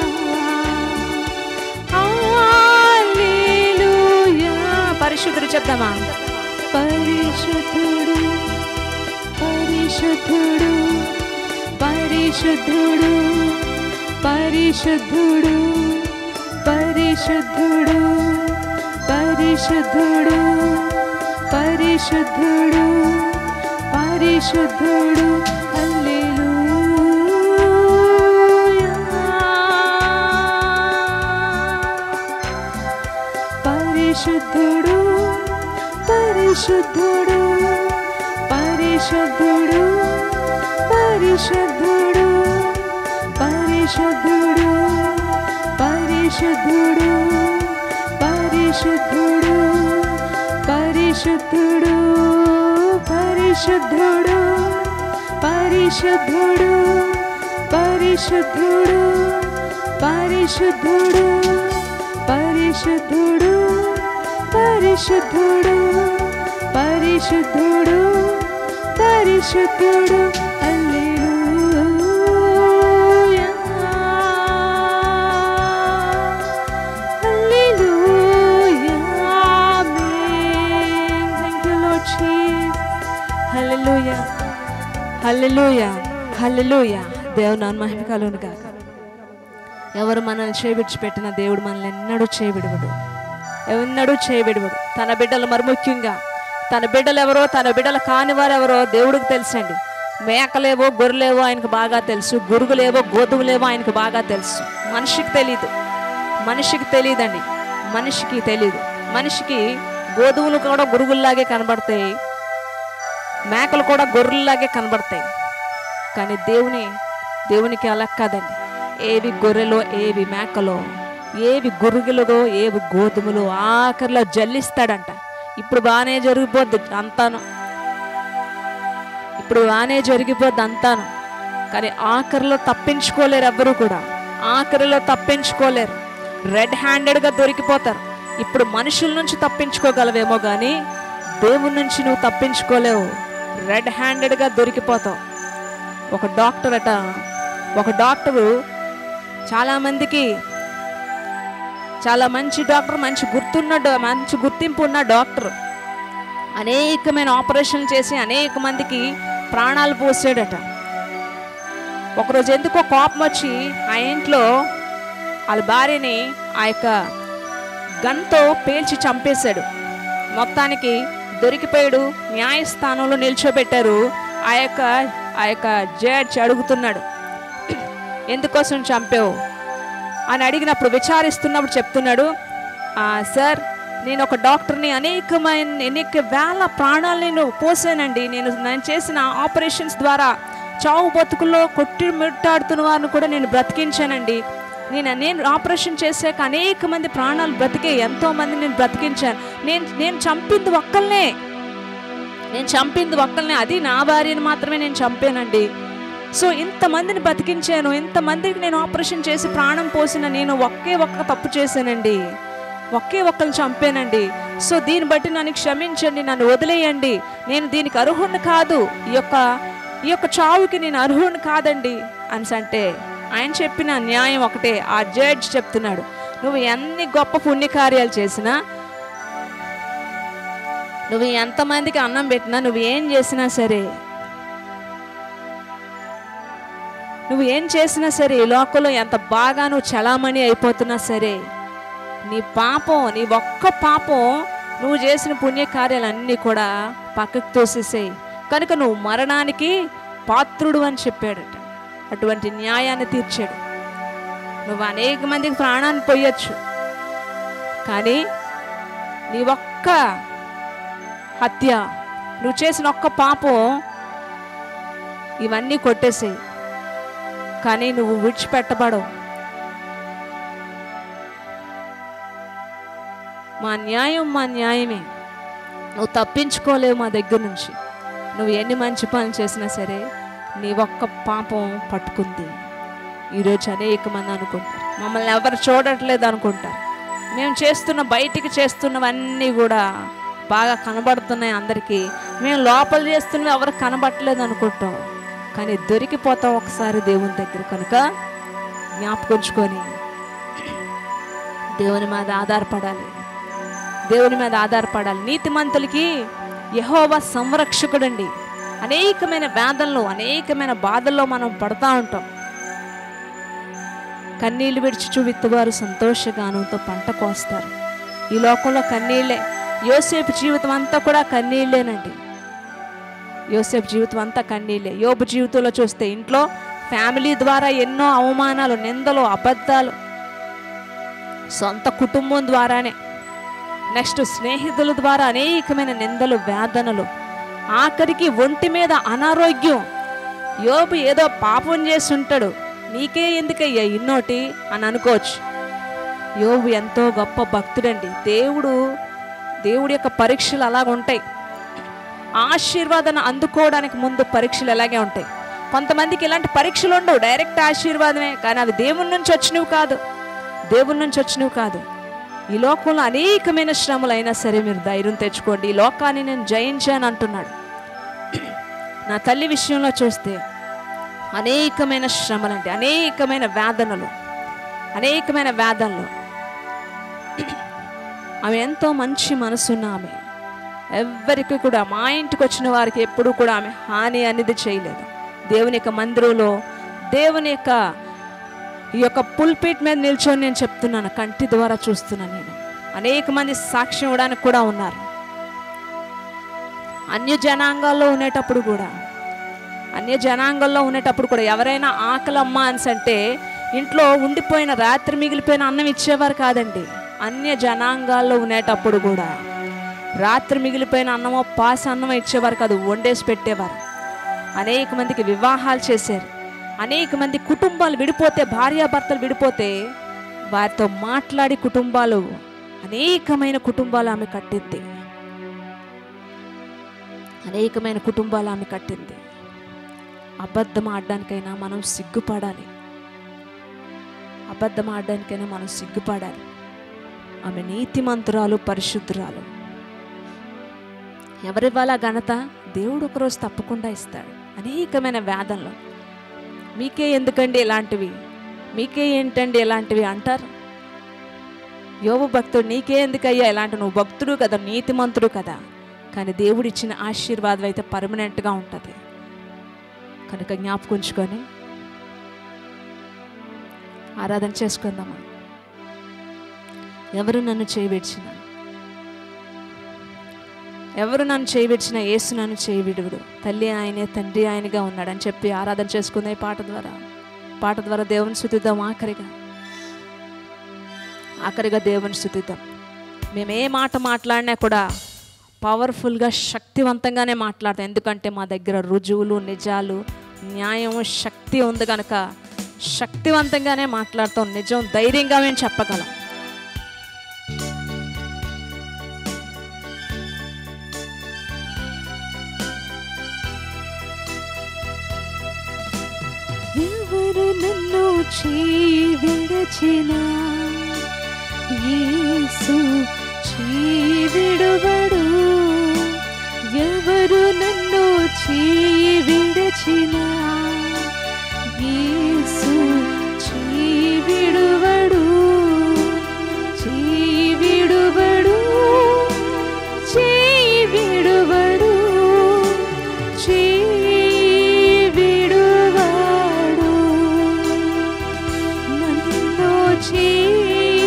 హల్లెలూయా. పరిశుద్ధుడు చెప్దామా పరిశుద్ధుడు పరిశుద్ధుడు పరిశుద్ధుడు పరిశుద్ధుడు పరిశుద్ధుడు పరిశుద్ధుడు పరిశుద్ధుడు పరిశుద్ధుడు హల్లెలూయా పరిశుద్ధుడు పరిశుద్ధుడు పరిశుద్ధుడు పరిశుద్ధుడు పరిశుద్ధుడు పరిశుద్ధుడు పరిశుద్ధుడు పరిశుద్ధుడు పరిశుద్ధుడు పరిశుద్ధుడు పరిశుద్ధుడు పరిశుద్ధుడు పరిశుద్ధుడు పరిశుద్ధుడు పరిశుద్ధుడు పరిశుద్ధుడు హల్లెలూయా హల్లెలూయా ఆమేన్ థాంక్ యూ లార్డ్ జీసస్ హల్లెలూయా హల్లెలూయా హల్లెలూయా దేవుని నాన్న మహిమ కలుగును గాక ఎవరు మనల్ని చేవిడిచిపెట్టిన దేవుడు మనల్ని ఎన్నడూ చేయబిడవడు ఎన్నడూ చేయబిడవడు తన బిడ్డలు మరి ముఖ్యంగా తన బిడ్డలు ఎవరో తన బిడ్డలు కాని వారు ఎవరో దేవుడికి తెలుసండి మేకలేవో గొర్రెలేవో ఆయనకు బాగా తెలుసు గురుగులేవో గోధుమలేవో ఆయనకు బాగా తెలుసు మనిషికి తెలీదు మనిషికి తెలియదండి మనిషికి తెలియదు మనిషికి గోధుమలు కూడా గురుగుల్లాగే కనబడతాయి మేకలు కూడా గొర్రెల్లాగే కనబడతాయి కానీ దేవుని దేవునికి అలా కాదండి ఏవి గొర్రెలో ఏవి మేకలో ఏవి గురుగులో ఏవి గోధుమలు ఆఖరిలో జల్లిస్తాడంట ఇప్పుడు బాగానే జరిగిపోద్ది అంతాను ఇప్పుడు బాగానే జరిగిపోద్ది అంతాను కానీ ఆఖరిలో తప్పించుకోలేరు ఎవ్వరూ కూడా ఆఖరిలో తప్పించుకోలేరు రెడ్ హ్యాండెడ్గా దొరికిపోతారు ఇప్పుడు మనుషుల నుంచి తప్పించుకోగలవేమో కానీ దేవుని నుంచి నువ్వు తప్పించుకోలేవు రెడ్ హ్యాండెడ్గా దొరికిపోతావు ఒక డాక్టర్ అట ఒక డాక్టరు చాలామందికి చాలా మంచి డాక్టర్ మంచి గుర్తున్న డా- మంచి గుర్తింపు ఉన్న డాక్టర్ అనేకమైన ఆపరేషన్లు చేసి అనేక మందికి ప్రాణాలు పోసాడట ఒకరోజు ఎందుకో కోపం వచ్చి ఆ ఇంట్లో వాళ్ళ భార్యని ఆ యొక్క గన్తో పేల్చి చంపేశాడు మొత్తానికి దొరికిపోయాడు న్యాయస్థానంలో నిల్చోబెట్టారు ఆ యొక్క ఆ యొక్క జడ్జ్ అడుగుతున్నాడు ఎందుకోసం చంపావు అని అడిగినప్పుడు విచారిస్తున్నప్పుడు చెప్తున్నాడు "ఆ, సార్ నేను ఒక డాక్టర్ని అనేకమైన అనేక వేల ప్రాణాలు నేను పోసానండి నేను నేను చేసిన ఆపరేషన్స్ ద్వారా చావు బతుకుల్లో కొట్టి మిట్టాడుతున్న వారిని కూడా నేను బ్రతికించానండి నేను నేను ఆపరేషన్ చేశాక అనేక మంది ప్రాణాలు బ్రతికే ఎంతో మంది నేను బ్రతికించాను నేను నేను చంపింది ఒక్కల్నే నేను చంపింది ఒక్కల్నే అది నా భార్యని మాత్రమే నేను చంపానండి సో ఇంతమందిని బతికించాను ఇంతమందికి నేను ఆపరేషన్ చేసి ప్రాణం పోసిన నేను ఒకే ఒక్క తప్పు చేశానండి ఒకే ఒక్కరిని చంపానండి సో దీన్ని బట్టి నన్ను క్షమించండి నన్ను వదిలేయండి నేను దీనికి అర్హుణ్ణి కాదు ఈ యొక్క ఈ యొక్క చావుకి నేను అర్హుణ్ణి కాదండి అని అంటే ఆయన చెప్పిన న్యాయం ఒకటే ఆ జడ్జ్ చెప్తున్నాడు నువ్వు ఎన్ని గొప్ప పుణ్యకార్యాలు చేసినా నువ్వు ఎంతమందికి అన్నం పెట్టినా నువ్వు ఏం చేసినా సరే నువ్వు ఏం చేసినా సరే ఈ లోకంలో ఎంత బాగా నువ్వు చలామణి అయిపోతున్నా సరే నీ పాపం నీ ఒక్క పాపం నువ్వు చేసిన పుణ్యకార్యాలన్నీ కూడా పక్కకు తోసేసాయి కనుక నువ్వు మరణానికి పాత్రుడు అని చెప్పాడట అటువంటి న్యాయాన్ని తీర్చాడు నువ్వు అనేక మందికి ప్రాణాన్ని పోయొచ్చు కానీ నీ ఒక్క హత్య నువ్వు చేసిన ఒక్క పాపం ఇవన్నీ కొట్టేసాయి కానీ నువ్వు విడిచిపెట్టబడవు మా న్యాయం మా న్యాయమే నువ్వు తప్పించుకోలేవు మా దగ్గర నుంచి నువ్వు ఎన్ని మంచి పనులు చేసినా సరే నీ ఒక్క పాపం పట్టుకుంది ఈరోజు అనేక మంది అనుకుంటారు మమ్మల్ని ఎవరు చూడట్లేదు అనుకుంటారు మేము చేస్తున్న బయటికి చేస్తున్నవన్నీ కూడా బాగా కనబడుతున్నాయి అందరికీ మేము లోపల చేస్తున్నవి ఎవరు కనబడట్లేదు అనుకుంటాం కానీ దొరికిపోతాం ఒకసారి దేవుని దగ్గర కనుక జ్ఞాపకుంచుకొని దేవుని మీద ఆధారపడాలి దేవుని మీద ఆధారపడాలి నీతిమంతులకి యహోవా సంరక్షకుడండి అనేకమైన వేదనలు అనేకమైన బాధల్లో మనం పడతా ఉంటాం కన్నీళ్లు విడిచుచు విత్తువారు సంతోషగానంతో పంట కోస్తారు ఈ లోకంలో కన్నీళ్ళే యోసేపు జీవితం అంతా కూడా కన్నీళ్ళేనండి యోసేపు జీవితం అంతా కన్నీళ్ళే యోబు జీవితంలో చూస్తే ఇంట్లో ఫ్యామిలీ ద్వారా ఎన్నో అవమానాలు నిందలు అబద్ధాలు సొంత కుటుంబం ద్వారానే నెక్స్ట్ స్నేహితుల ద్వారా అనేకమైన నిందలు వేదనలు ఆఖరికి ఒంటి మీద అనారోగ్యం యోబు ఏదో పాపం చేసి ఉంటాడు నీకే ఎందుకయ్యా ఇన్నోటి అని అనుకోవచ్చు యోబు ఎంతో గొప్ప భక్తుడండి దేవుడు దేవుడి యొక్క పరీక్షలు అలాగ ఉంటాయి ఆశీర్వాదాన్ని అందుకోవడానికి ముందు పరీక్షలు ఎలాగే ఉంటాయి కొంతమందికి ఇలాంటి పరీక్షలు ఉండవు డైరెక్ట్ ఆశీర్వాదమే కానీ అవి దేవుని నుంచి వచ్చినవి కాదు దేవుని నుంచి వచ్చినవి కాదు ఈ లోకంలో అనేకమైన శ్రమలు అయినా సరే మీరు ధైర్యం తెచ్చుకోండి ఈ లోకాన్ని నేను జయించాను అంటున్నాడు నా తల్లి విషయంలో చూస్తే అనేకమైన శ్రమలండి అనేకమైన వేదనలు అనేకమైన వేదనలు ఆమె ఎంతో మంచి మనసున్న ఆమె ఎవ్వరికి కూడా మా ఇంటికి వచ్చిన వారికి ఎప్పుడూ కూడా ఆమె హాని అనేది చేయలేదు దేవుని యొక్క మందిరంలో దేవుని యొక్క ఈ యొక్క పుల్పీట్ మీద నిల్చొని నేను చెప్తున్నాను కంటి ద్వారా చూస్తున్నాను నేను అనేక మంది సాక్ష్యం ఇవ్వడానికి కూడా ఉన్నారు అన్య జనాంగాల్లో ఉండేటప్పుడు కూడా అన్య జనాంగంలో ఉండేటప్పుడు కూడా ఎవరైనా ఆకలమ్మ అని అంటే ఇంట్లో ఉండిపోయిన రాత్రి మిగిలిపోయిన అన్నం ఇచ్చేవారు కాదండి అన్య జనాంగాల్లో ఉండేటప్పుడు కూడా రాత్రి మిగిలిపోయిన అన్నమో పాసి అన్నమో ఇచ్చేవారు కాదు వండేసి పెట్టేవారు అనేక మందికి వివాహాలు చేశారు అనేక మంది కుటుంబాలు విడిపోతే భార్యాభర్తలు విడిపోతే వారితో మాట్లాడి కుటుంబాలు అనేకమైన కుటుంబాలు ఆమె కట్టింది అనేకమైన కుటుంబాలు ఆమె కట్టింది అబద్ధం ఆడడానికైనా మనం సిగ్గుపడాలి అబద్ధం ఆడడానికైనా మనం సిగ్గుపడాలి ఆమె నీతిమంతురాలు పరిశుద్ధురాలు ఎవరివ్వాలా ఘనత దేవుడు ఒకరోజు తప్పకుండా ఇస్తాడు అనేకమైన వేదనలు మీకే ఎందుకండి ఇలాంటివి మీకే ఏంటండి ఇలాంటివి అంటారు యోగు భక్తుడు నీకే ఎందుకయ్యా ఇలాంటి నువ్వు భక్తుడు కదా నీతిమంతుడు కదా కానీ దేవుడు ఇచ్చిన ఆశీర్వాదం అయితే పర్మనెంట్గా ఉంటుంది కనుక జ్ఞాపకం ఉంచుకొని ఆరాధన చేసుకుందామా ఎవరు నన్ను చేయవిడిచిన ఎవరు నన్ను చేయవిడిచిన యేసు నన్ను చేయవిడువుడు తల్లి ఆయనే తండ్రి ఆయనగా ఉన్నాడని చెప్పి ఆరాధన చేసుకుందాం ఈ పాట ద్వారా పాట ద్వారా దేవుని స్థుతిద్దాం ఆఖరిగా ఆఖరిగా దేవుని స్థుతిద్దాం మేము ఏ మాట మాట్లాడినా కూడా పవర్ఫుల్గా శక్తివంతంగానే మాట్లాడతాం ఎందుకంటే మా దగ్గర రుజువులు నిజాలు న్యాయం శక్తి ఉంది కనుక శక్తివంతంగానే మాట్లాడతాం నిజం ధైర్యంగా మేము చెప్పగలం ఎవరు నన్ను చేయి విడచిన యేసు చేయి విడువడు ఎవరు నన్ను చేయి విడచిన యేసు చేయి విడువడు చేయి విడువడు చేయి విడువడు చేయి విడువడు నన్ను చేయి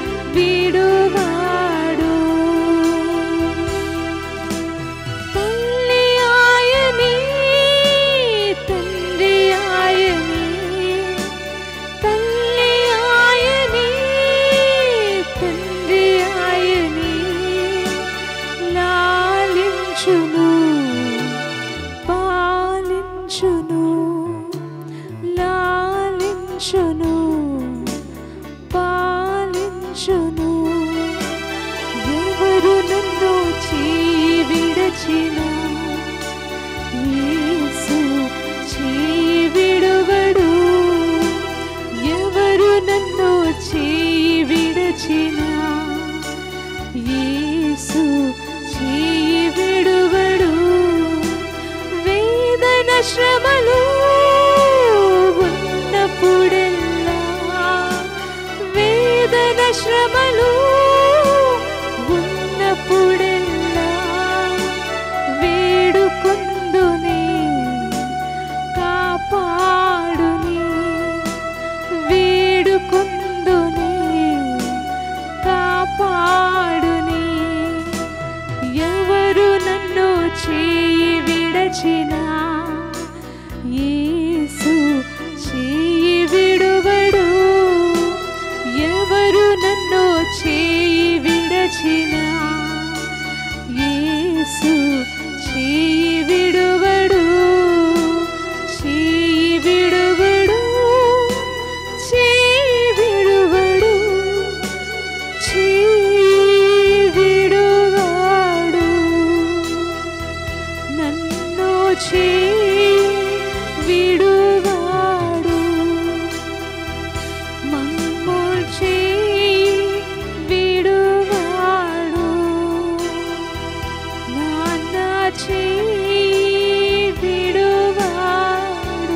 విడువాడు తల్లి ఆయని తండ్రి ఆయని తల్లి ఆయని తండ్రి ఆయని లాలించును పాలించును లాలించును పాలించును ఎవరు నన్ను చేయి విడచిన యేసు చేయి విడువడు ఎవరు నన్ను చేయి విడచిన యేసు చేయి విడువడు వేదన శ్రమలు ఉన్నప్పుడెల్లా వేదన శ్రమలు ఉన్నప్పుడెల్లా వేడుకొందునే కాపాడుని వేడుకొందునే కాపాడుని ఎవరు నన్ను చేయి విడచిన యేసు చేయి విడువడు ఎవరు నన్ను చేయి విడచిన యేసు చేయి విడువడు చేయి విడువడు చేయి విడువడు చేయి విడువాడు నన్ను చేయి విడువాడు మమ్ము చేయి విడువాడు నాన్న చేయి విడువాడు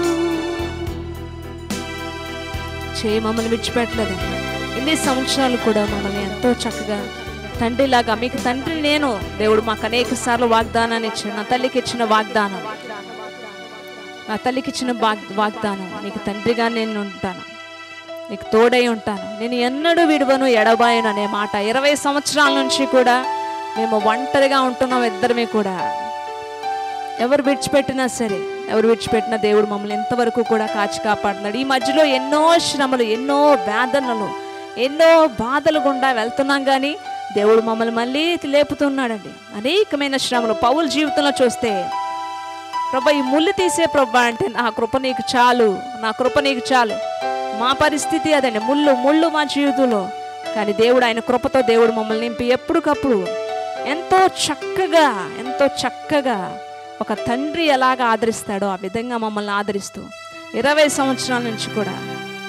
చేయి మమ్మల్ని విడిచిపెట్టలేదండి ఎన్ని సంవత్సరాలు కూడా మమ్మల్ని ఎంతో చక్కగా తండ్రిలాగా మీకు తండ్రి నేను దేవుడు మాకు అనేక సార్లు వాగ్దానాన్ని ఇచ్చాడు నా తల్లికి ఇచ్చిన వాగ్దానం నా తల్లికి ఇచ్చిన వాగ్ వాగ్దానం నీకు తండ్రిగా నేను ఉంటాను నీకు తోడై ఉంటాను నేను ఎన్నడూ విడువను ఎడబాయను అనే మాట ఇరవై సంవత్సరాల నుంచి కూడా మేము ఒంటరిగా ఉంటున్నాం ఇద్దరమే కూడా ఎవరు విడిచిపెట్టినా సరే ఎవరు విడిచిపెట్టినా దేవుడు మమ్మల్ని ఎంతవరకు కూడా కాచి కాపాడుతున్నాడు ఈ మధ్యలో ఎన్నో శ్రమలు ఎన్నో వేదనలు ఎన్నో బాధలు గుండా వెళ్తున్నాం కానీ దేవుడు మమ్మల్ని మళ్ళీ లేపుతున్నాడండి అనేకమైన శ్రమలు పౌల జీవితంలో చూస్తే ప్రభా ఈ ముళ్ళు తీసే ప్రభా అంటే నా కృప నీకు చాలు నా కృప నీకు చాలు మా పరిస్థితి అదండి ముళ్ళు ముళ్ళు మా జీవితంలో కానీ దేవుడు ఆయన కృపతో దేవుడు మమ్మల్ని నింపి ఎప్పటికప్పుడు ఎంతో చక్కగా ఎంతో చక్కగా ఒక తండ్రి ఎలాగ ఆదరిస్తాడో ఆ విధంగా మమ్మల్ని ఆదరిస్తూ ఇరవై సంవత్సరాల నుంచి కూడా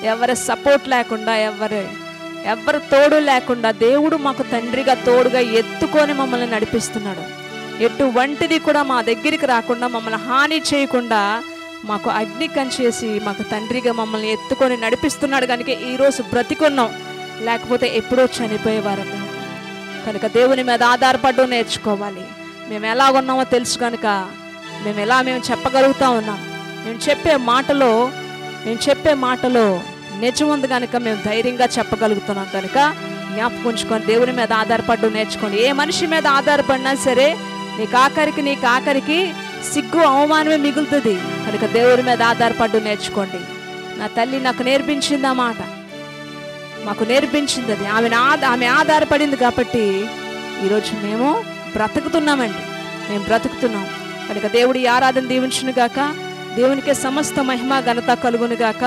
ఎవరి సపోర్ట్ లేకుండా ఎవరి ఎవరి తోడు లేకుండా దేవుడు మాకు తండ్రిగా తోడుగా ఎత్తుకొని మమ్మల్ని నడిపిస్తున్నాడు ఎటువంటిది కూడా మా దగ్గరికి రాకుండా మమ్మల్ని హాని చేయకుండా మాకు అగ్ని కంచేసి మాకు తండ్రిగా మమ్మల్ని ఎత్తుకొని నడిపిస్తున్నాడు కనుక ఈరోజు బ్రతికున్నాం లేకపోతే ఎప్పుడో చనిపోయేవారు మేము కనుక దేవుని మీద ఆధారపడడం నేర్చుకోవాలి మేము ఎలా ఉన్నామో తెలుసు కనుక మేము ఎలా మేము చెప్పగలుగుతా ఉన్నాం మేము చెప్పే మాటలో మేము చెప్పే మాటలో నిజం ఉంది కనుక మేము ధైర్యంగా చెప్పగలుగుతున్నాం కనుక జ్ఞాపకం ఉంచుకొని దేవుని మీద ఆధారపడడం నేర్చుకోండి ఏ మనిషి మీద ఆధారపడినా సరే నీకు ఆఖరికి నీకు ఆఖరికి సిగ్గు అవమానమే మిగులుతుంది కనుక దేవుని మీద ఆధారపడడం నేర్చుకోండి నా తల్లి నాకు నేర్పించింది ఆ మాట మాకు నేర్పించింది అది ఆమె ఆమె ఆధారపడింది కాబట్టి ఈరోజు మేము బ్రతుకుతున్నామండి మేము బ్రతుకుతున్నాం కనుక దేవుడి ఈ ఆరాధన దీవించును గాక దేవునికే సమస్త మహిమ ఘనత కలుగును గాక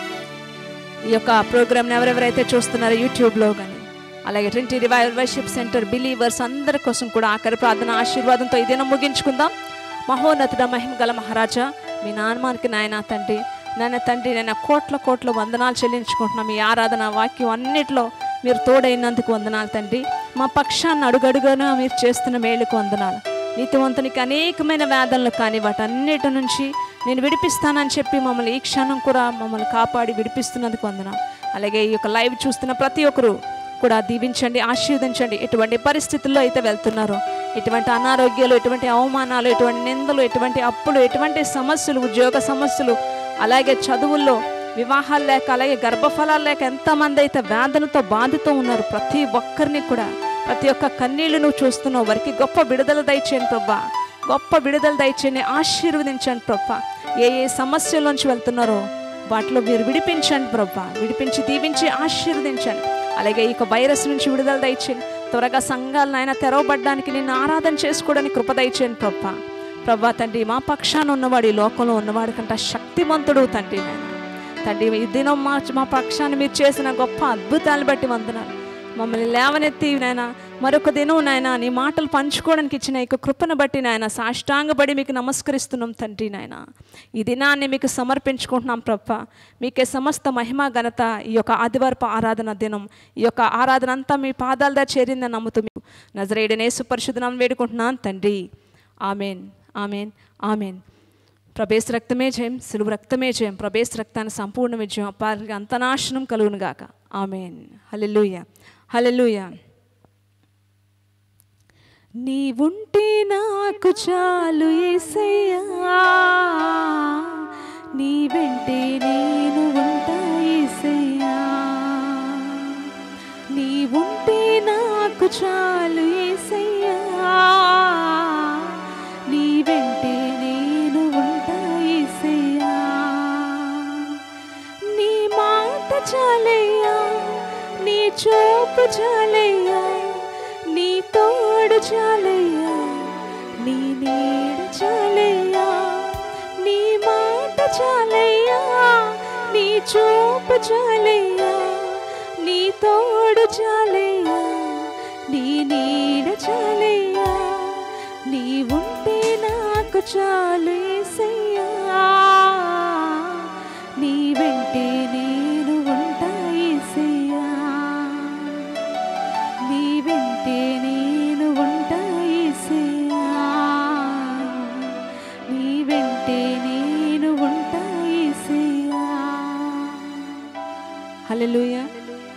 ఈ యొక్క ప్రోగ్రామ్ని ఎవరెవరైతే చూస్తున్నారో యూట్యూబ్లో కానీ అలాగే twenty revival worship centre believers అందరి కోసం కూడా ఆఖరి ప్రార్థన ఆశీర్వాదంతో ఈ దినం ముగించుకుందాం మహోన్నతుడ మహిమ గల మహారాజా మీ నాన్నమానికి నాయన తండ్రి నాన్న తండ్రి నేను కోట్ల కోట్ల వందనాలు చెల్లించుకుంటున్నాం మీ ఆరాధన వాక్యం అన్నిట్లో మీరు తోడైనందుకు వందనాలు తండ్రి మా పక్షాన్ని అడుగడుగునా మీరు చేస్తున్న మేలుకు వందనాలు నీతివంతునికి అనేకమైన వేదనలు కానీ వాటన్నిటి నుంచి నేను విడిపిస్తానని చెప్పి మమ్మల్ని ఈ క్షణం కూడా మమ్మల్ని కాపాడి విడిపిస్తున్నందుకు వందనాలు అలాగే ఈ యొక్క లైవ్ చూస్తున్న ప్రతి ఒక్కరు కూడా దీవించండి ఆశీర్వదించండి ఎటువంటి పరిస్థితుల్లో అయితే వెళ్తున్నారో ఎటువంటి అనారోగ్యాలు ఎటువంటి అవమానాలు ఎటువంటి నిందలు ఎటువంటి అప్పులు ఎటువంటి సమస్యలు ఉద్యోగ సమస్యలు అలాగే చదువుల్లో వివాహాలు లేక అలాగే గర్భఫలాలు లేక ఎంతమంది అయితే వేదనతో బాధతో ఉన్నారు ప్రతి ఒక్కరిని కూడా ప్రతి ఒక్క కన్నీళ్లు నువ్వు చూస్తున్నావు వారికి గొప్ప విడుదల దయచేయండి ప్రభా గొప్ప విడుదల దయచేయండి ఆశీర్వదించండి ప్రభా ఏ ఏ సమస్యల్లోంచి వెళ్తున్నారో వాటిలో మీరు విడిపించండి ప్రభా విడిపించి దీవించి ఆశీర్వదించండి అలాగే ఈ యొక్క వైరస్ నుంచి విడుదల దయచేయండి త్వరగా సంఘాలను ఆయన తెరవబడ్డానికి నిన్ను ఆరాధన చేసుకోవడానికి కృప దయచేయండి ప్రభా ప్రభా తండ్రి మా పక్షాన ఉన్నవాడు ఈ లోకంలో ఉన్నవాడి కంటే శక్తివంతుడు తండ్రి నాయన తండ్రి ఈ దినం మా మా పక్షాన్ని మీరు చేసిన గొప్ప అద్భుతాలు బట్టి వందనాలు మమ్మల్ని లేవనెత్తి నాయన మరొక దినం నాయన నీ మాటలు పంచుకోవడానికి ఇచ్చిన ఈ యొక్క కృపను బట్టి నాయన సాష్టాంగపడి మీకు నమస్కరిస్తున్నాం తండ్రి నాయన ఈ దినాన్ని మీకు సమర్పించుకుంటున్నాం ప్రభ మీకే సమస్త మహిమ ఘనత ఈ యొక్క ఆదివారపు ఆరాధన దినం ఈ యొక్క ఆరాధన అంతా మీ పాదాల దగ్గర చేరిందని నమ్ముతూ మీకు నజరేడనేసు పరిశుద్ధనం వేడుకుంటున్నాను తండ్రి ఆమెన్ ఆమెన్ ఆమెన్ ప్రభేశ రక్తమే జయం సులువు రక్తమే జయం ప్రభేశ రక్తాన్ని సంపూర్ణ విజయం అపారికి అంతనాశనం కలుగును గాక ఆమెన్ హల్లెలూయ హల్లెలూయ నీవుంటే నాకు చాలు ఏసయ్యా నీ వెంటే నేను ఉంటా ఏసయ్యా నీవుంటే నాకు చాలు ఏసయ్యా నీ వెంటే నేను ఉంటా ఏసయ్యా నీ మాట చాలయ్యా నీ చూపు చాలయ్యా నీ తోడు చాలయ్యా నీ నీడ చాలయ్యా నీ మాట చాలయ్యా నీ చూపు చాలయ్యా నీ తోడు చాలయ్యా నీ నీడ చాలయ్యా నీ ఉంటే నాకు చాలు యేసయ్యా నీ వెంటే నేను ఉంటా యేసయ్యా నీ వెంటే నేను ఉంటా యేసయ్యా నీ వెంటే నేను ఉంటా యేసయ్యా హల్లెలూయా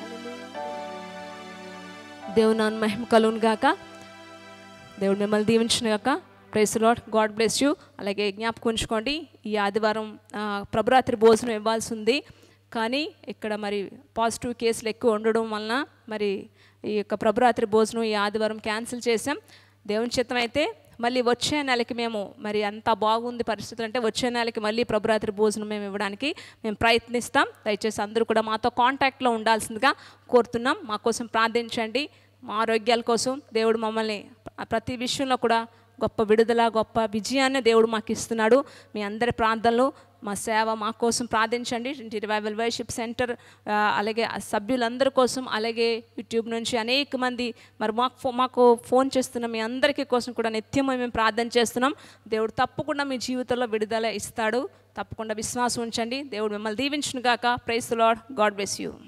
దేవుని నాన్న మహిమ కలుగును గాక దేవుడు మిమ్మల్ని దీవించిన గాక praise Lord God bless you అలాగే జ్ఞాపకం ఉంచుకోండి ఈ ఆదివారం ఆ, ప్రభురాత్రి భోజనం ఇవ్వాల్సి ఉంది కానీ ఇక్కడ మరి పాజిటివ్ కేసులు ఎక్కువ ఉండడం వలన మరి ఈ యొక్క ప్రభురాత్రి భోజనం ఈ ఆదివారం క్యాన్సిల్ చేసాం దేవుని చిత్తం అయితే మళ్ళీ వచ్చే నెలకి మేము మరి అంత బాగుంది పరిస్థితులు అంటే వచ్చే నెలకి మళ్ళీ ప్రభురాత్రి భోజనం మేము ఇవ్వడానికి మేము ప్రయత్నిస్తాం దయచేసి అందరూ కూడా మాతో కాంటాక్ట్లో ఉండాల్సిందిగా కోరుతున్నాం మా కోసం ప్రార్థించండి మా ఆరోగ్యాల కోసం దేవుడు మమ్మల్ని ప్రతి విషయంలో కూడా గొప్ప విడుదల గొప్ప విజయాన్ని దేవుడు మాకు ఇస్తున్నాడు మీ అందరి ప్రార్థనలు మా సేవ మా కోసం ప్రార్థించండి ఇంటి రివైవల్ వర్షిప్ సెంటర్ ఆ, అలాగే ఆ సభ్యులందరి కోసం అలాగే యూట్యూబ్ నుంచి అనేక మంది మరి మాకు ఫో- మాకు ఫోన్ చేస్తున్న మీ అందరికీ కోసం కూడా నిత్యం మేము ప్రార్థన చేస్తున్నాం దేవుడు తప్పకుండా మీ జీవితంలో విడుదల ఇస్తాడు తప్పకుండా విశ్వాసం ఉంచండి దేవుడు మిమ్మల్ని దీవించును గాక praise Lord God bless you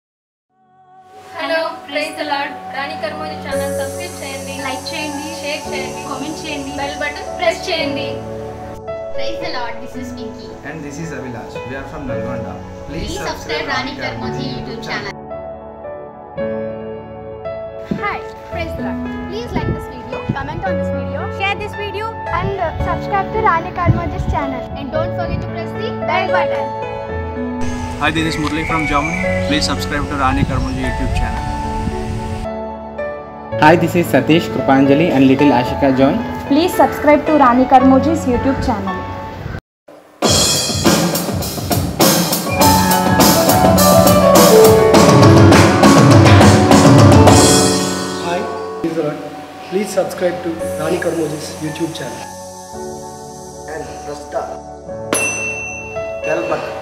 hello praise the Lord Rani కర్మోజీ ఛానల్ సబ్స్క్రైబ్ చేయండి లైక్ చేయండి షేర్ చేయండి కామెంట్ చేయండి బెల్ బటన్ ప్రెస్ చేయండి Praise the Lord, this is Pinky. And this is Avilash. We are from Nalgonda. Please subscribe Rani Karmoji YouTube channel. Hi, praise the Lord. Please like this video, comment on this video, share this video, and uh, subscribe to Rani Karmaji's channel. And don't forget to press the bell button. Hi, this is Murli from Germany. Please subscribe to Rani Karmoji YouTube channel. Hi, this is Satish Krupanjali and little Ashika Joy. Please subscribe to Rani Karmoji's YouTube channel. Hi, praise the Lord. Please subscribe to Rani Karmoji's YouTube channel. And press the bell button.